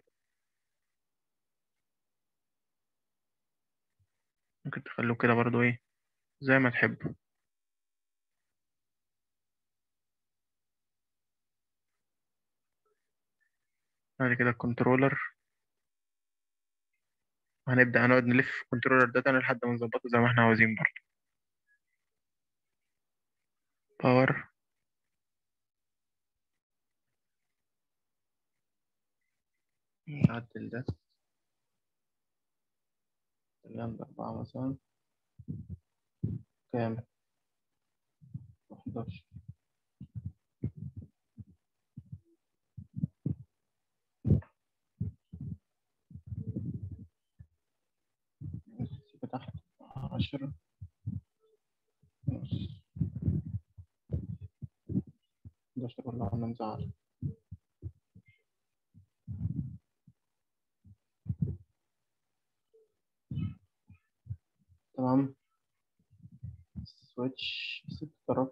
ممكن تخلوه كده برضو ايه زي ما تحبوا بعد كده الكنترولر هنبدأ هنقعد نلف الكنترولر ده تاني لحد ما نظبطه زي ما احنا عاوزين برضه باور نعدل ده جنب أربعة مثلا كام حداشر تحت عشرة نص حداشر ولا عنا نزعل تمام سويتش ست طرف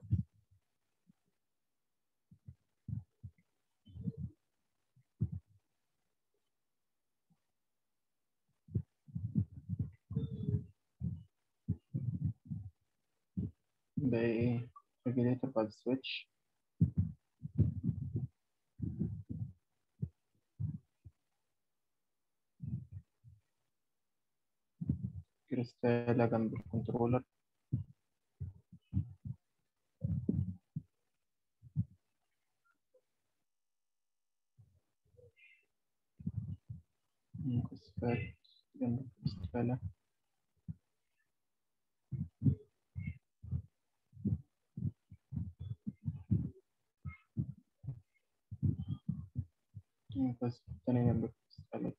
باقي ايه ريجوليتر بعد السويتش كريستالة جنب الكنترولر مكثفات جنب الكريستالة مكثفة التانية جنب الكريستالة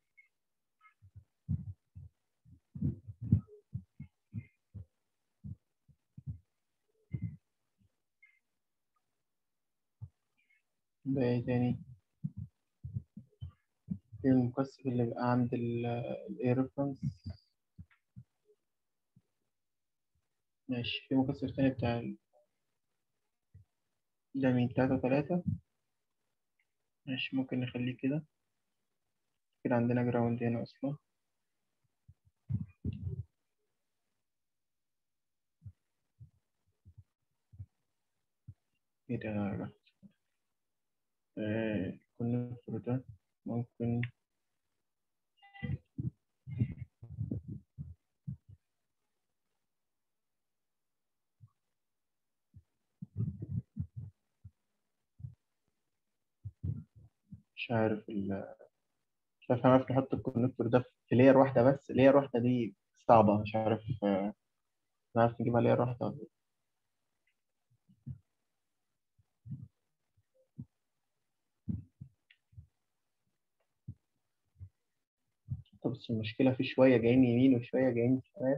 باقي تاني في المكثف اللي بيبقى عند الاير ريفرنس ماشي في مكثف تاني بتاع ال- ده من تلاتة تلاتة ماشي ممكن نخليه كده كده عندنا جراوند هنا أصلا ايه ده راح آه، الكونكتور ده ممكن مش عارف ال مش عارف هنعرف نحط الكونكتور ده في لاير واحدة بس لاير واحدة دي صعبة مش عارف آه، نعرف نجيبها لاير واحدة ولا إيه. طب بس المشكلة في شوية جايين يمين وشوية جايين شمال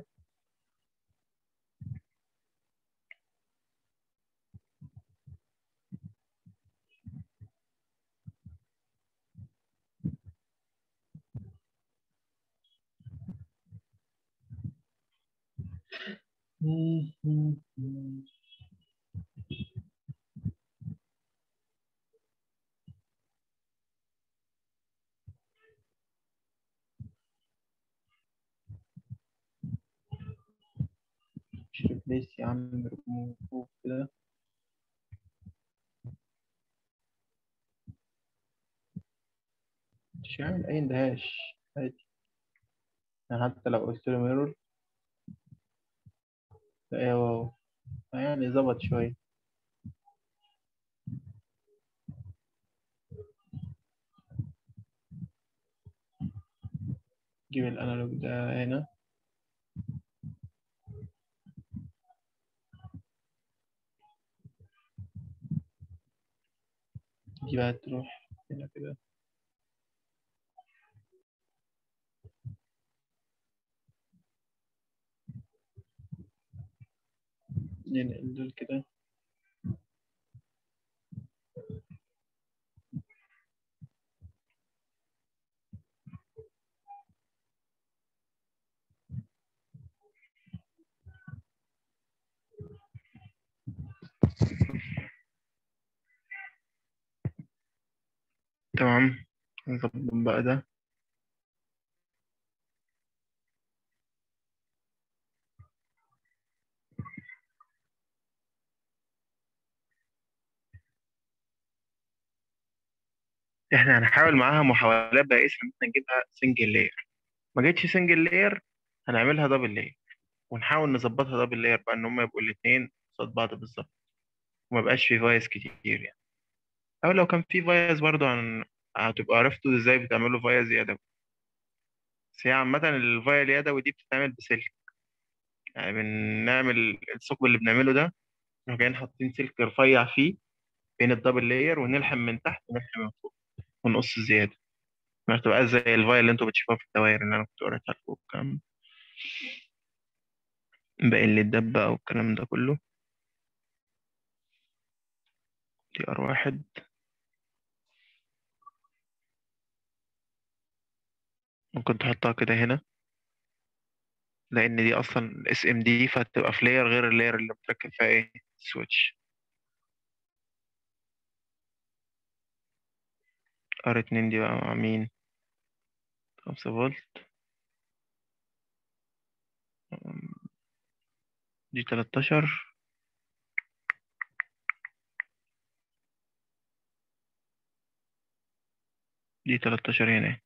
مش ريبليس يا عم ريموف كده مش هيعمل أي اندهاش عادي يعني حتى لو قلت له ميرور لا واو يعني ظبط شوية جيب الأنالوج ده هنا دي بقى تروح هنا كده ننقل دول كده تمام نظبط بقى ده احنا هنحاول معاها محاولات بائسة ان احنا نجيبها سنجل لاير ما جتش سنجل لاير هنعملها دبل لاير ونحاول نظبطها دبل لاير بقى ان هم يبقوا الاثنين قصاد بعض بالظبط وما بقاش في فايز كتير يعني او لو كان في فايز برضه هن... هتبقى عرفتوا ازاي بتعملوا فايز يدوي بس هي عامة الفاية اليدوي دي بتتعمل بسلك يعني بنعمل الثقب اللي بنعمله ده احنا جايين حاطين سلك رفيع فيه بين الدبل لاير ونلحم من تحت ونلحم من فوق ونقص الزيادة ما تبقى زي الفاية اللي انتوا بتشوفوها في الدوائر اللي انا كنت قريتها لكم والكلام ده. باقي اللي الدبة او الكلام ده كله دي ار واحد ممكن تحطها كده هنا لان دي اصلا اس ام دي فهتبقى في لاير غير اللاير اللي متركب فيها ايه سويتش ار اتنين دي بقى مع مين خمسة فولت دي تلاتاشر دي تلاتاشر هنا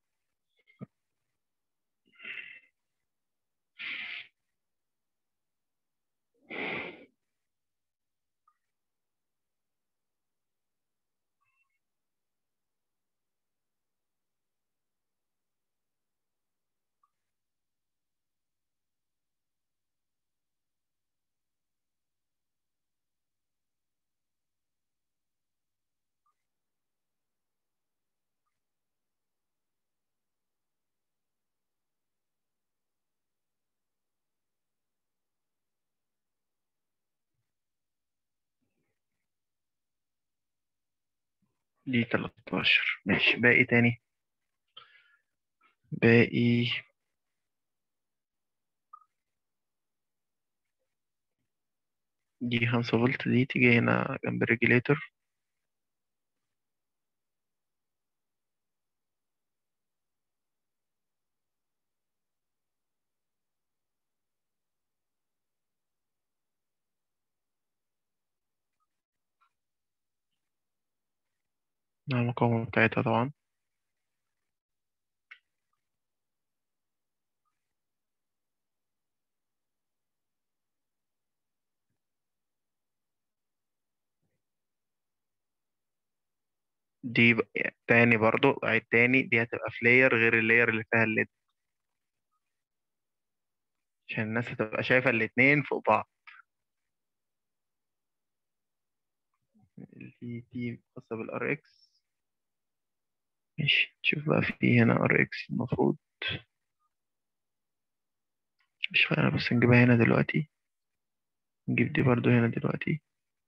دي تلاتاشر ماشي باقي تاني باقي دي خمسة فولت دي تيجي هنا جنب الريجيليتر مع المقاومة بتاعتها طبعا دي ب- تاني برضو عيد تاني دي هتبقى في لاير غير اللاير اللي فيها الليد عشان الناس هتبقى شايفة الاتنين فوق بعض الفي تي خاصة بالار اكس ماشي نشوف بقى في هنا ار اكس المفروض مش فارقة بس نجيبها هنا دلوقتي نجيب دي برضو هنا دلوقتي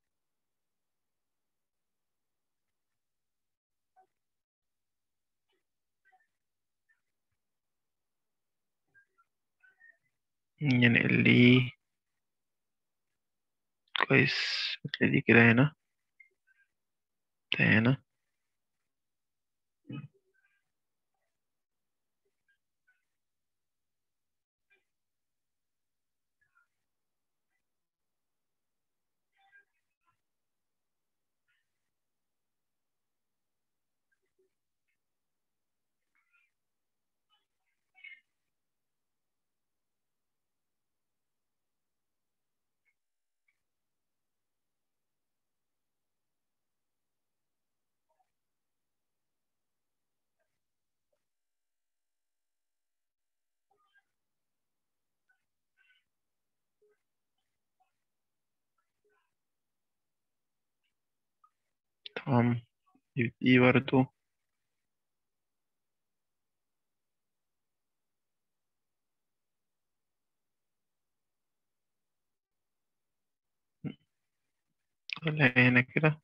ننقل دي كويس مثل دي كده هنا ده هنا تمام دي برضو ولا هنا كده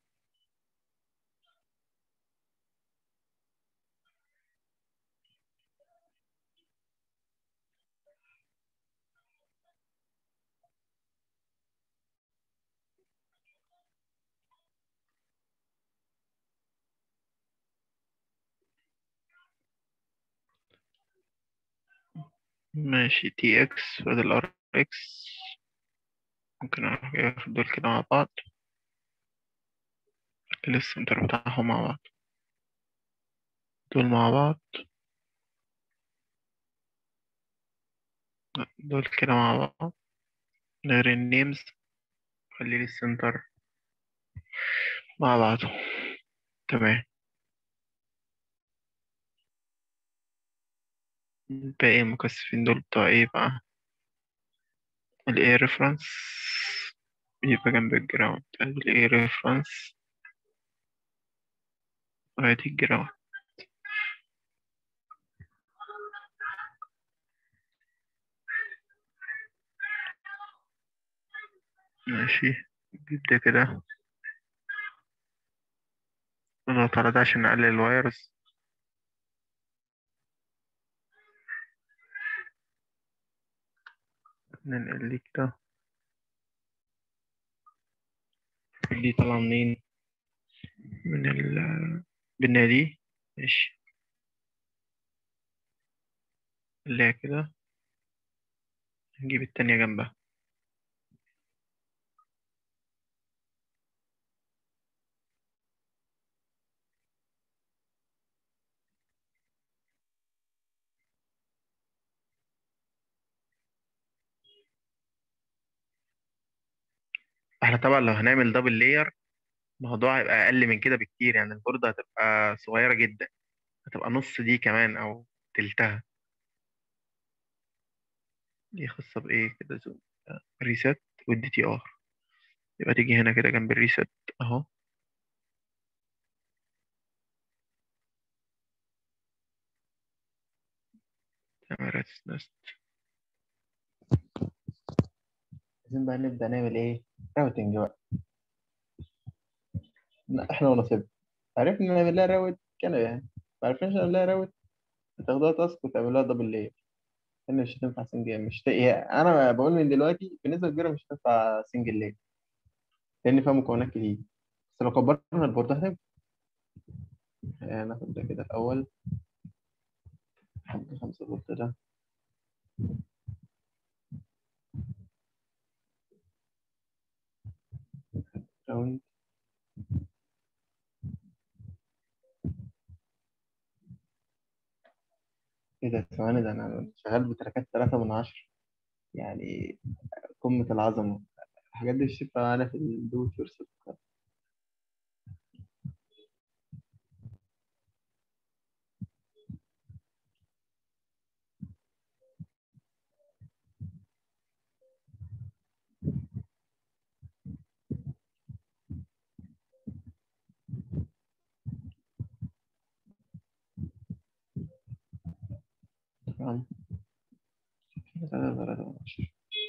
ماشي تي اكس بدل ار اكس ممكن اروح جاي واخد دول كده مع بعض السنتر بتاعهم مع بعض دول مع بعض لا، دول كده مع بعض غير النيمز خلي لي السنتر مع بعضه تمام باقي المكثفين دول بتوع ايه بقى الاي ريفرنس يبقى جنب الجراوند الاي ريفرنس وادي الجراوند ماشي نجيب ده كده نضغط على ده عشان نقلل الوايرز ننقل دي كده دي طالعة منين من ال بالنادي ماشي اللي هي كده نجيب التانية جنبها احنا طبعا لو هنعمل دبل لاير الموضوع هيبقى اقل من كده بكتير يعني البوردة هتبقى صغيرة جدا هتبقى نص دي كمان او تلتها دي خاصة بايه كده زوم ريست والدي تي ار يبقى تيجي هنا كده جنب الريست اهو كاميرا نست عايزين بقى نبدأ نعمل ايه راوتنج بقى لا، احنا ونصيبنا عرفنا نعمل لها راوت كان يعني ما عرفناش نعمل لها راوت بتاخدوها تاسك وتعملوها دبل لاير هنا مش هتنفع سنجل مش ت... هي انا بقول من دلوقتي بنسبة كبيرة مش هتنفع سنجل لاير لان فيها مكونات كتير بس لو كبرنا البوردة هتنفع يعني ناخد ده كده الأول حد خمسة بورت ده راوند ايه ده ثواني ده انا شغال بتراكات تلاتة من عشرة يعني قمة العظمة الحاجات دي مش تنفع معانا في الدو ات يور سيلف تمام تلاتة تلاتة من عشرة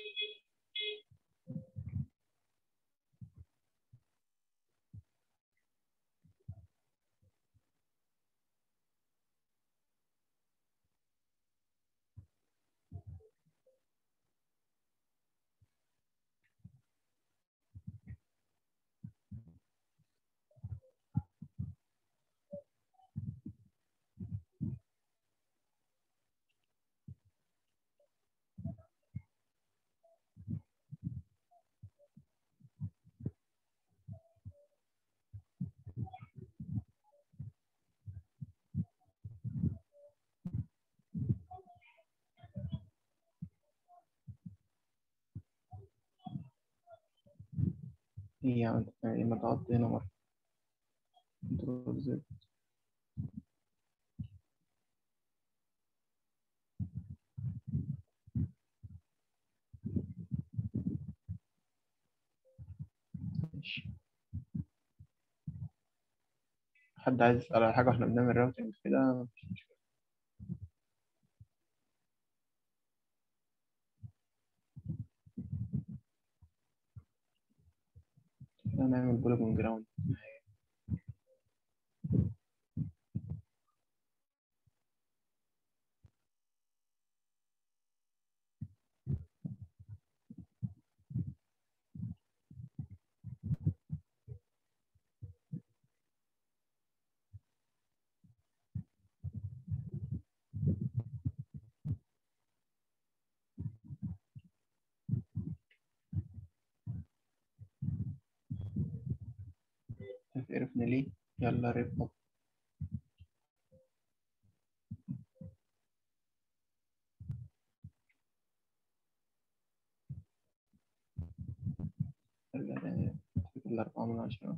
ايه يا عم يعني ما تقعد هنا مرة كنترول زد ماشي حد عايز يسأل على حاجة واحنا بنعمل راوتنج كده مفيش مشكلة احنا نعمل بوليجون جراوند عرفنا ليه يلا ريب اب الأربعة من عشرة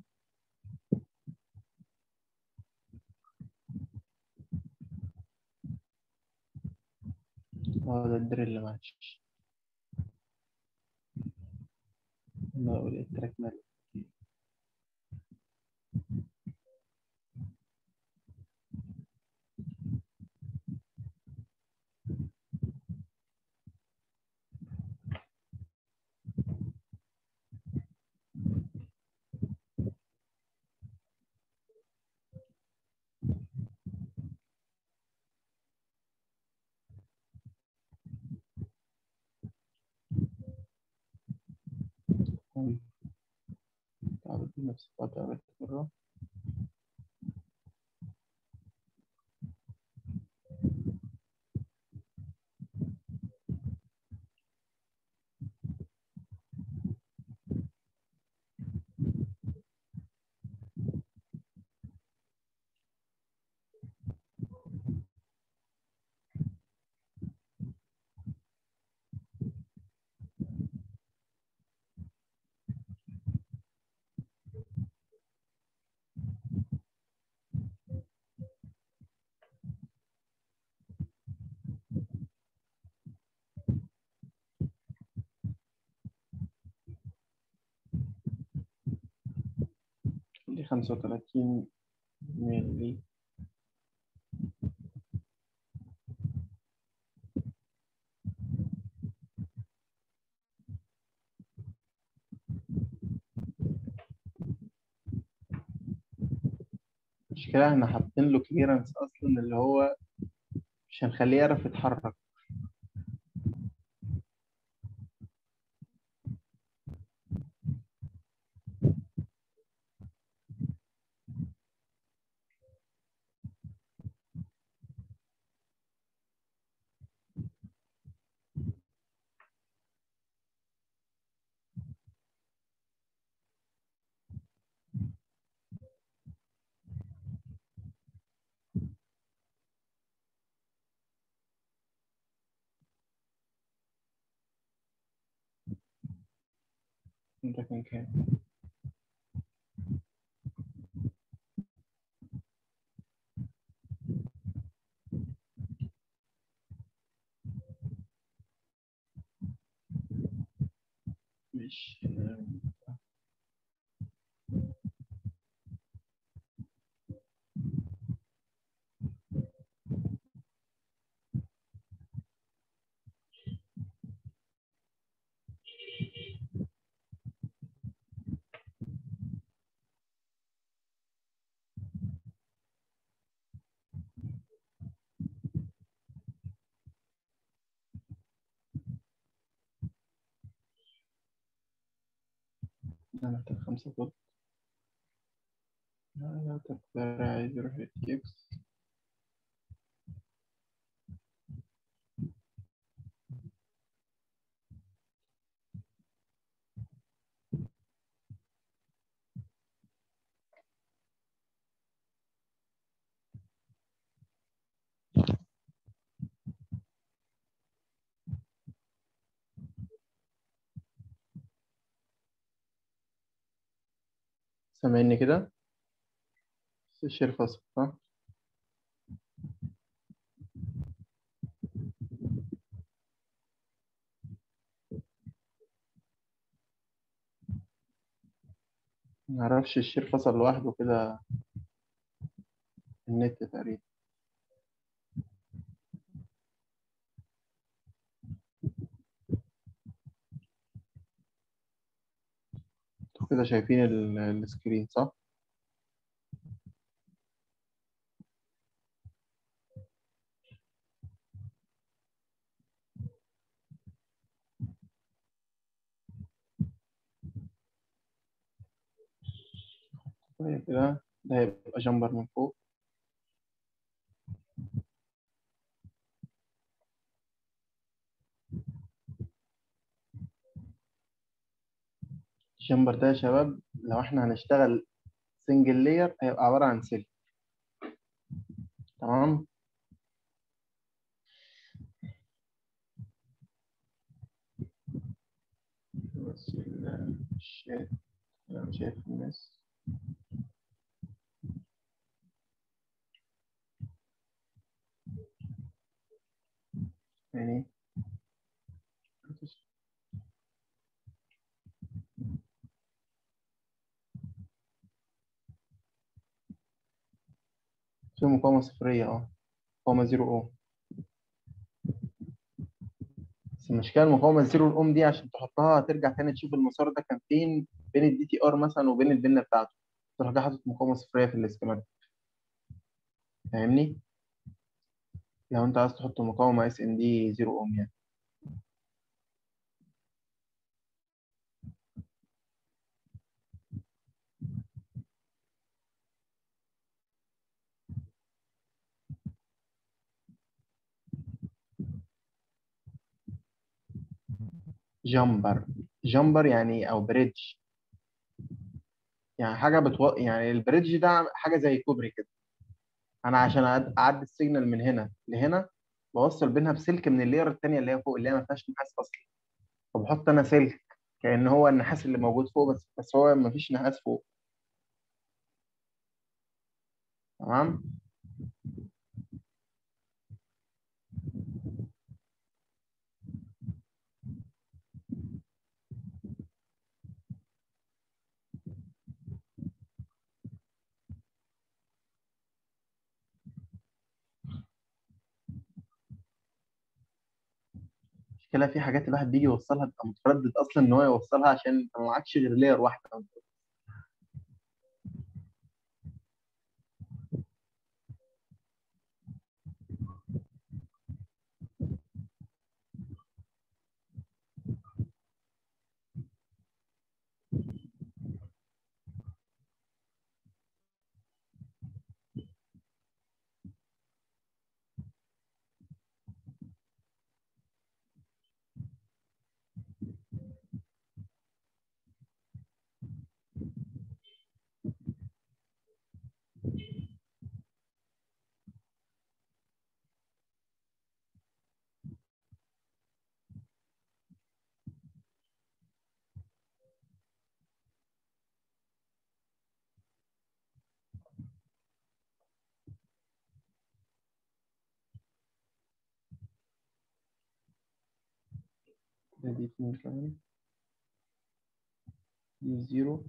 اه ده الدريل ماتش ما أقول التراك مال قوي تعرض نفس الوضع مرة دي خمسة وتلاتين ملي المشكلة احنا حاطين له كليرنس أصلا اللي هو مش هنخليه يعرف يتحرك ده كان كام مش أنا محتاج خمسة فولت لا لا تقدر عايز يروح اكس سامعني كده الشير فصل صح معرفش الشير فصل لوحده كده النت تقريبا انتوا كده شايفين ال- السكرين صح؟ طيب كده ده هيبقى جامبر من فوق الجامبر ده يا شباب لو احنا هنشتغل سنجل لاير هيبقى عبارة عن سلك تمام بس ال- مش شايف أنا مش شايف الناس يعني في مقاومة صفرية اه مقاومة زيرو اوم بس المشكلة المقاومة الزيرو الاوم دي عشان تحطها هترجع تاني تشوف المسار ده كان فين بين الدي تي ار مثلا وبين البنة بتاعته تروح جاي حاطط مقاومة صفرية في الاسكيماتيك فاهمني؟ لو انت عايز تحط مقاومة اس ان دي زيرو اوم يعني جامبر جامبر يعني او بريدج يعني حاجة بتو... يعني البريدج ده حاجة زي كوبري كده انا عشان أعد- اعدي السيجنال من هنا لهنا بوصل بينها بسلك من اللير التانية اللي هي فوق اللي هي ما فيهاش نحاس اصلا فبحط انا سلك كأن هو النحاس اللي موجود فوق بس بس هو ما فيش نحاس فوق تمام المشكلة في حاجات الواحد بيجي يوصلها بيبقى متردد اصلا ان هو يوصلها عشان انت ما معكش غير لير واحدة ده دي اتنين كمان دي زيرو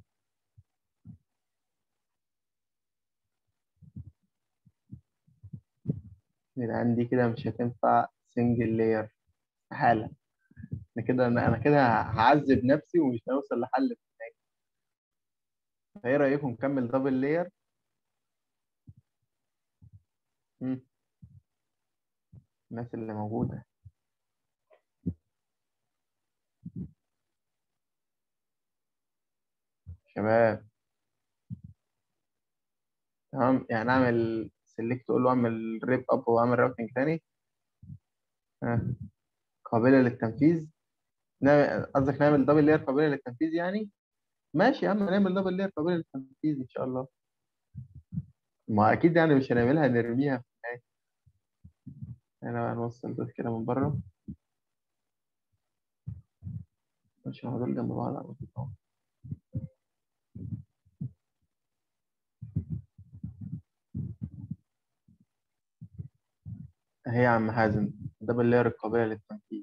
يبقى دي كده مش هتنفع سنجل لاير حالة انا كده انا أنا كده هعذب نفسي ومش هنوصل لحل فايه رأيكم نكمل دبل لاير الناس اللي موجودة شباب تمام يعني اعمل سيلكت اقول له اعمل ريب اب واعمل راوتنج تاني ها. قابلة للتنفيذ نعمل- قصدك نعمل دبل لاير قابلة للتنفيذ يعني ماشي يا عم نعمل دبل لاير قابلة للتنفيذ ان شاء الله ما اكيد يعني مش هنعملها نرميها في النهاية انا بقى نوصل دول كده من بره ماشي هو دول جنب بعض على طول أهو. اهي يا عم حازم دبل لاير القابلة للتنفيذ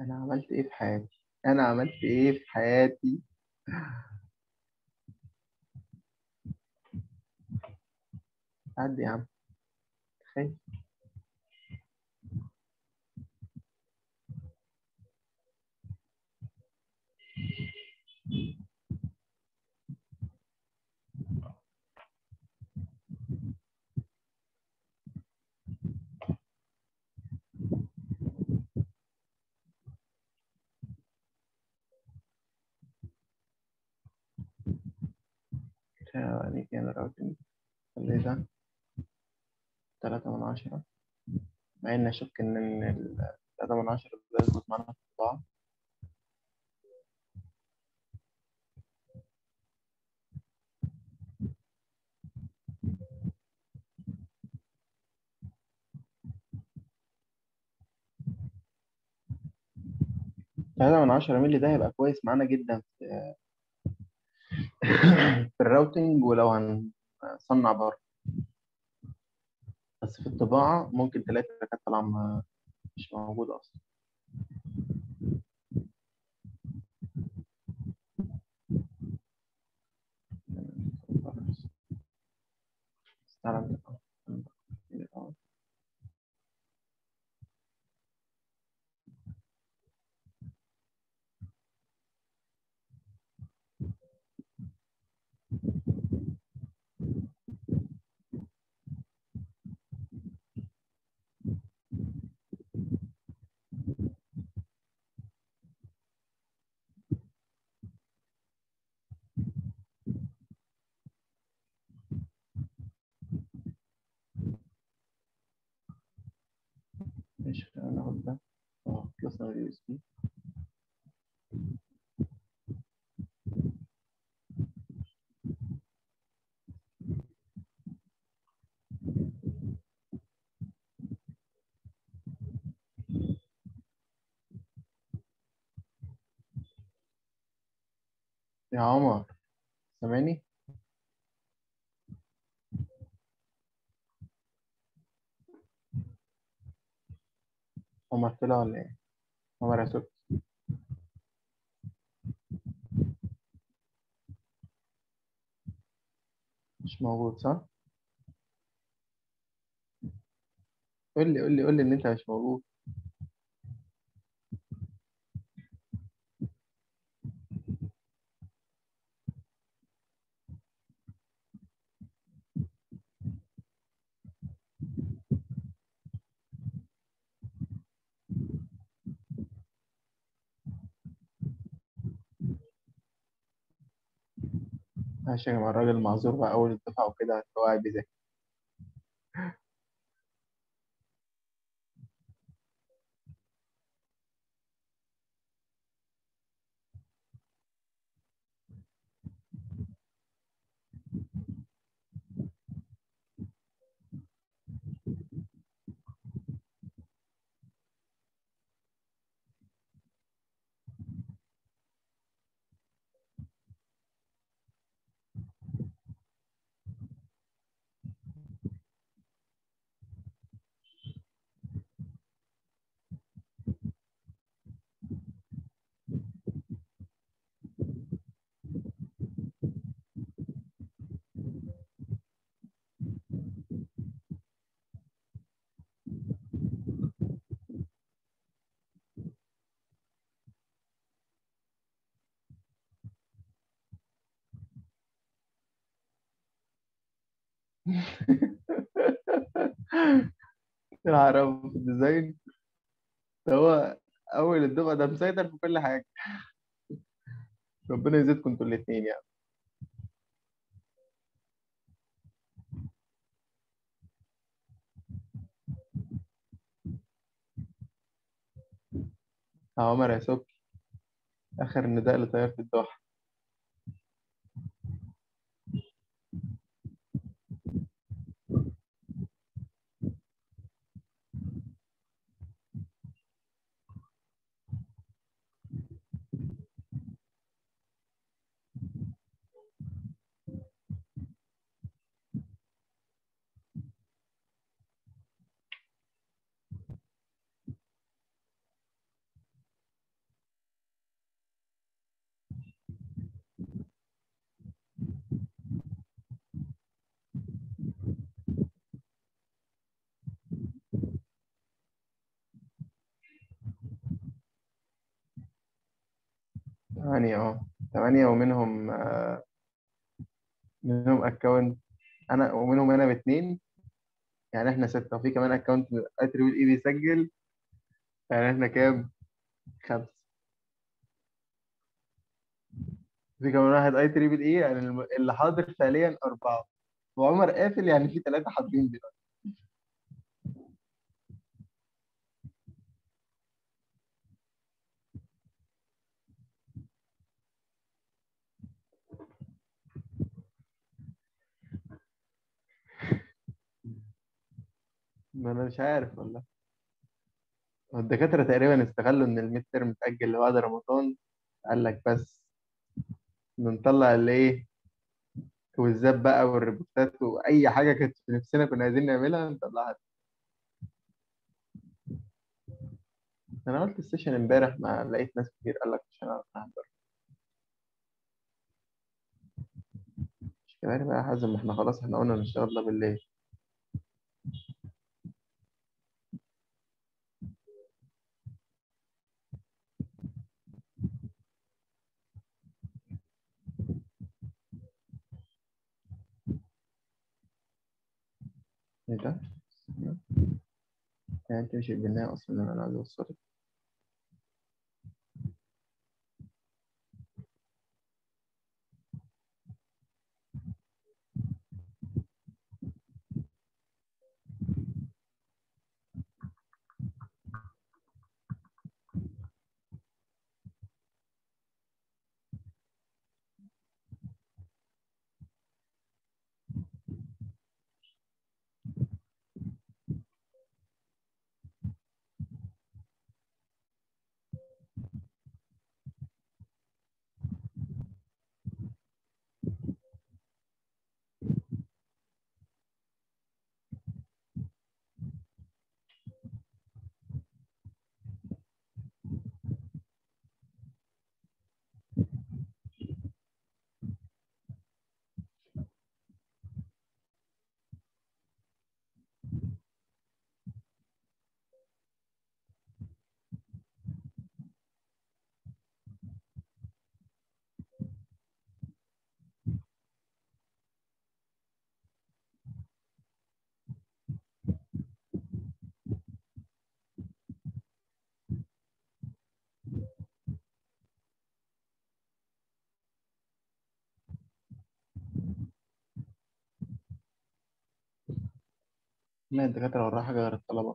أنا عملت إيه في حياتي أنا عملت إيه في حياتي عدي يا عم تخيل يعني كان الراوتنج خلي ده تلاتة من عشرة مع إني أشك إن إن ال تلاتة من عشرة ده يظبط معانا في الطباعة تلاتة من عشرة مللي ده هيبقى كويس معانا جدا في في الراوتنج ولو هنصنع بره بس في الطباعة ممكن تلاقي التراكات طالعة ما- مش موجودة أصلا تعالى نبدأ. ماشي خلينا ناخد ده اه خلصنا من اليو اس بي يا عمر سامعني عمر طلع ولا ايه عمر يا سوق مش موجود صح قول لي قول لي قول لي ان انت مش موجود ماشي يا جماعة الراجل معذور بقى اول الدفعة وكده هو قاعد بيذاكر العرب في الديزاين ده هو اول الدفعة ده مسيطر في كل حاجة ربنا يزيدكم انتوا الاتنين يعني يا عمر يا سوق اخر نداء لطيارة الدوحة ثمانية اه ثمانية ومنهم آه، منهم اكونت انا ومنهم انا باتنين يعني احنا ستة وفي كمان اكونت اتريبل اي بيسجل يعني احنا كام؟ خمسة في كمان واحد اي تريبل اي يعني الم- اللي حاضر فعليا أربعة وعمر قافل يعني في ثلاثة حاضرين دلوقتي ما انا مش عارف والله هو الدكاترة تقريبا استغلوا ان الميد ترم اتأجل لبعد رمضان قال لك بس بنطلع اللي ايه كويزات بقى والريبورتات واي حاجة كانت في نفسنا كنا عايزين نعملها نطلعها انا قلت السيشن امبارح ما لقيت ناس كتير قال لك مش هنعرف نحضر مش كفايه بقى يا حازم احنا خلاص احنا قلنا نشتغل ده بالليل ايه ده؟ يعني انت مش البناية اصلا اللي انا عايز اوصله ما الدكاترة وراها حاجة غير الطلبة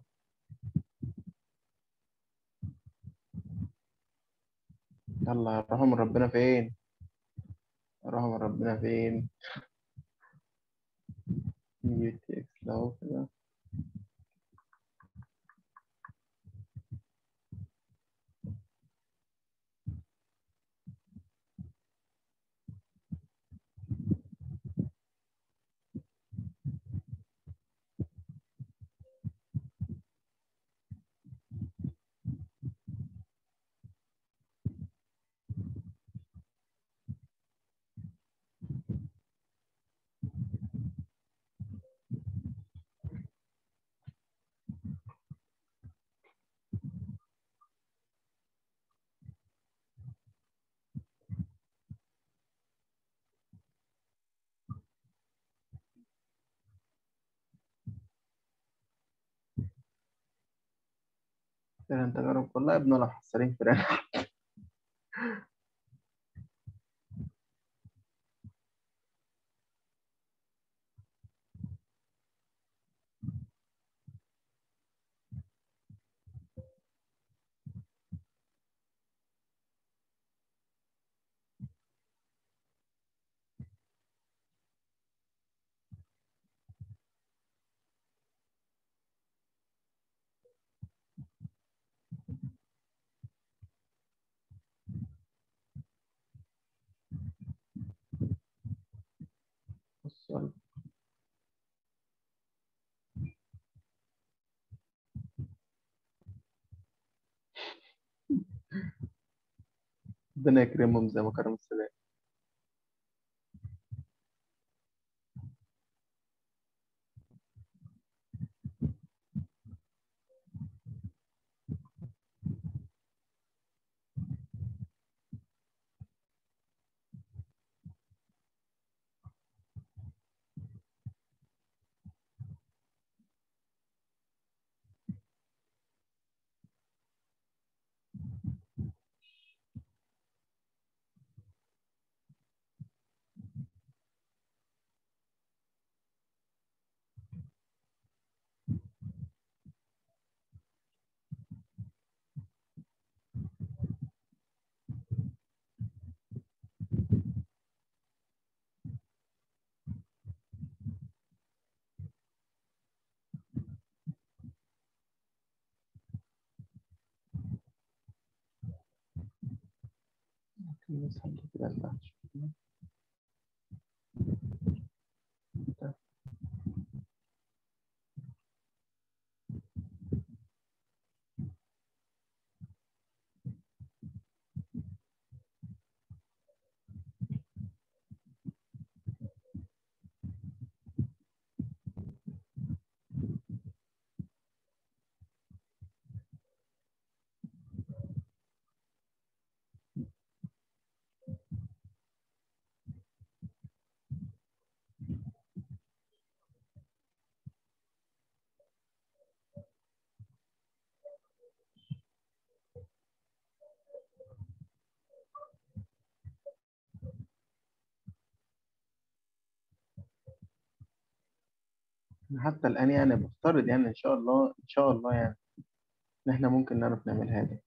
يلا روحوا من ربنا فين؟ روحوا من ربنا فين؟ يو تي اكس ده اهو كده كده انت جرب والله يا ابني ولا محصلين فيران بص يلا. ربنا يكرمهم زي ما كرم السلام بس هنجيب كده لتحت شوية. حتى الآن يعني بفترض يعني إن شاء الله إن شاء الله يعني إن إحنا ممكن نعرف نعملها دي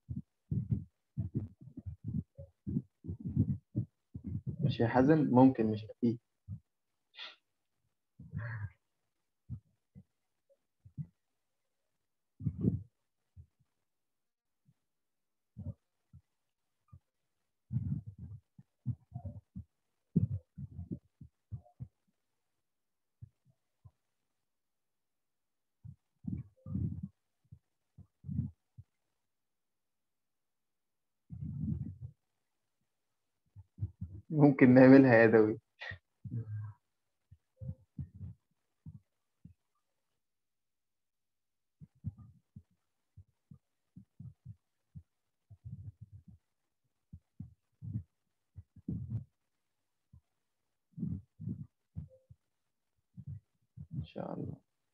مش يا حازم ممكن مش أكيد ممكن نعملها يدوي إن شاء الله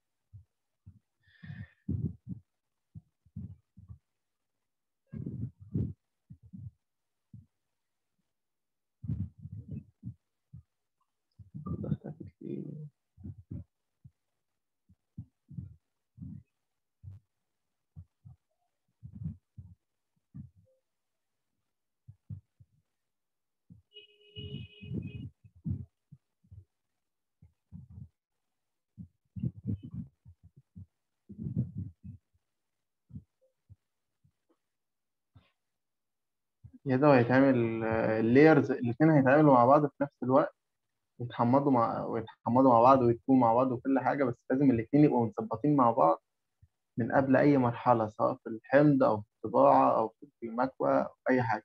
ضغطك كتير. يا ده هيتعمل اللايرز الاثنين هيتعملوا مع بعض في نفس الوقت ويتحمضوا مع ويتحمضوا مع بعض ويتكون مع بعض وكل حاجة بس لازم الاثنين يبقوا متظبطين مع بعض من قبل أي مرحلة سواء في الحمض أو في الطباعة أو في المكوى أو أي حاجة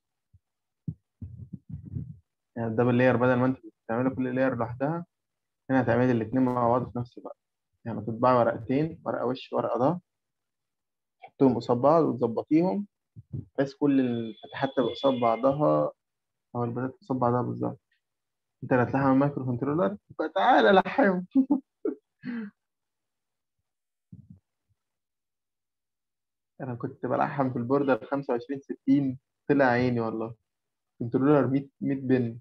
يعني الدبل لاير بدل ما أنت بتعملي كل لاير لوحدها هنا هتعملي الاتنين مع بعض في نفس الوقت يعني تطبعي ورقتين ورقة وش ورقة ظهر تحطيهم قصاد بعض وتظبطيهم بحيث كل الفتحات تبقى قصاد بعضها أو البنات قصاد بعضها بالظبط أنت اللي هتلحم المايكرو كنترولر تعالى لحم أنا كنت بلحم في البوردر 25 60 طلع عيني والله كنترولر 100 100 بن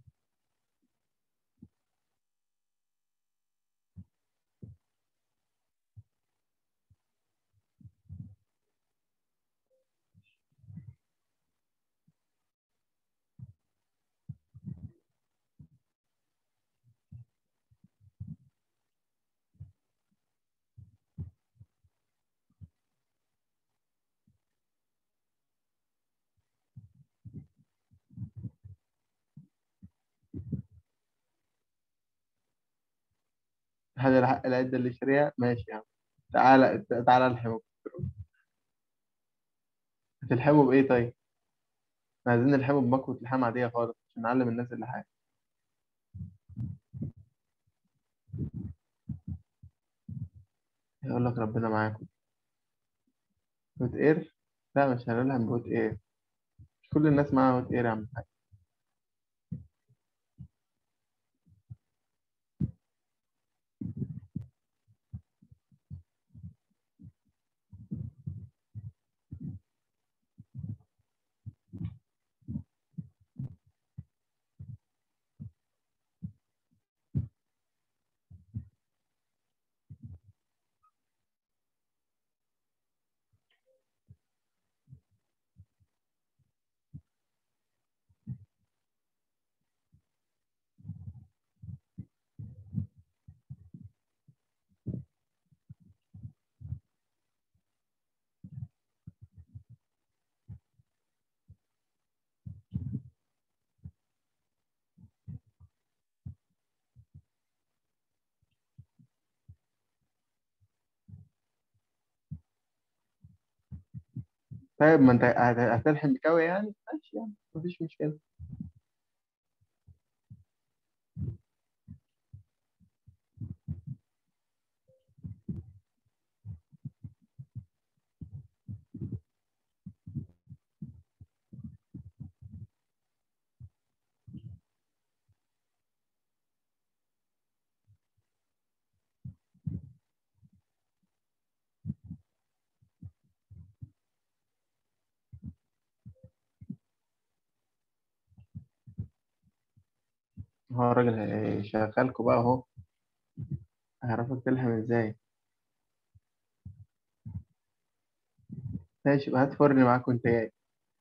هذا الحق العدة اللي شاريها ماشي يا عم تعالى تعالى الحمه هتلحمه بإيه طيب؟ إحنا عايزين نلحمه بمكوة لحام عادية خالص عشان نعلم الناس اللحام يقول لك ربنا معاكم هوت اير لا مش هنلحم بهوت اير مش كل الناس معاها هوت اير يا عم الحاج طيب ما انت هت- هتلحم بكاوي يعني ماشي يعني مفيش مشكلة هو الراجل هيشغلكوا بقى اهو هيعرفك تلحم ازاي ماشي يبقى هات فرن معاك وانت جاي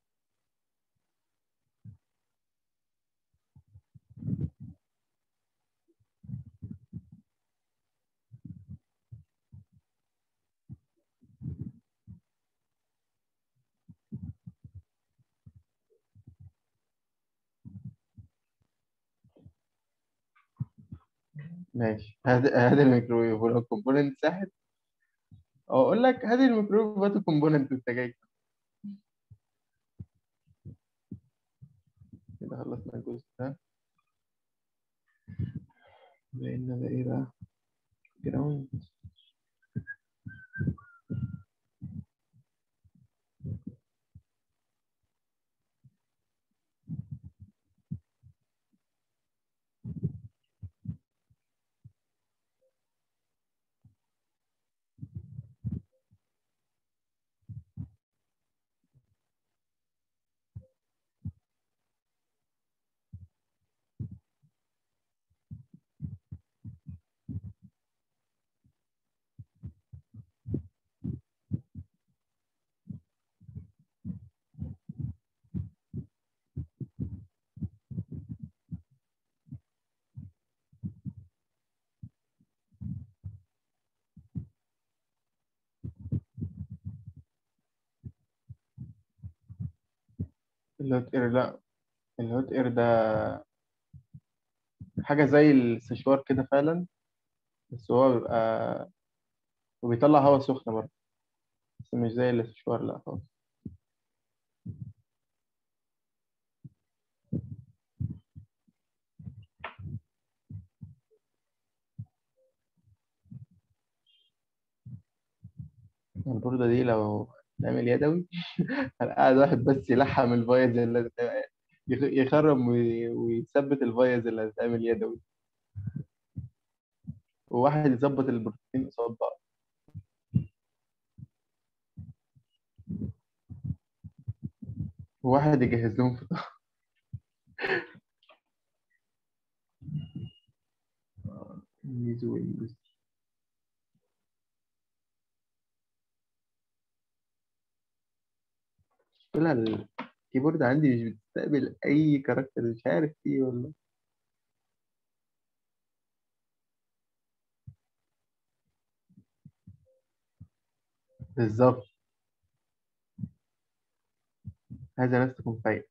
ماشي هات هات الميكرويف ولو الكومبوننت ساحت او اقول لك هات الميكرويف وهات الكومبوننت وانت جاي كده خلصنا الجزء ده بقينا ده ايه بقى جراوند الهوت اير لا الهوت اير ده حاجة زي السشوار كده فعلا بس هو بيبقى وبيطلع هواء سخن برضه بس مش زي السشوار لا خالص البوردة دي لو تعمل يدوي قاعد واحد بس يلحم الفايز اللي هتتعمل- يخ- يخرم وي- ويثبت الفايز اللي هتتعمل يدوي وواحد يظبط البروتين قصاد بعض وواحد يجهز لهم فطار ميزو ويندوز طلع الكيبورد عندي مش بتستقبل أي كاركتر مش عارف فيه والله بالظبط هذا ناس تكون فايق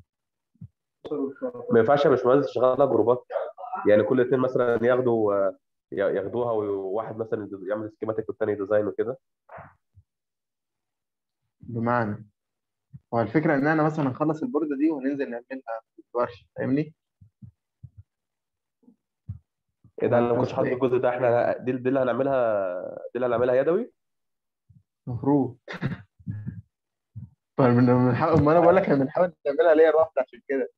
ما ينفعش يا باشمهندس تشغلها جروبات يعني كل اتنين مثلا ياخدوا آه، ياخدوها وواحد مثلا يعمل سكيماتيك والتاني ديزاين وكده بمعنى هو الفكرة إن أنا مثلا نخلص البوردة دي وننزل نعملها في الورشة فاهمني؟ ايه ده انا ما كنتش أقصد حاطط إيه؟ الجزء ده احنا دي دي اللي هنعملها دي اللي هنعملها يدوي المفروض فبنحاول ما أنا بقول لك إحنا بنحاول نعملها لير واحدة عشان كده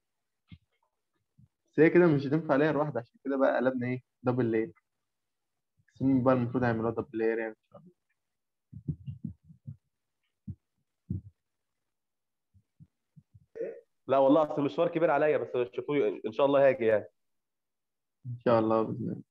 بس هي كده مش هتنفع لير واحدة عشان كده بقى قلبنا إيه؟ دبل لير بس هم بقى المفروض يعملوها دبل لير يعني إن شاء الله لا والله اصل المشوار كبير عليا بس شوفوا ان شاء الله هاجي يعني إن شاء الله بإذن الله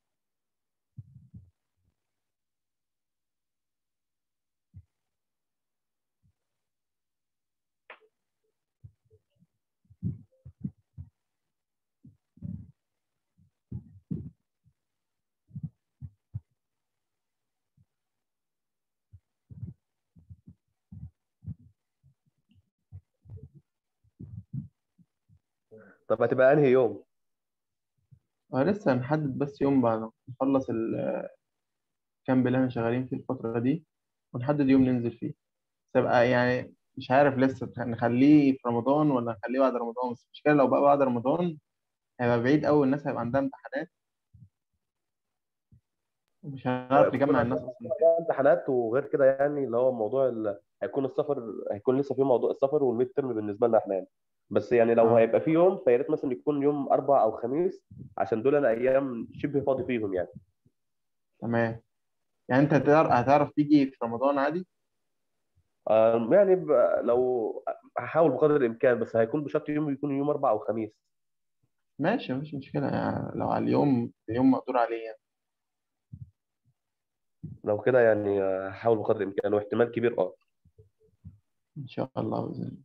طب هتبقى انهي يوم اه لسه هنحدد بس يوم بعد ما نخلص الكامب اللي احنا شغالين فيه الفترة دي ونحدد يوم ننزل فيه بس يبقى يعني مش عارف لسه نخليه في رمضان ولا نخليه بعد رمضان بس المشكلة لو بقى بعد رمضان هيبقى بعيد أوي الناس هيبقى عندها امتحانات ومش هنعرف نجمع الناس أصلا بقى امتحانات وغير كده يعني اللي هو موضوع ال... هيكون السفر هيكون لسه في موضوع السفر والميد ترم بالنسبه لنا احنا يعني بس يعني لو اه هيبقى في يوم فيا ريت مثلا يكون يوم اربع او خميس عشان دول انا ايام شبه فاضي فيهم يعني تمام يعني أنت هتعرف هتعرف تيجي في رمضان عادي آه يعني ب... لو هحاول بقدر الامكان بس هيكون بشرط يوم يكون يوم اربع او خميس ماشي مفيش مشكلة يعني لو على اليوم اليوم مقدور عليه يعني. لو كده يعني آه، هحاول بقدر الامكان واحتمال كبير اه إن شاء الله بإذن الله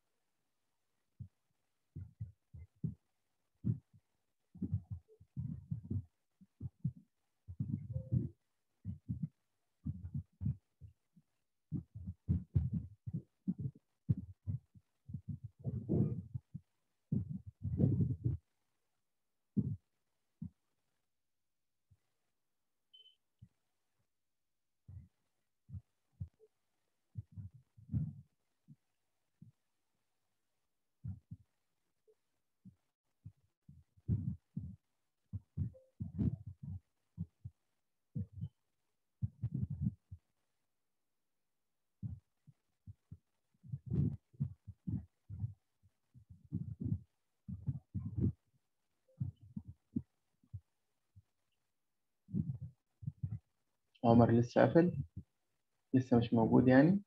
عمر لسه قافل لسه مش موجود يعني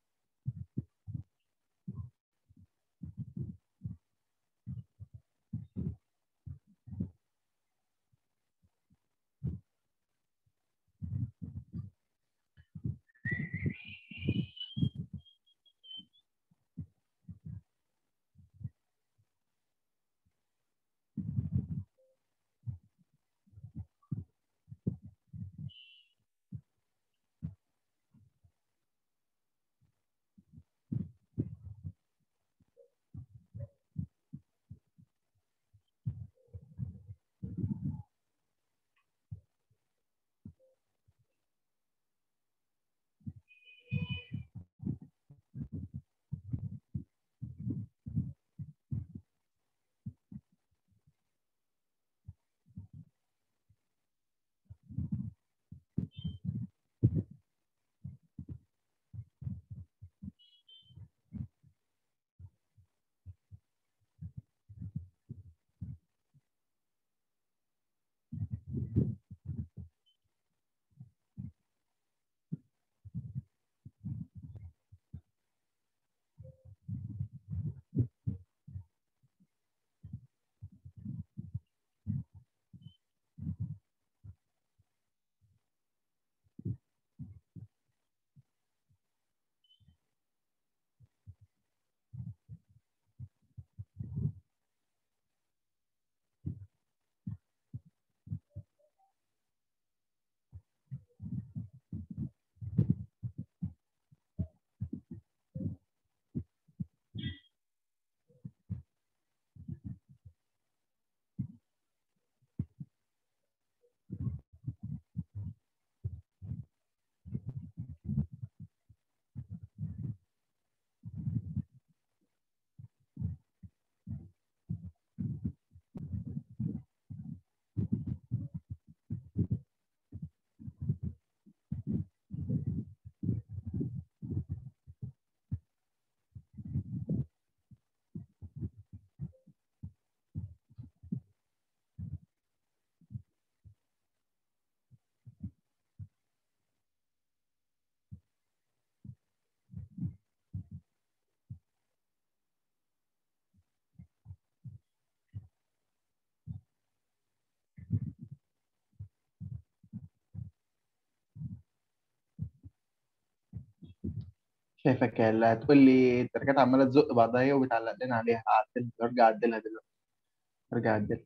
شايفك اللي هتقول لي التركات عماله تزق بعضها هي وبتعلق لنا عليها اعدلها ارجع اعدلها دلوقتي ارجع اعدلها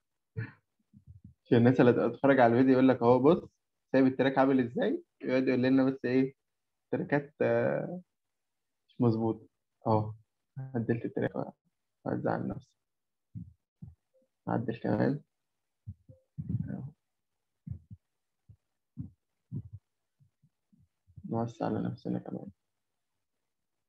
عشان الناس اللي تتفرج على الفيديو يقول لك اهو بص سايب التراك عامل ازاي يقعد يقول لنا بس ايه التراكات آه، مش مظبوطه اهو عدلت التراك أهو. هزعل نفسي عدل كمان أهو. نوسع على نفسنا كمان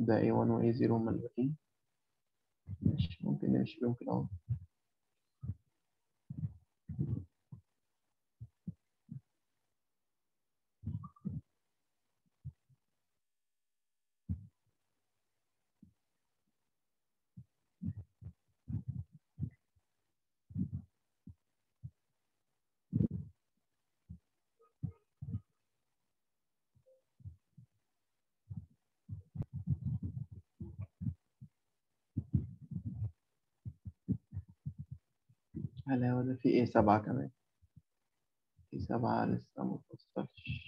ده A1 و A0 هما الباقيين ماشي ممكن نمشي بيهم كده اهو هلا هو ده في ايه سبعة كمان في سبعة لسه ما توصلش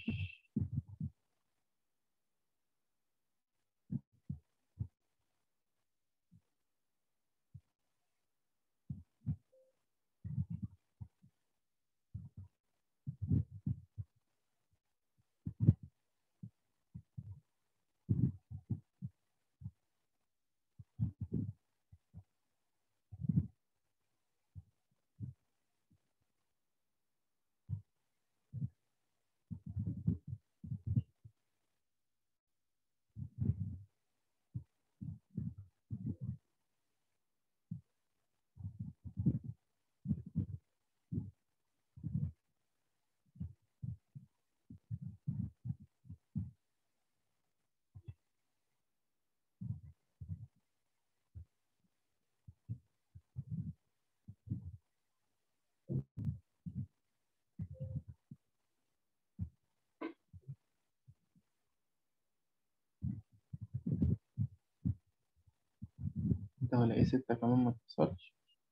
ده ولا ايه ستة كمان ما توصلش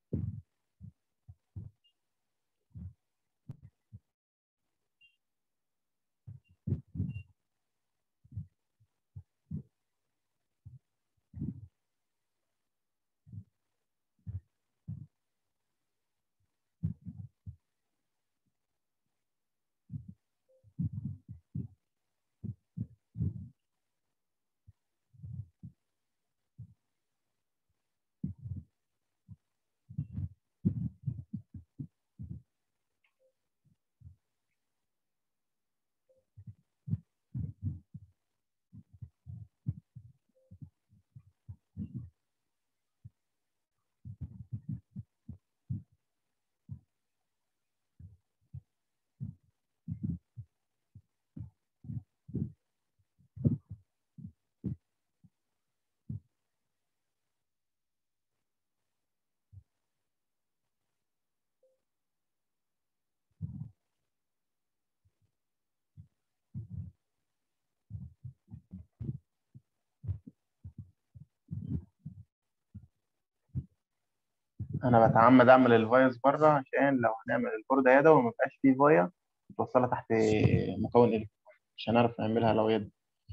انا بتعمد اعمل الفايز بره عشان لو هنعمل البوردة يدوي وما يبقاش فيه فايا توصلها تحت مكون الكترون مش هنعرف نعملها لو يد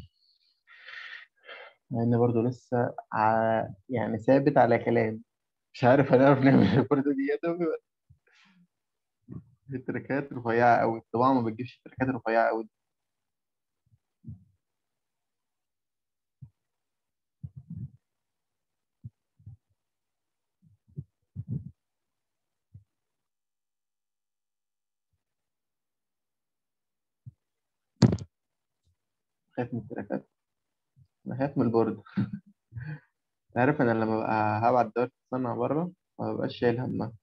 لان برضو لسه ع... يعني ثابت على كلام مش عارف هنعرف نعمل البوردة دي يدوي ولا التركات رفيعة قوي الطباعة ما بتجيبش التركات رفيعة قوي خايف من التركات انا خايف من البورد عارف انا لما ببقى هبعت دورة تصنع بره ما ببقاش شايل همها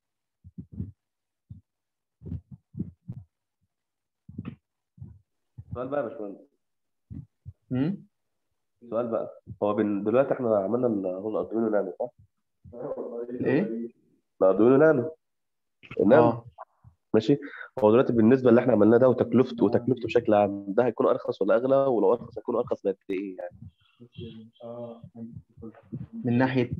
سؤال بقى يا باشمهندس أمم؟ سؤال بقى هو بن... دلوقتي احنا عملنا ال- هو الاردوينو نانو صح؟ ايه الاردوينو نانو النانو اه ماشي هو دلوقتي بالنسبه اللي احنا عملناه ده وتكلفته وتكلفته بشكل عام ده هيكون ارخص ولا اغلى ولو ارخص هيكون ارخص بقد ايه يعني من ناحية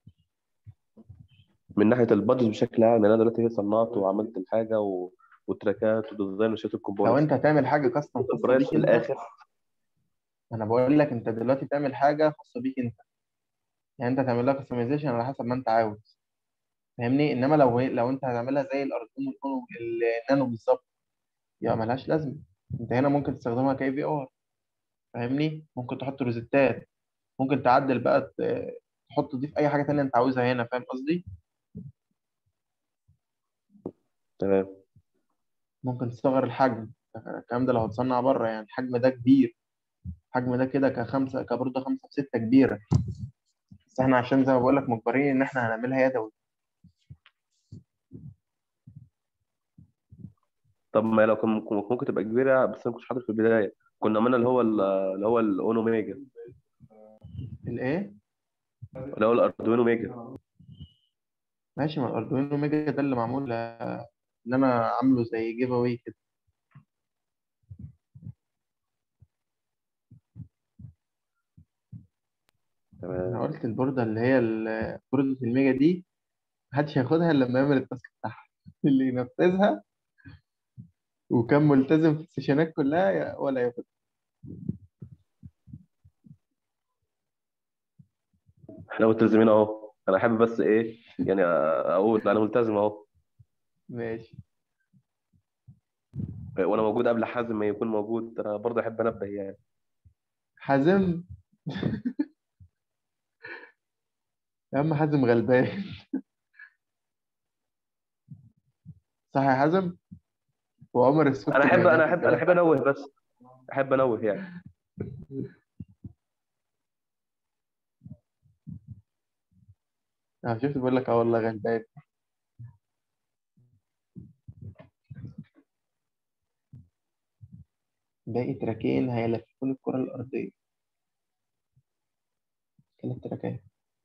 من ناحيه البادجت بشكل عام يعني انا دلوقتي صنعت وعملت الحاجه و... والتراكات وديزاين وشيت لو الكومبوننتس انت هتعمل حاجة كاستم خاصة البرايس بيك في انت الاخر انا بقول لك انت دلوقتي تعمل حاجة خاصة بيك انت يعني انت هتعمل لها كاستمايزيشن على حسب ما انت عاوز فاهمني انما لو هي لو انت هتعملها زي الاردوينو النانو النانو بالظبط يبقى ملهاش لازمة انت هنا ممكن تستخدمها كاي في ار فاهمني ممكن تحط روزيتات ممكن تعدل بقى ت- تحط تضيف اي حاجة تانية انت عاوزها هنا فاهم قصدي تمام ممكن تصغر الحجم الكلام ده لو هتصنع بره يعني الحجم ده كبير الحجم ده كده كخمسة كبرده خمسة بستة كبيرة بس احنا عشان زي ما بقول لك مجبرين ان احنا هنعملها يدوي طب ما لو كان ممكن ممكن تبقى كبيره بس انا ما كنتش حاطط في البدايه كنا عملنا اللي هو ال- اللي هو الاونو ميجا الايه اللي هو الاردوينو ميجا ماشي ما الاردوينو ميجا ده اللي معمول آه، ان انا عامله زي جيف اواي كده تمام انا قلت البوردة اللي هي ال- بوردة الميجا دي محدش هياخدها الا لما يعمل التاسك بتاعها اللي ينفذها وكان ملتزم في السيشنات كلها يا- ولا ياخد احنا ملتزمين اهو انا حابب بس ايه يعني اقول انا ملتزم اهو ماشي وانا موجود قبل حازم ما يكون موجود انا برضه احب انبه يعني حازم يا عم حازم غلبان صح يا حازم وعمر السبت انا احب ما انا ينفذ احب انا كلام احب انوه بس احب انوه يعني انا شفت بقول لك اه والله غلبان باقي تراكين هيلفون الكرة الأرضية ثلاث تراكات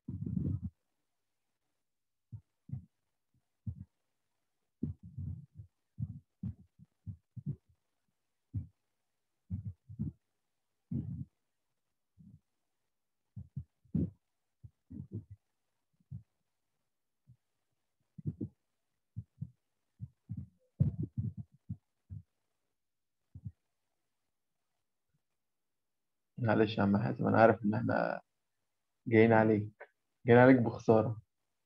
معلش يا عم حازم أنا عارف إن إحنا جايين عليك جايين عليك بخسارة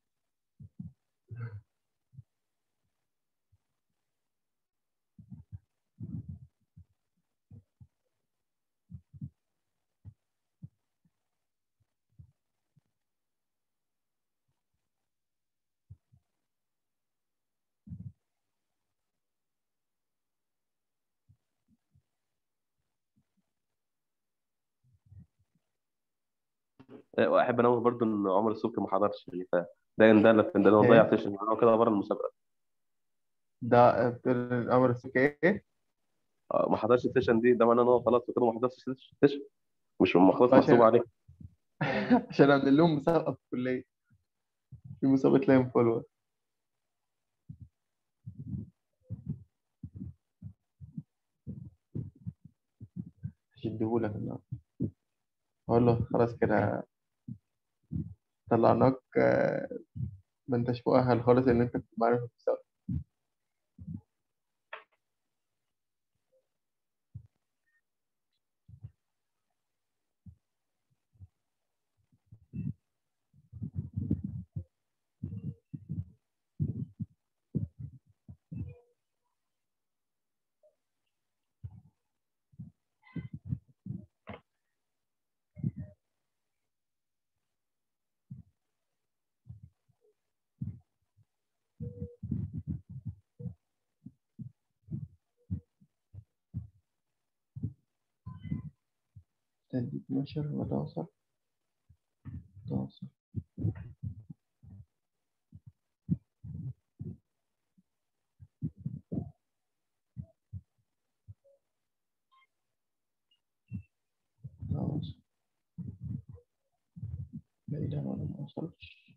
واحب انوه برضه ان عمر السبكي ما حضرش اللي فات ده ان ده اللي ده هو ضيع إيه سيشن هو كده بره المسابقه ده بتقول الأمر السكي إيه آه، ما حضرش السيشن دي ده معناه ان هو خلاص كده ما حضرش السيشن مش ما خلاص محسوب عشان عليه عشان أعمل لهم مسابقة في الكلية في مسابقة لاين فولور هشدهولك النهاردة أقول له خلاص كده طلعناك آه، ما أنتش مؤهل خالص إن أنت تكون معانا في المسابقة تدي 12 ولا وصل 12 12 بعيد ولا ما وصلش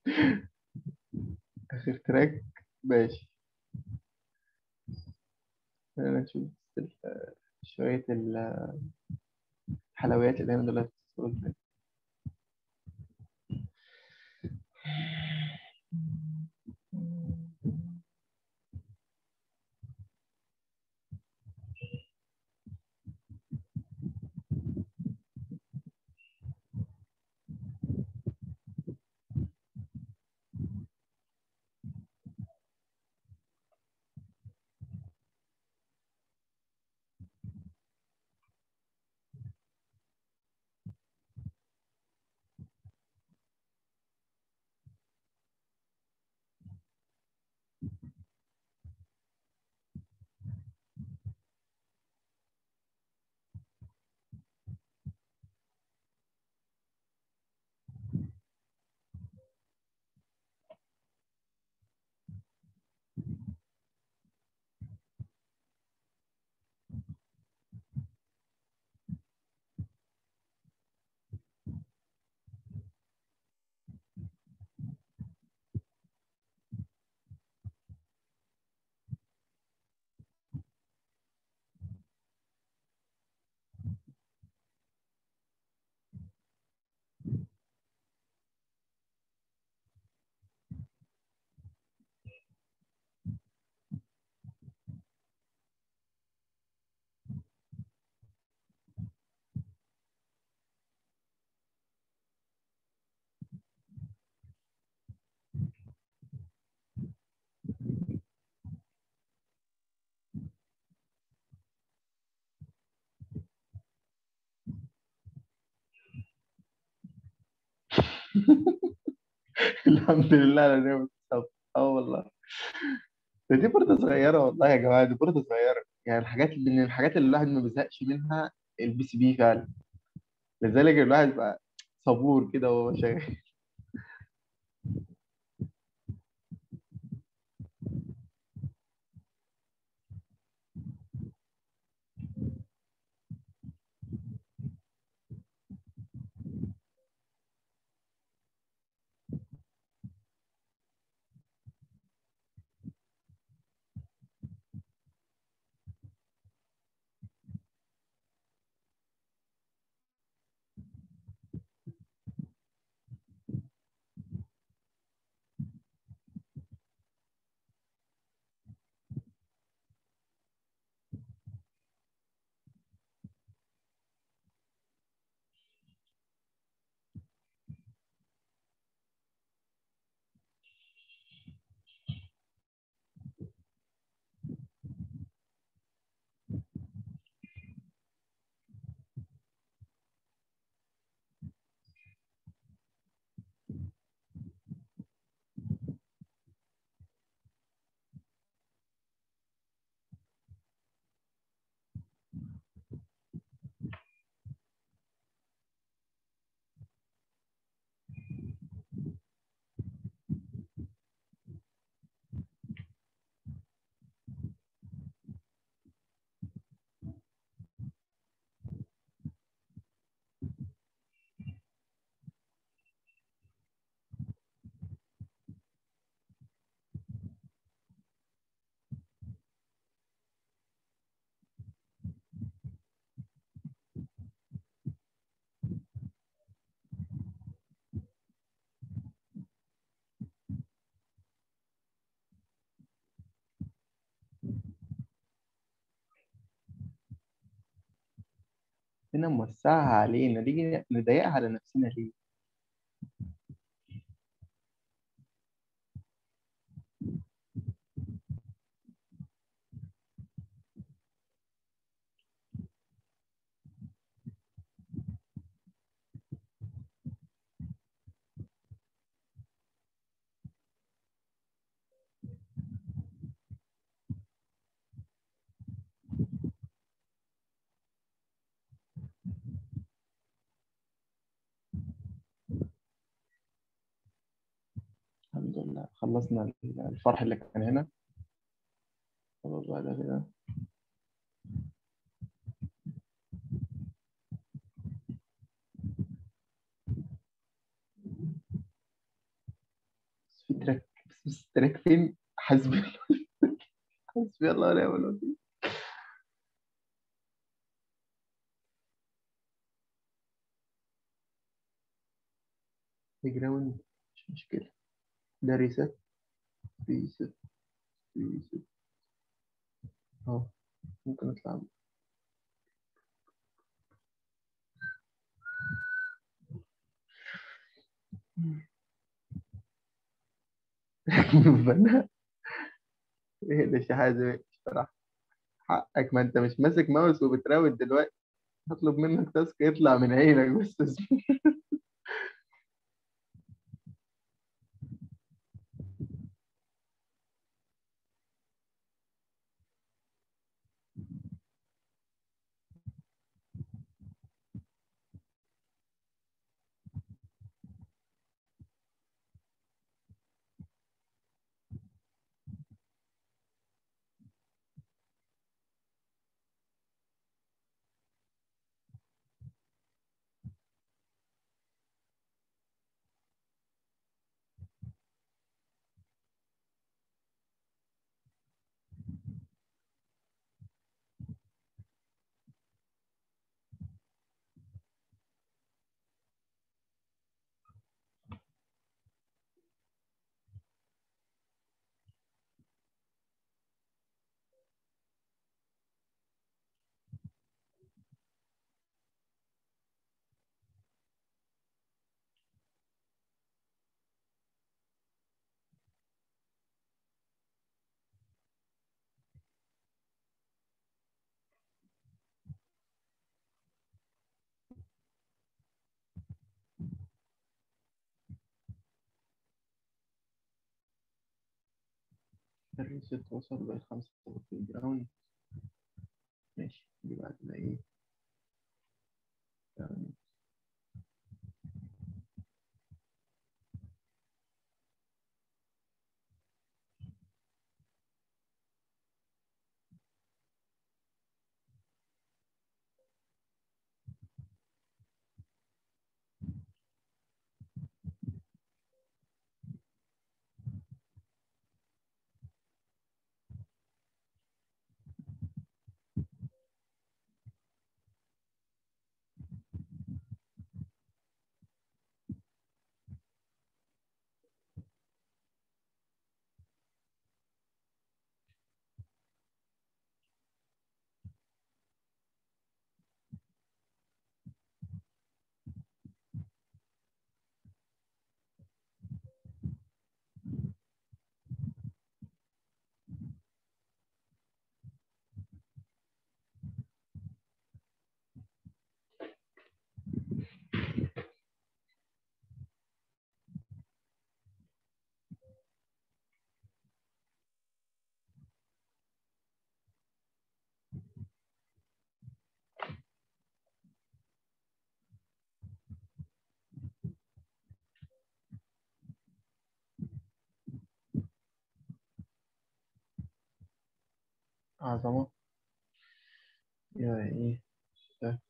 آخر تراك ماشي خلينا نشوف ال- شوية ال- الحلويات اللي أنا دلوقتي بقول الحمد لله على نعمة الصبر اه والله ده دي برضه صغيرة والله يا جماعة دي برضه صغيرة يعني الحاجات اللي من الحاجات اللي الواحد ما بيزهقش منها البي سي بي فعلا لذلك الواحد بقى صبور كده وهو شغال هنا موسعها علينا نيجي نضايقها على نفسنا ليه؟ الحمد لله خلصنا الفرح اللي كان هنا خلاص بقى ده كده التراك بس بس التراك فين حسبي الله حسبي الله ونعم الوكيل جراوند مش مشكلة ده ريست ريست ريست اهو ممكن اطلع فانا ايه ده شحاذة بصراحة حقك ما انت مش ماسك ماوس وبتراود دلوقتي هطلب منك تاسك يطلع من عينك بس الريست وصل بقى خمسة في الجراوند ماشي دي بعدنا ايه ground. عظمة يا ايه ده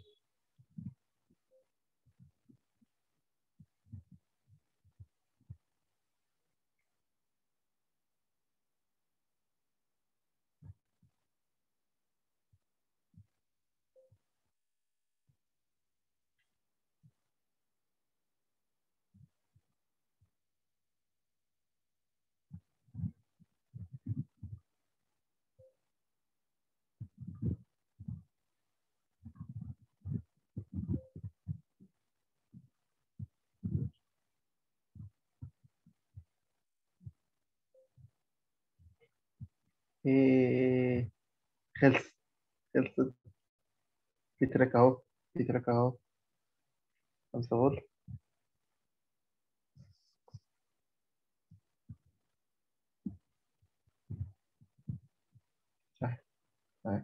ايه خلص خلصت في تراك اهو في تراك اهو خمسة فول صح صح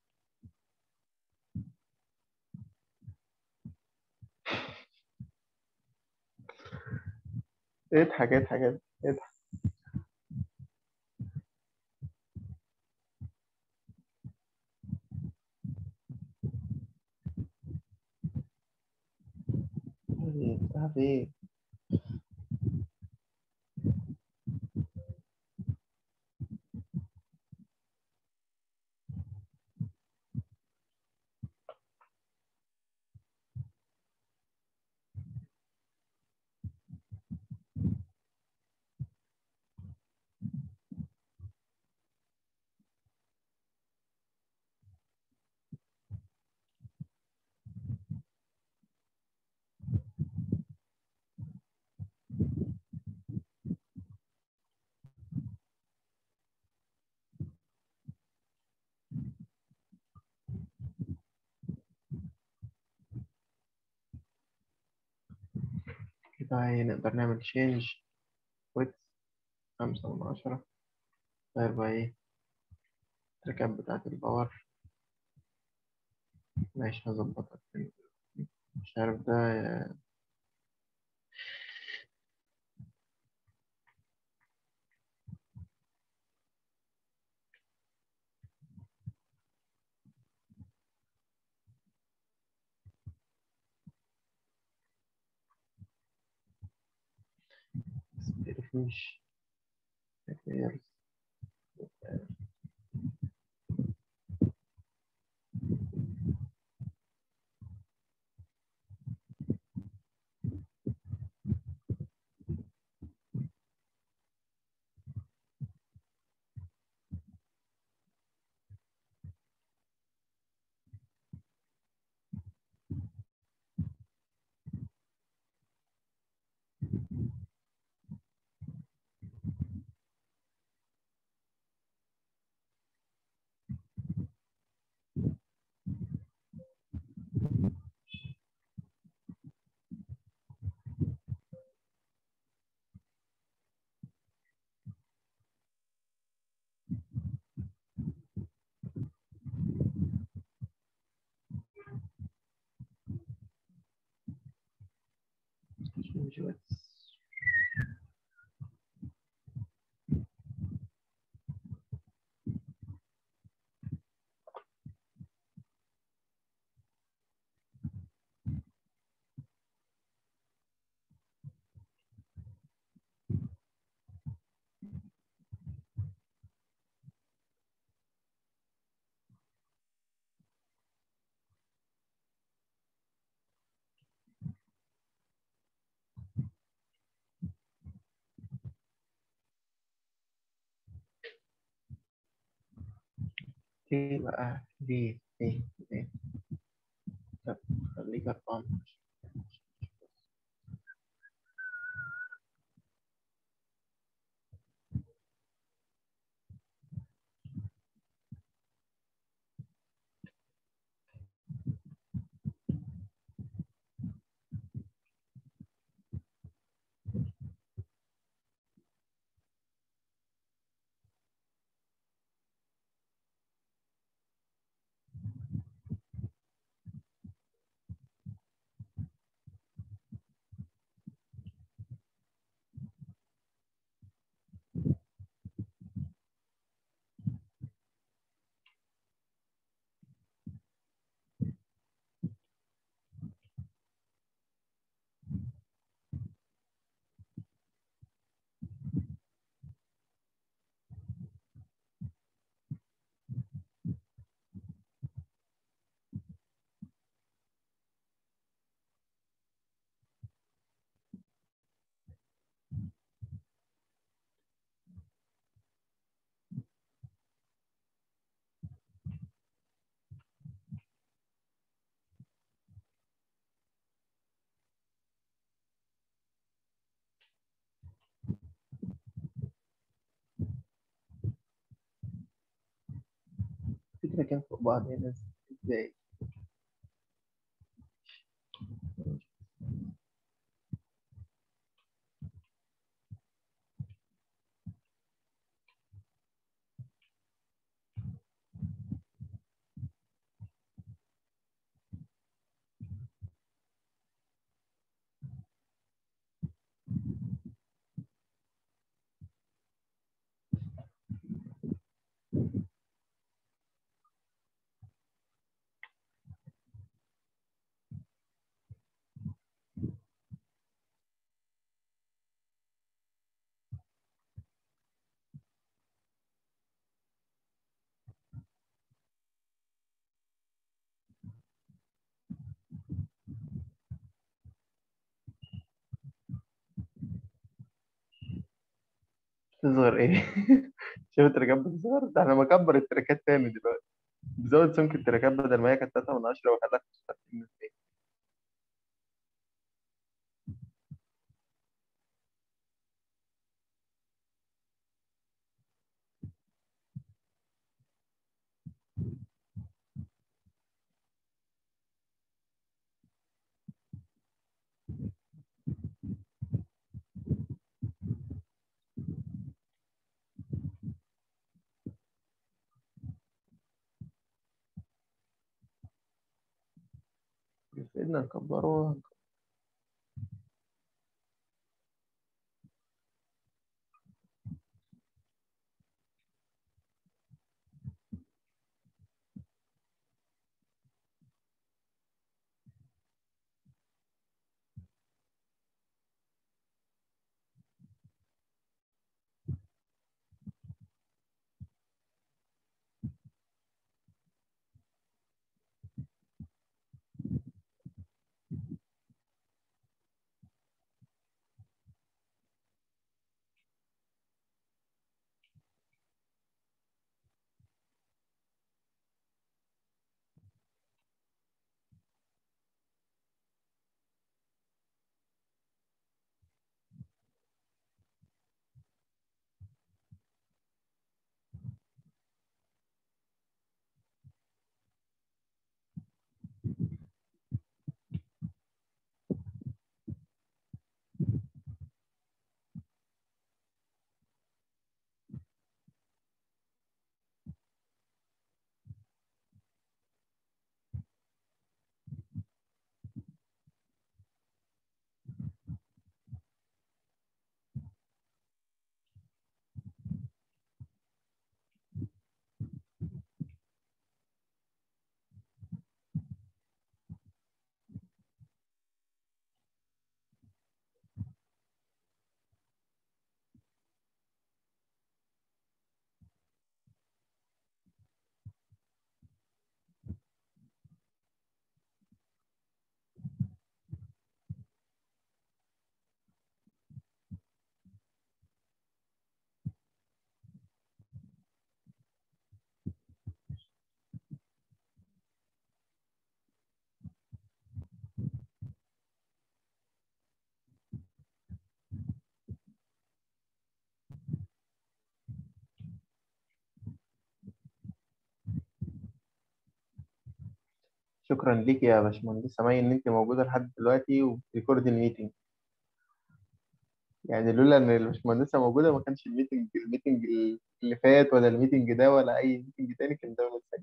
اضحك اضحك اضحك ايه بتاع ايه كده هي نقدر نعمل change width خمسة من عشرة غير بقى ايه التركات بتاعت الباور ماشي هظبطها تاني. مش عارف ده مش change width ايه بقى ليه ليه ليه طب خليك أرقام فكرة كام فوق بعض هنا ازاي تصغر ايه شوف التراكات بتصغر ده احنا بكبر التراكات تاني دلوقتي بزود سمك التراكات بدل ما هي كانت 3 من 10 وخلاها 35 من 100 في ايدنا نكبره شكرا ليك يا باشمهندسة مي إن أنت موجودة لحد دلوقتي وبتريكورد الميتنج يعني لولا إن الباشمهندسة موجودة ما كانش الميتنج الميتنج اللي فات ولا الميتنج ده ولا أي ميتنج تاني كان ده متسجل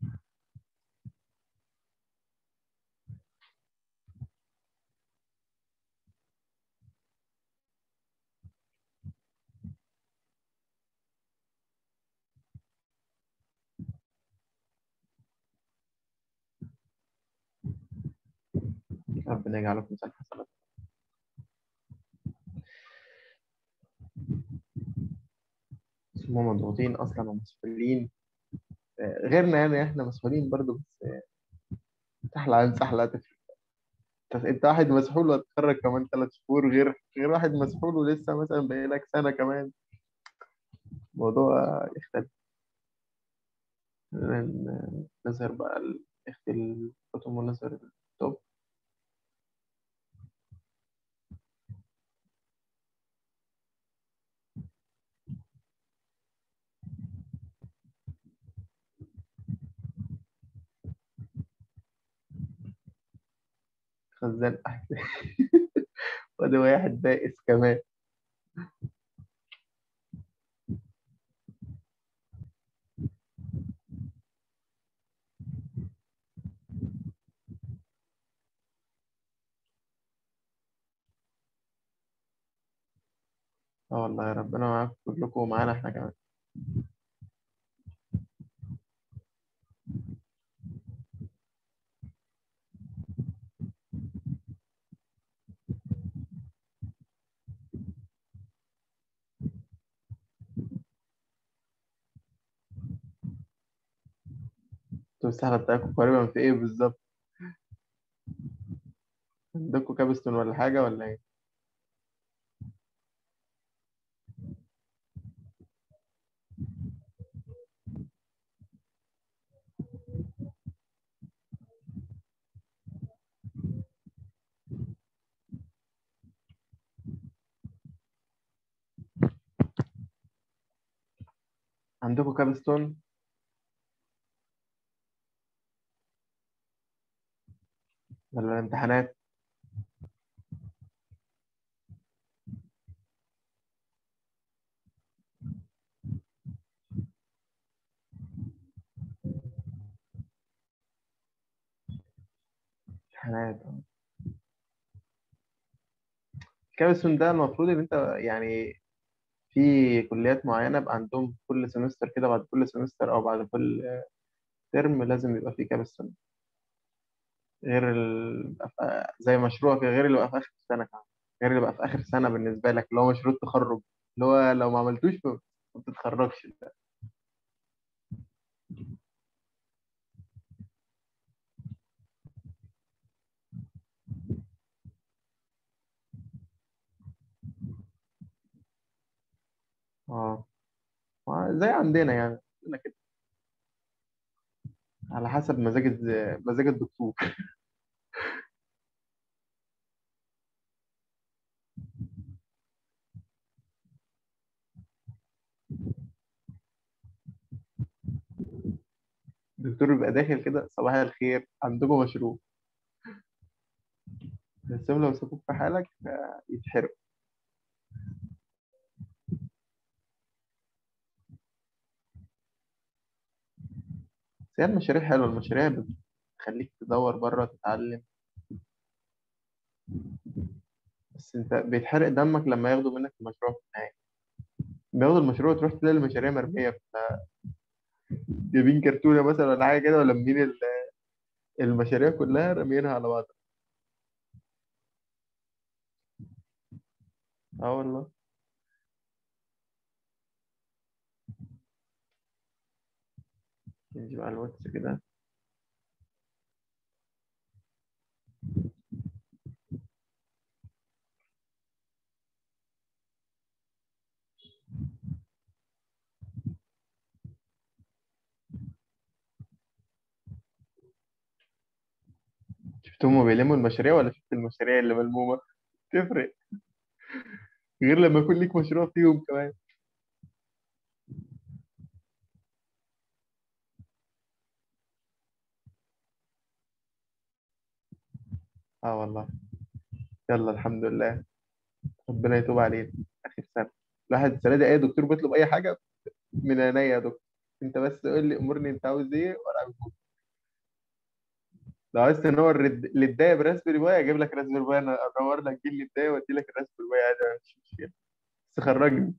ربنا يجعله في مثال حسنات بس هم مضغوطين أصلا ومسؤولين آه، غيرنا يعني إحنا مسؤولين برضو بس آه، سحلة عن سحلة تفرق أنت أنت واحد مسحول وهتتخرج كمان ثلاث شهور غير غير واحد مسحول ولسه مثلا باقي لك سنة كمان الموضوع آه، يختلف ن- نظهر بقى ال- نختي البوتوم ونظهر التوب خزان أحسن وده واحد بائس كمان اه والله يا ربنا معاكم كلكم ومعانا احنا كمان انتوا السحلة بتاعتكم قريبة في ايه بالظبط؟ عندكم كابستون ولا حاجة ولا ايه؟ عندكم كابستون؟ ولا الامتحانات؟ امتحانات الكابستون ده المفروض ان انت يعني في كليات معينة بقى عندهم كل سمستر كده بعد كل سمستر او بعد كل ترم لازم يبقى في كابستون غير ال... زي مشروع كده غير اللي بقى في اخر السنة كمان غير اللي بقى في اخر سنة بالنسبة لك اللي هو مشروع التخرج اللي هو لو ما عملتوش ما ما بتتخرجش اه آه، زي عندنا يعني عندنا كده على حسب مزاج الز- مزاج الدكتور الدكتور بيبقى داخل كده صباح الخير عندكم مشروع بس هم لو سابوك في حالك آه، يتحرق بس هي المشاريع حلوة المشاريع بتخليك تدور بره تتعلم بس انت بيتحرق دمك لما ياخدوا منك المشروع في النهاية بياخدوا المشروع تروح تلاقي المشاريع مرمية في جايبين كرتونة مثلا ولا حاجة كده ولمين ال- المشاريع كلها راميينها على بعض اه والله نجيب على الواتس كده شفتهم بيلموا المشاريع ولا شفت المشاريع اللي ملمومة تفرق غير لما يكون ليك مشروع فيهم كمان اه والله يلا الحمد لله ربنا يتوب علينا اخر سنة الواحد السنة دي اي دكتور بيطلب اي حاجة من عينيا يا دكتور انت بس قول لي امرني انت عاوز ايه وانا عاوز لو عايز تنور رد- للدايه براسبري باي اجيب لك راسبري باي انا ادور لك جيل للدايه وادي لك الراسبري باي عادي مفيش مشكله بس خرجني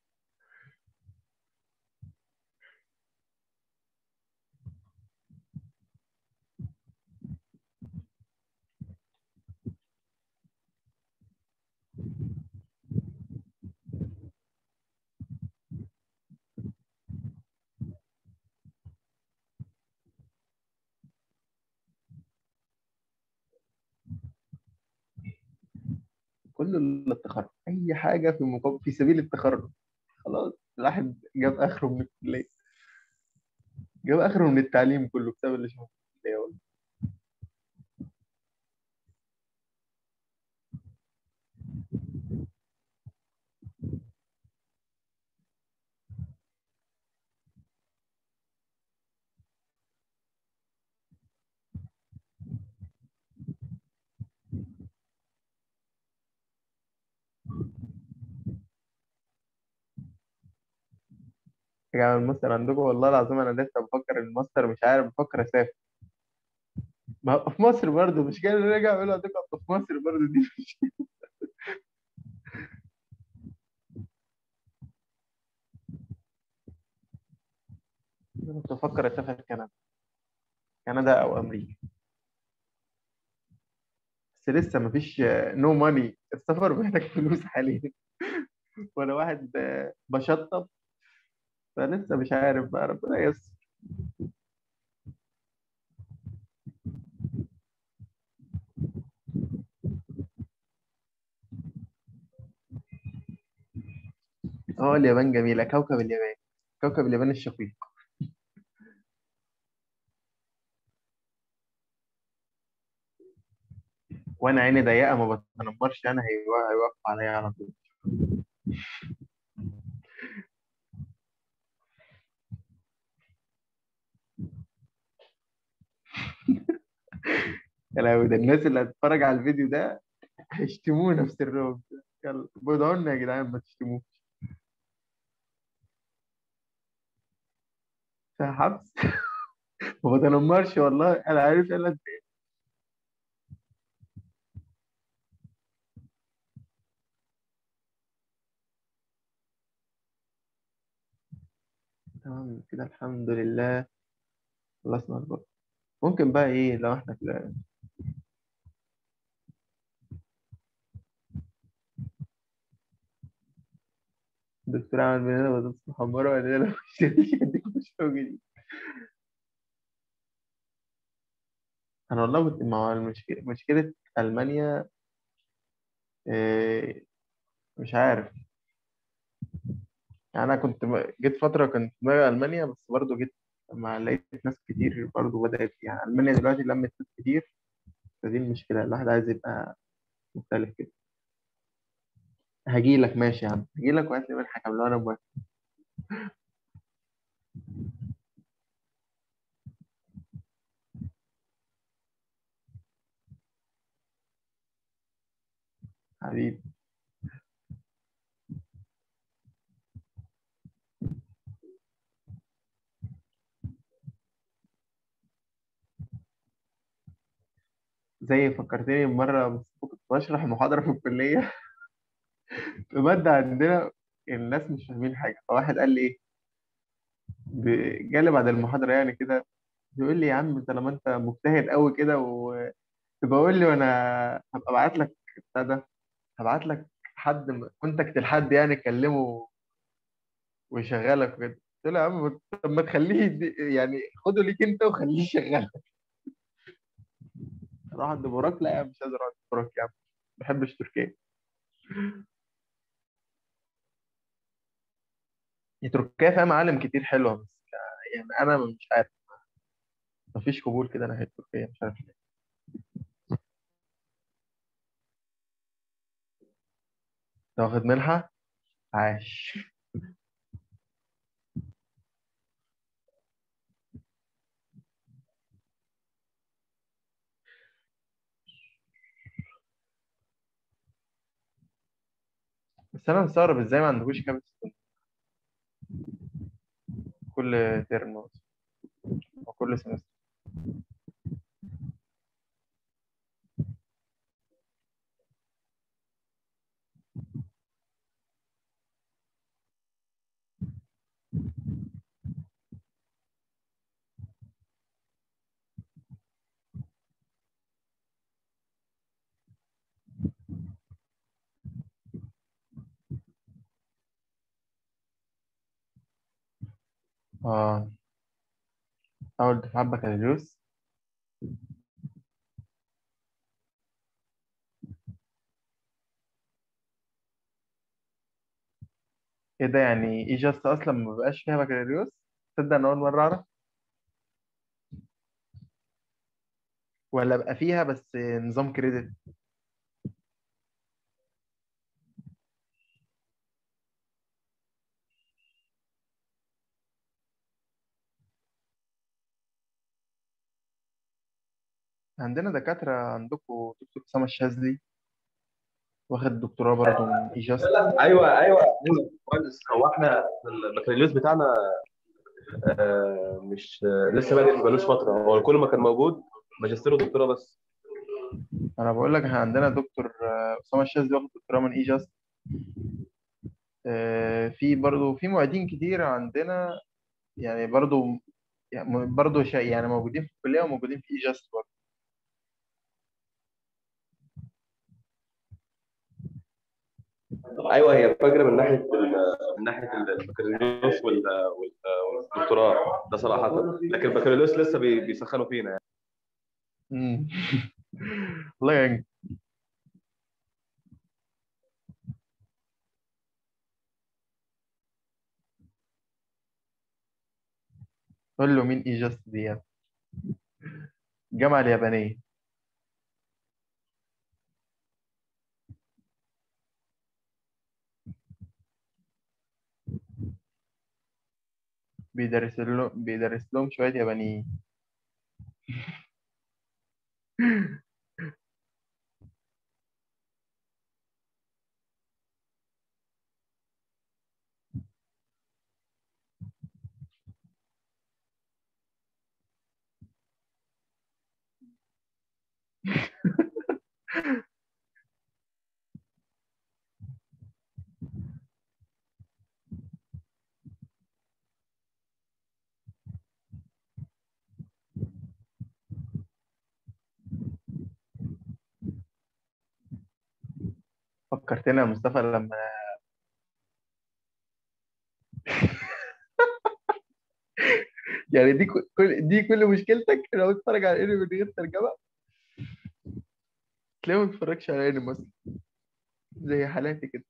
كل التخرج اي حاجه في مقابل في سبيل التخرج خلاص الواحد جاب اخره من الكليه جاب اخره من التعليم كله بسبب اللي شافه في الكليه والله. يا جماعه الماستر عندكم والله العظيم انا لسه بفكر الماستر مش عارف بفكر اسافر ما هو في مصر برضه مش كده نرجع اقول عندكم أبقى في مصر برضه دي مش انا كنت بفكر اسافر كندا كندا او امريكا بس لسه مفيش نو ماني السفر محتاج فلوس حاليا وانا واحد آه، بشطب فلسه مش عارف بقى ربنا ييسر اه اليابان جميلة كوكب اليابان كوكب اليابان الشقيق وانا عيني ضيقة ما بتنمرش انا هيوا- هيوقف عليا على طول يا لهوي ده الناس اللي هتتفرج على الفيديو ده هيشتمونا في سرهم يلا بدعوا لنا يا جدعان ما تشتموش في حبس ما بتنمرش والله انا عارف انا تمام كده الحمد لله خلصنا البرد ممكن بقى ايه لو احنا كده الدكتور عمل مننا بطاطس محمرة وقال لنا لو مش هديكم مش موجودين انا والله كنت مع المشكلة مشكلة ألمانيا إيه مش عارف يعني انا كنت م- جيت فترة كنت في دماغي ألمانيا بس برضه جيت لما لقيت ناس كتير برضه بدأت يعني ألمانيا دلوقتي لمت ناس كتير فدي المشكلة الواحد عايز يبقى مختلف كده هجيلك ماشي يا عم هجيلك وهات لي منحة كاملة وأنا موافق حبيبي زي فكرتني مرة بس كنت بشرح محاضرة في الكلية في مادة عندنا الناس مش فاهمين حاجة فواحد قال لي إيه ب- جالي بعد المحاضرة يعني كده بيقول لي يا عم طالما أنت مجتهد قوي كده وبقول لي وأنا هبقى أبعت لك بتاع ده هبعت لك حد م- كونتاكت لحد يعني كلمه ويشغلك وكده قلت له يا عم طب ما تخليه يدي- يعني خده ليك أنت وخليه يشغلك راح عند براك لا يا عم مش عايز اروح عند براك يا عم ما بحبش تركيا هي تركيا فيها معالم كتير حلوة بس يعني أنا مش عارف مفيش قبول كده ناحية تركيا مش عارف ليه لو واخد منحة عاش بس أنا مستغرب إزاي ما عندكوش كابت كل ترم مثلا أو كل سمستر آه أول دفعة بكالوريوس إيه ده يعني إيه جاست أصلا ما بقاش فيها بكالوريوس تصدق أنا أول مرة أعرف ولا بقى فيها بس نظام كريدت عندنا دكاترة عندكم دكتور أسامة الشاذلي واخد دكتوراه برضه من إيجاست ايوه ايوه ايوه كويس هو احنا البكالوريوس بتاعنا آه، مش آه، لسه بادئ بقالوش فتره هو كل ما كان موجود ماجستير ودكتوراه بس أنا بقول لك إحنا عندنا دكتور آه، أسامة الشاذلي واخد دكتوراه من إيجاست آه، في برضه في معيدين كتير عندنا يعني برضه يعني برضه شيء يعني موجودين في الكلية وموجودين في إيجاست برضه ايوه هي فجره من ناحيه ال- من ناحيه البكالوريوس وال- وال- والدكتوراه ده صراحه لكن البكالوريوس لسه بي- بيسخنوا فينا يعني مم. الله يعينك قول له مين إيجاست دي يعني. الجامعة اليابانية بيدرس له بيدرس لهم شوية يابانيين فكرتنا يا مصطفى لما يعني دي ك- كل دي كل مشكلتك لو تتفرج على انمي من غير ترجمه تلاقيه ما بتتفرجش على انمي مثلا زي حالاتي كده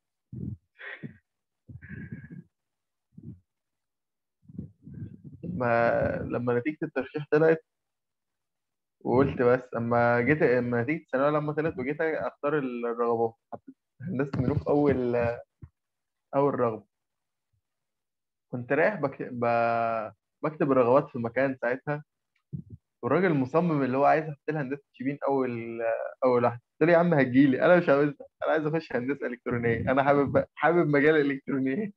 ما لما نتيجة الترشيح طلعت وقلت بس اما جيت اما نتيجة الثانوية لما طلعت وجيت اختار الرغبات حطيت هندسة منوف اول اول رغبة كنت رايح بك... ب... بكتب الرغبات في مكان ساعتها والراجل المصمم اللي هو عايز احط لها هندسة شبين اول اول واحدة قلت له يا عم هتجيلي انا مش عاوزها انا عايز اخش هندسة الكترونية انا حابب حابب مجال الالكترونيات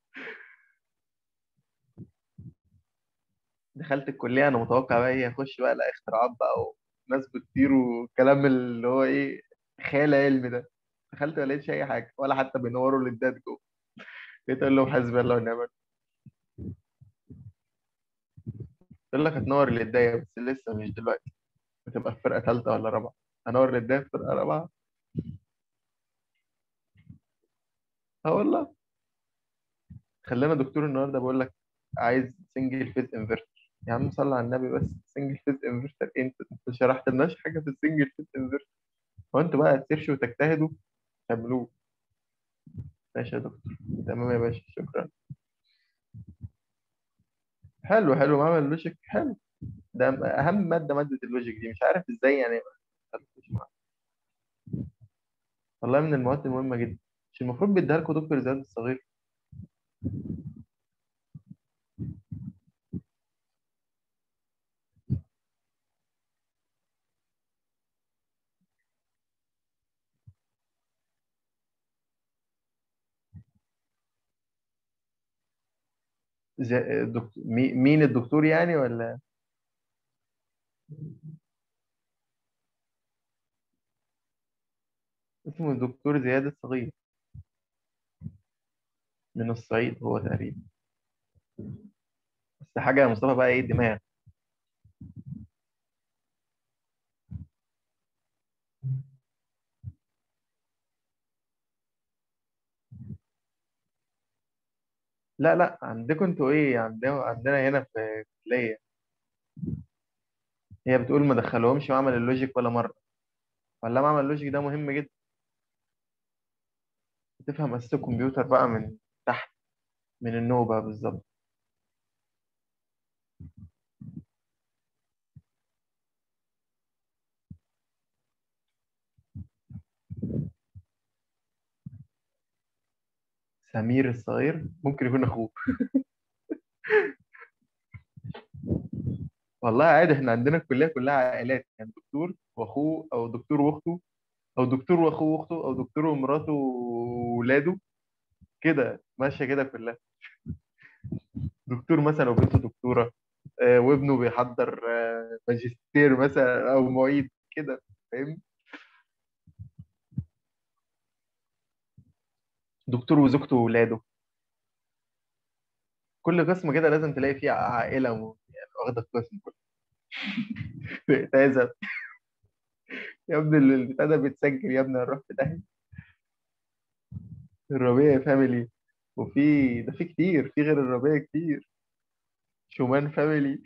دخلت الكلية أنا متوقع بقى إيه أخش بقى ألاقي اختراعات بقى وناس بتطير وكلام اللي هو إيه خيال علمي ده دخلت ما لقيتش أي حاجة ولا حتى بينوروا للدات جوه بقيت أقول لهم حسبي الله ونعم الوكيل يقول لك هتنور للداية بس لسه مش دلوقتي بتبقى في فرقة ثالثة ولا رابعة هنور للداية في فرقة رابعة اه والله خلينا دكتور النهارده بقول لك عايز سنجل فيز انفرتر يا عم صل على النبي بس سنجل فيز انفرتر انت انت شرحت لناش حاجه في السنجل فيز انفرتر هو انتوا بقى تسيرشوا وتجتهدوا تعملوه ماشي يا دكتور تمام يا باشا شكرا حلو حلو معمل اللوجيك حلو ده اهم ماده ماده اللوجيك دي مش عارف ازاي يعني ما خدتش معاها. والله من المواد المهمه جدا مش المفروض بيديها لكم دكتور زياد الصغير زي الدكتور مي- مين الدكتور يعني ولا اسمه الدكتور زياد الصغير من الصعيد هو تقريبا بس حاجه يا مصطفى بقى ايه دماغ لا لا عندكم انتوا ايه عندنا عندنا هنا في الكليه هي بتقول ما دخلهمش معمل اللوجيك ولا مره ولا معمل اللوجيك ده مهم جدا تفهم اساس الكمبيوتر بقى من تحت من النوبه بالظبط سمير الصغير ممكن يكون اخوه والله عادي احنا عندنا الكليه كلها عائلات يعني دكتور واخوه او دكتور واخته او دكتور واخوه واخته او دكتور ومراته وولاده كده ماشيه كده كلها دكتور مثلا وبنته دكتوره آه، وابنه بيحضر آه، ماجستير مثلا او معيد كده فاهم دكتور وزوجته وولاده كل قسم كده لازم تلاقي فيه عائله م- يعني واخده القسم كله بتعزب يا ابني البتاع ده بيتسجل يا ابني هنروح في داهيه الربيع فاميلي وفي ده في كتير في غير الربيع كتير شومان فاميلي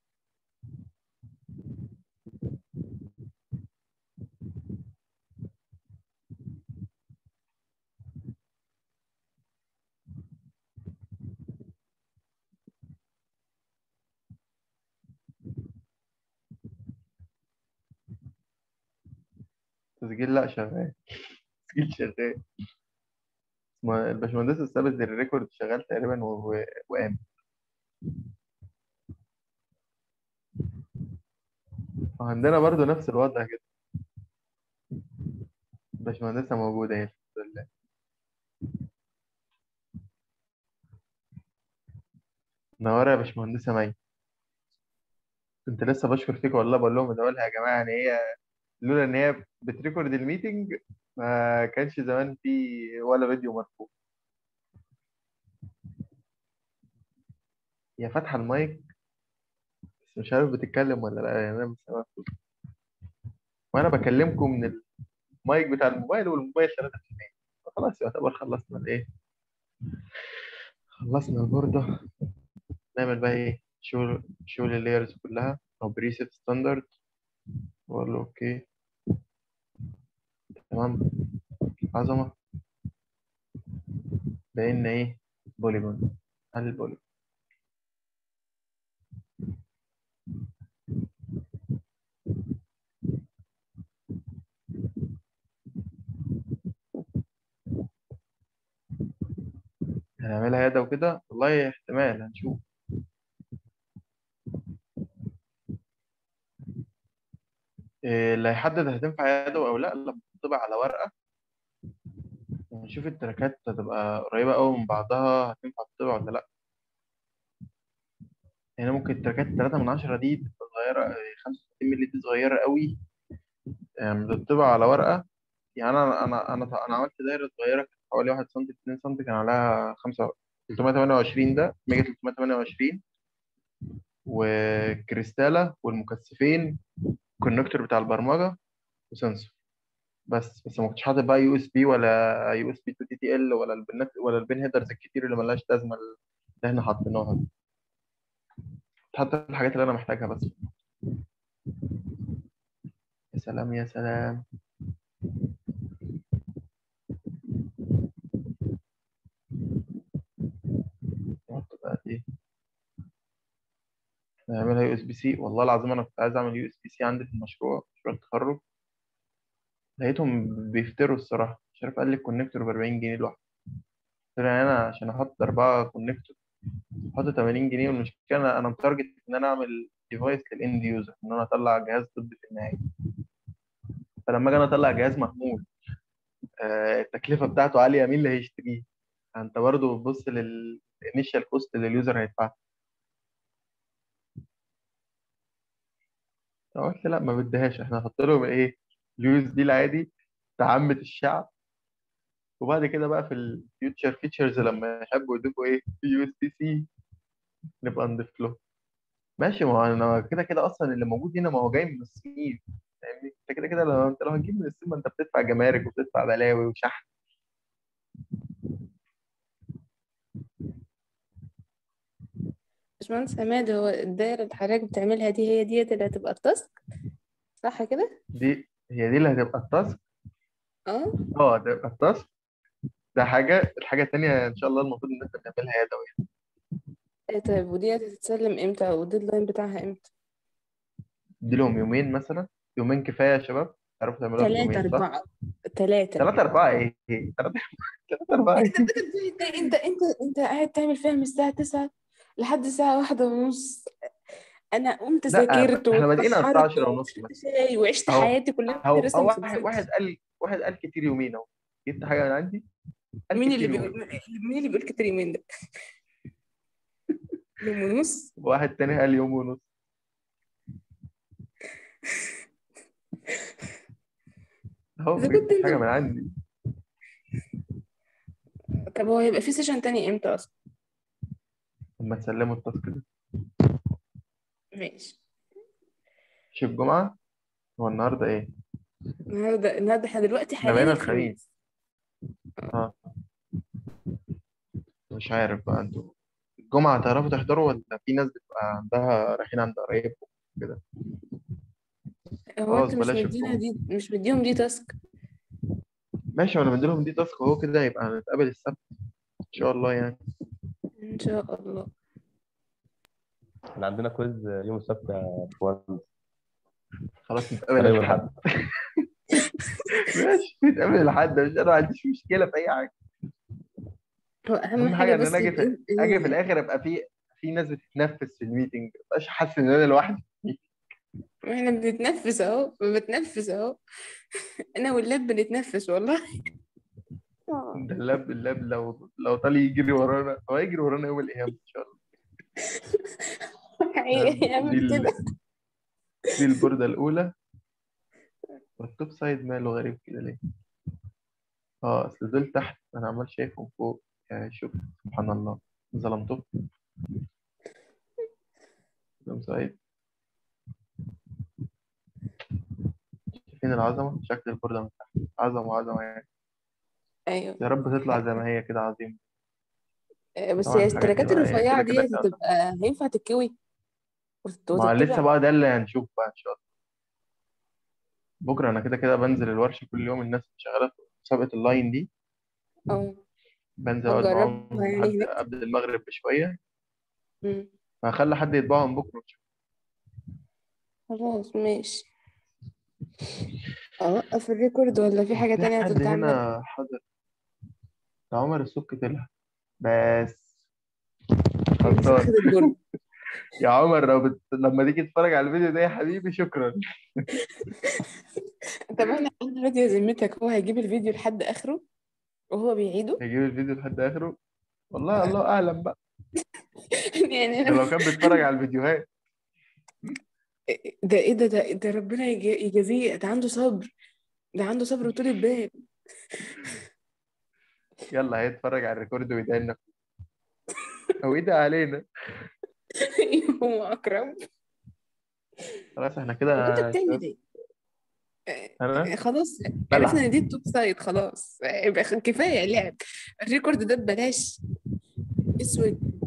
تسجيل لا شغال تسجيل شغال اسمه الباشمهندس الثابت الريكورد شغال تقريبا و- و- وقام وعندنا برضو نفس الوضع كده الباشمهندسة موجودة اهي الحمد لله منورة يا باشمهندسة مي كنت لسه بشكر فيك والله بقول لهم ده يا جماعة يعني هي لولا ان هي بتريكورد الميتنج ما كانش زمان في ولا فيديو مرفوع هي فاتحة المايك بس مش عارف بتتكلم ولا لا يعني انا مش سامعها وانا بكلمكم من المايك بتاع الموبايل والموبايل شغال خلاص يعتبر خلصنا الايه خلصنا البوردة نعمل بقى ايه شغل شغل اللايرز كلها او بريسيت ستاندرد واقول له اوكي تمام عظمة بقينا ايه بوليجون على البوليجون هنعملها يدا وكده والله احتمال هنشوف إيه اللي هيحدد هتنفع يدوي او لا لما تطبع على ورقة ونشوف التراكات هتبقى قريبة قوي من بعضها هتنفع تطبع ولا لا يعني ممكن التراكات التلاتة من عشرة دي تبقى صغيرة خمسة وستين مللي دي صغيرة قوي يعني بتطبع على ورقة يعني أنا أنا أنا أنا عملت دايرة صغيرة كانت حوالي واحد سنتي في اتنين سنتي كان عليها خمسة 328 ده ميجا 328 وكريستالة والمكثفين الكونكتور بتاع البرمجة وسنسور بس بس ما كنتش حاطط بقى يو اس بي ولا يو اس بي تو تي تي ال ولا البنات ولا البين هيدرز الكتير اللي ملهاش لازمة اللي احنا حاطيناها دي حط الحاجات اللي انا محتاجها بس يا سلام يا سلام نحط بقى ايه نعملها يو اس بي سي والله العظيم انا كنت عايز اعمل يو اس بي سي عندي في المشروع مشروع التخرج لقيتهم بيفتروا الصراحه مش عارف قال لي الكونكتور ب 40 جنيه لوحده قلت له يعني انا عشان احط اربعه كونكتور احط 80 جنيه والمشكله انا انا متارجت ان انا اعمل ديفايس للاند يوزر ان انا اطلع جهاز طبي في النهايه فلما اجي انا اطلع جهاز محمول آه، التكلفه بتاعته عاليه مين اللي هيشتريه انت برضه بتبص للانيشال كوست اللي اليوزر هيدفعها قلت لا ما بديهاش احنا هنحط لهم ايه اليو اس دي العادي بتاع عامة الشعب وبعد كده بقى في الفيوتشر فيتشرز لما يحبوا يضيفوا ايه يو اس بي سي نبقى نضيف له ماشي ما هو انا كده كده اصلا اللي موجود هنا ما هو جاي من الصين فاهمني انت كده كده لو انت لو هتجيب من الصين ما انت بتدفع جمارك وبتدفع بلاوي وشحن باشمهندس عماد هو الدايرة اللي حضرتك بتعملها دي هي ديت اللي هتبقى التاسك صح كده؟ دي هي دي اللي هتبقى التاسك اه اه ده يبقى التاسك ده حاجة الحاجة التانية ان شاء الله المفروض ان انت تعملها يدوي ايه طيب وديت هتتسلم امتى والديدلاين بتاعها امتى؟ دي لهم يومين مثلا يومين كفاية يا شباب تعرفوا تعملوها في تلاتة يومين صح؟ أربعة تلاتة ثلاثة أربعة إيه؟ إيه؟ ثلاثة ثلاثة أربعة إيه؟ انت انت انت انت انت قاعد تعمل فيها من الساعة 9 لحد الساعة واحدة ونص انا قمت لا ذاكرت احنا بادئين على الساعة واتسحرت 10 ونص وشربت بس شاي وعشت أهو حياتي كلها أهو لسه أهو ما واحد خلصتش واحد قال واحد قال كتير يومين أهو جبت حاجة من عندي قال مين اللي كتير بيقول يومين مين اللي بيقول كتير يومين ده؟ يوم ونص واحد تاني قال يوم ونص أهو اذا جبت كنت حاجة انت من عندي طب هو هيبقى في سيشن تاني امتى اصلا؟ لما تسلموا التاسك ده ماشي مش الجمعة هو النهاردة إيه؟ النهارده النهارده احنا دلوقتي إحنا حاليا بقينا الخميس الخميس أه مش عارف بقى أنتوا الجمعة هتعرفوا تحضروا ولا في ناس بتبقى عندها رايحين عند قرايب كده هو خلاص انت مش بلاش مدينا الجمعة دي مش مديهم دي تاسك ماشي وأنا مديلهم دي تاسك أهو كده يبقى هنتقابل السبت إن شاء الله يعني ان شاء الله احنا عندنا كويز يوم السبت يا باشمهندس خلاص نتقابل قريب الأحد الحد ماشي نتقابل الأحد مش أنا ما عنديش مشكلة في أي حاجة هو اهم أهم حاجه حاجة إن بس أنا أجي في إن- أجي في إن- الآخر أبقى في في ناس بتتنفس في الميتنج ما أبقاش حاسس إن أنا لوحدي احنا بنتنفس اهو بتنفس اهو انا واللاب بنتنفس والله ده اللاب اللاب لو لو طال يجري ورانا هو هيجري ورانا يوم القيامة إن شاء الله دي هيعمل ال... كده دي البوردة الأولى والتوب سايد ماله غريب كده ليه؟ اه أصل دول تحت أنا عمال شايفهم فوق يعني شوف سبحان الله ظلمتهم توب سايد شايفين العظمة شكل البوردة من تحت عظمة عظمة يعني ايوه يا رب تطلع زي ما هي كده عظيم آه، بس طبعا هي الحاجات دي التراكات بقى هي الرفيعة كده كده دي كده هتبقى هينفع تتكوي وت- ما لسه وتتبع بقى ده اللي هنشوف بقى ان شاء الله بكره انا كده كده بنزل الورشه كل يوم الناس اللي شغاله في مسابقه اللاين دي اه بنزل اقعد معاهم هتجربها يعني لحد هناك قبل المغرب بشويه مم. فهخلي حد يطبعهم بكره ونشوف. خلاص ماشي اوقف الريكورد ولا في حاجة في تانية حد هتتعمل هنا حضر ده عمر السك طلع بس مش خلصان واخد الدور يا عمر لو بت... لما تيجي تتفرج على الفيديو ده يا حبيبي شكرا طب احنا قلنا دلوقتي يا ذمتك هو هيجيب الفيديو لحد اخره وهو بيعيده هيجيب الفيديو لحد اخره والله الله اعلم بقى يعني ده انا لو كان بيتفرج على الفيديوهات ده ايه ده ده, ده ربنا يج- يجازيه ده عنده صبر ده عنده صبر وطول بال يلا هيتفرج على الريكورد ويدعي لنا او يدعي علينا هو اكرم خلاص احنا طب كده انت يا بتعمل شباب. ايه آه، انا خلاص بلعب عرفنا ان دي التوب سايد خلاص آه، يبقى خ- كفايه لعب الريكورد ده ببلاش اسود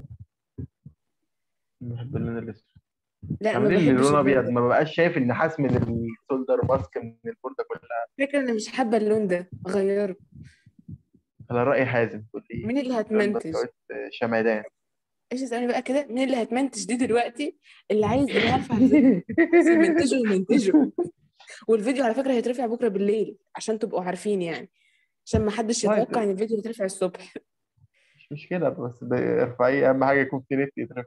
بحب اللون الاسود لا ما عاملين لي بحبش لون اللون ابيض ده ما بقاش شايف ان حسم السولدر ماسك من البورده كلها فكرة انا مش حابه اللون ده غيره على راي حازم تقول لي مين اللي اللون ده هتمنتج بتوع شمعدان ايش اسالني بقى كده مين اللي هتمنتج دي دلوقتي اللي عايز اللي يرفع الفيديو بس يمنتجه يمنتجه والفيديو على فكره هيترفع بكره بالليل عشان تبقوا عارفين يعني عشان ما حدش طيب يتوقع ان الفيديو يترفع الصبح مش مشكله بس ده ارفعيه اهم حاجه يكون في نت يترفع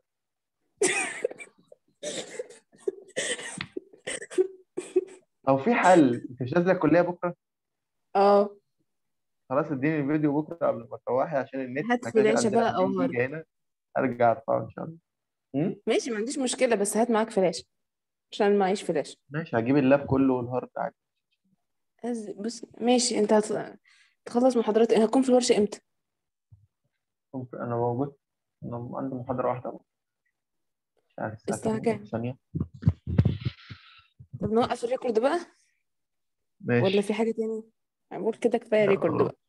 او في حل انت مش نازله الكليه بكره اه خلاص اديني الفيديو بكره قبل ما تروحي عشان النت هات احنا كده كده فلاشه عندنا بقى او 2 هارد جيجا هنا ارجع ارفعه ان شاء الله م? ماشي ما عنديش مشكله بس هات معاك فلاشه عشان معيش فلاشه ماشي هجيب اللاب كله والهارد عادي أز- بص ماشي انت هت... تخلص محاضرات هتكون في الورشه امتى ممكن انا موجود انا عندي محاضره واحده بقى. مش عارف الساعه الساعه كام كام ثانيه طب نوقف الريكورد بقى ولا ماشي في حاجه تانية بقول كده كفايه لا ريكورد خلاص بقى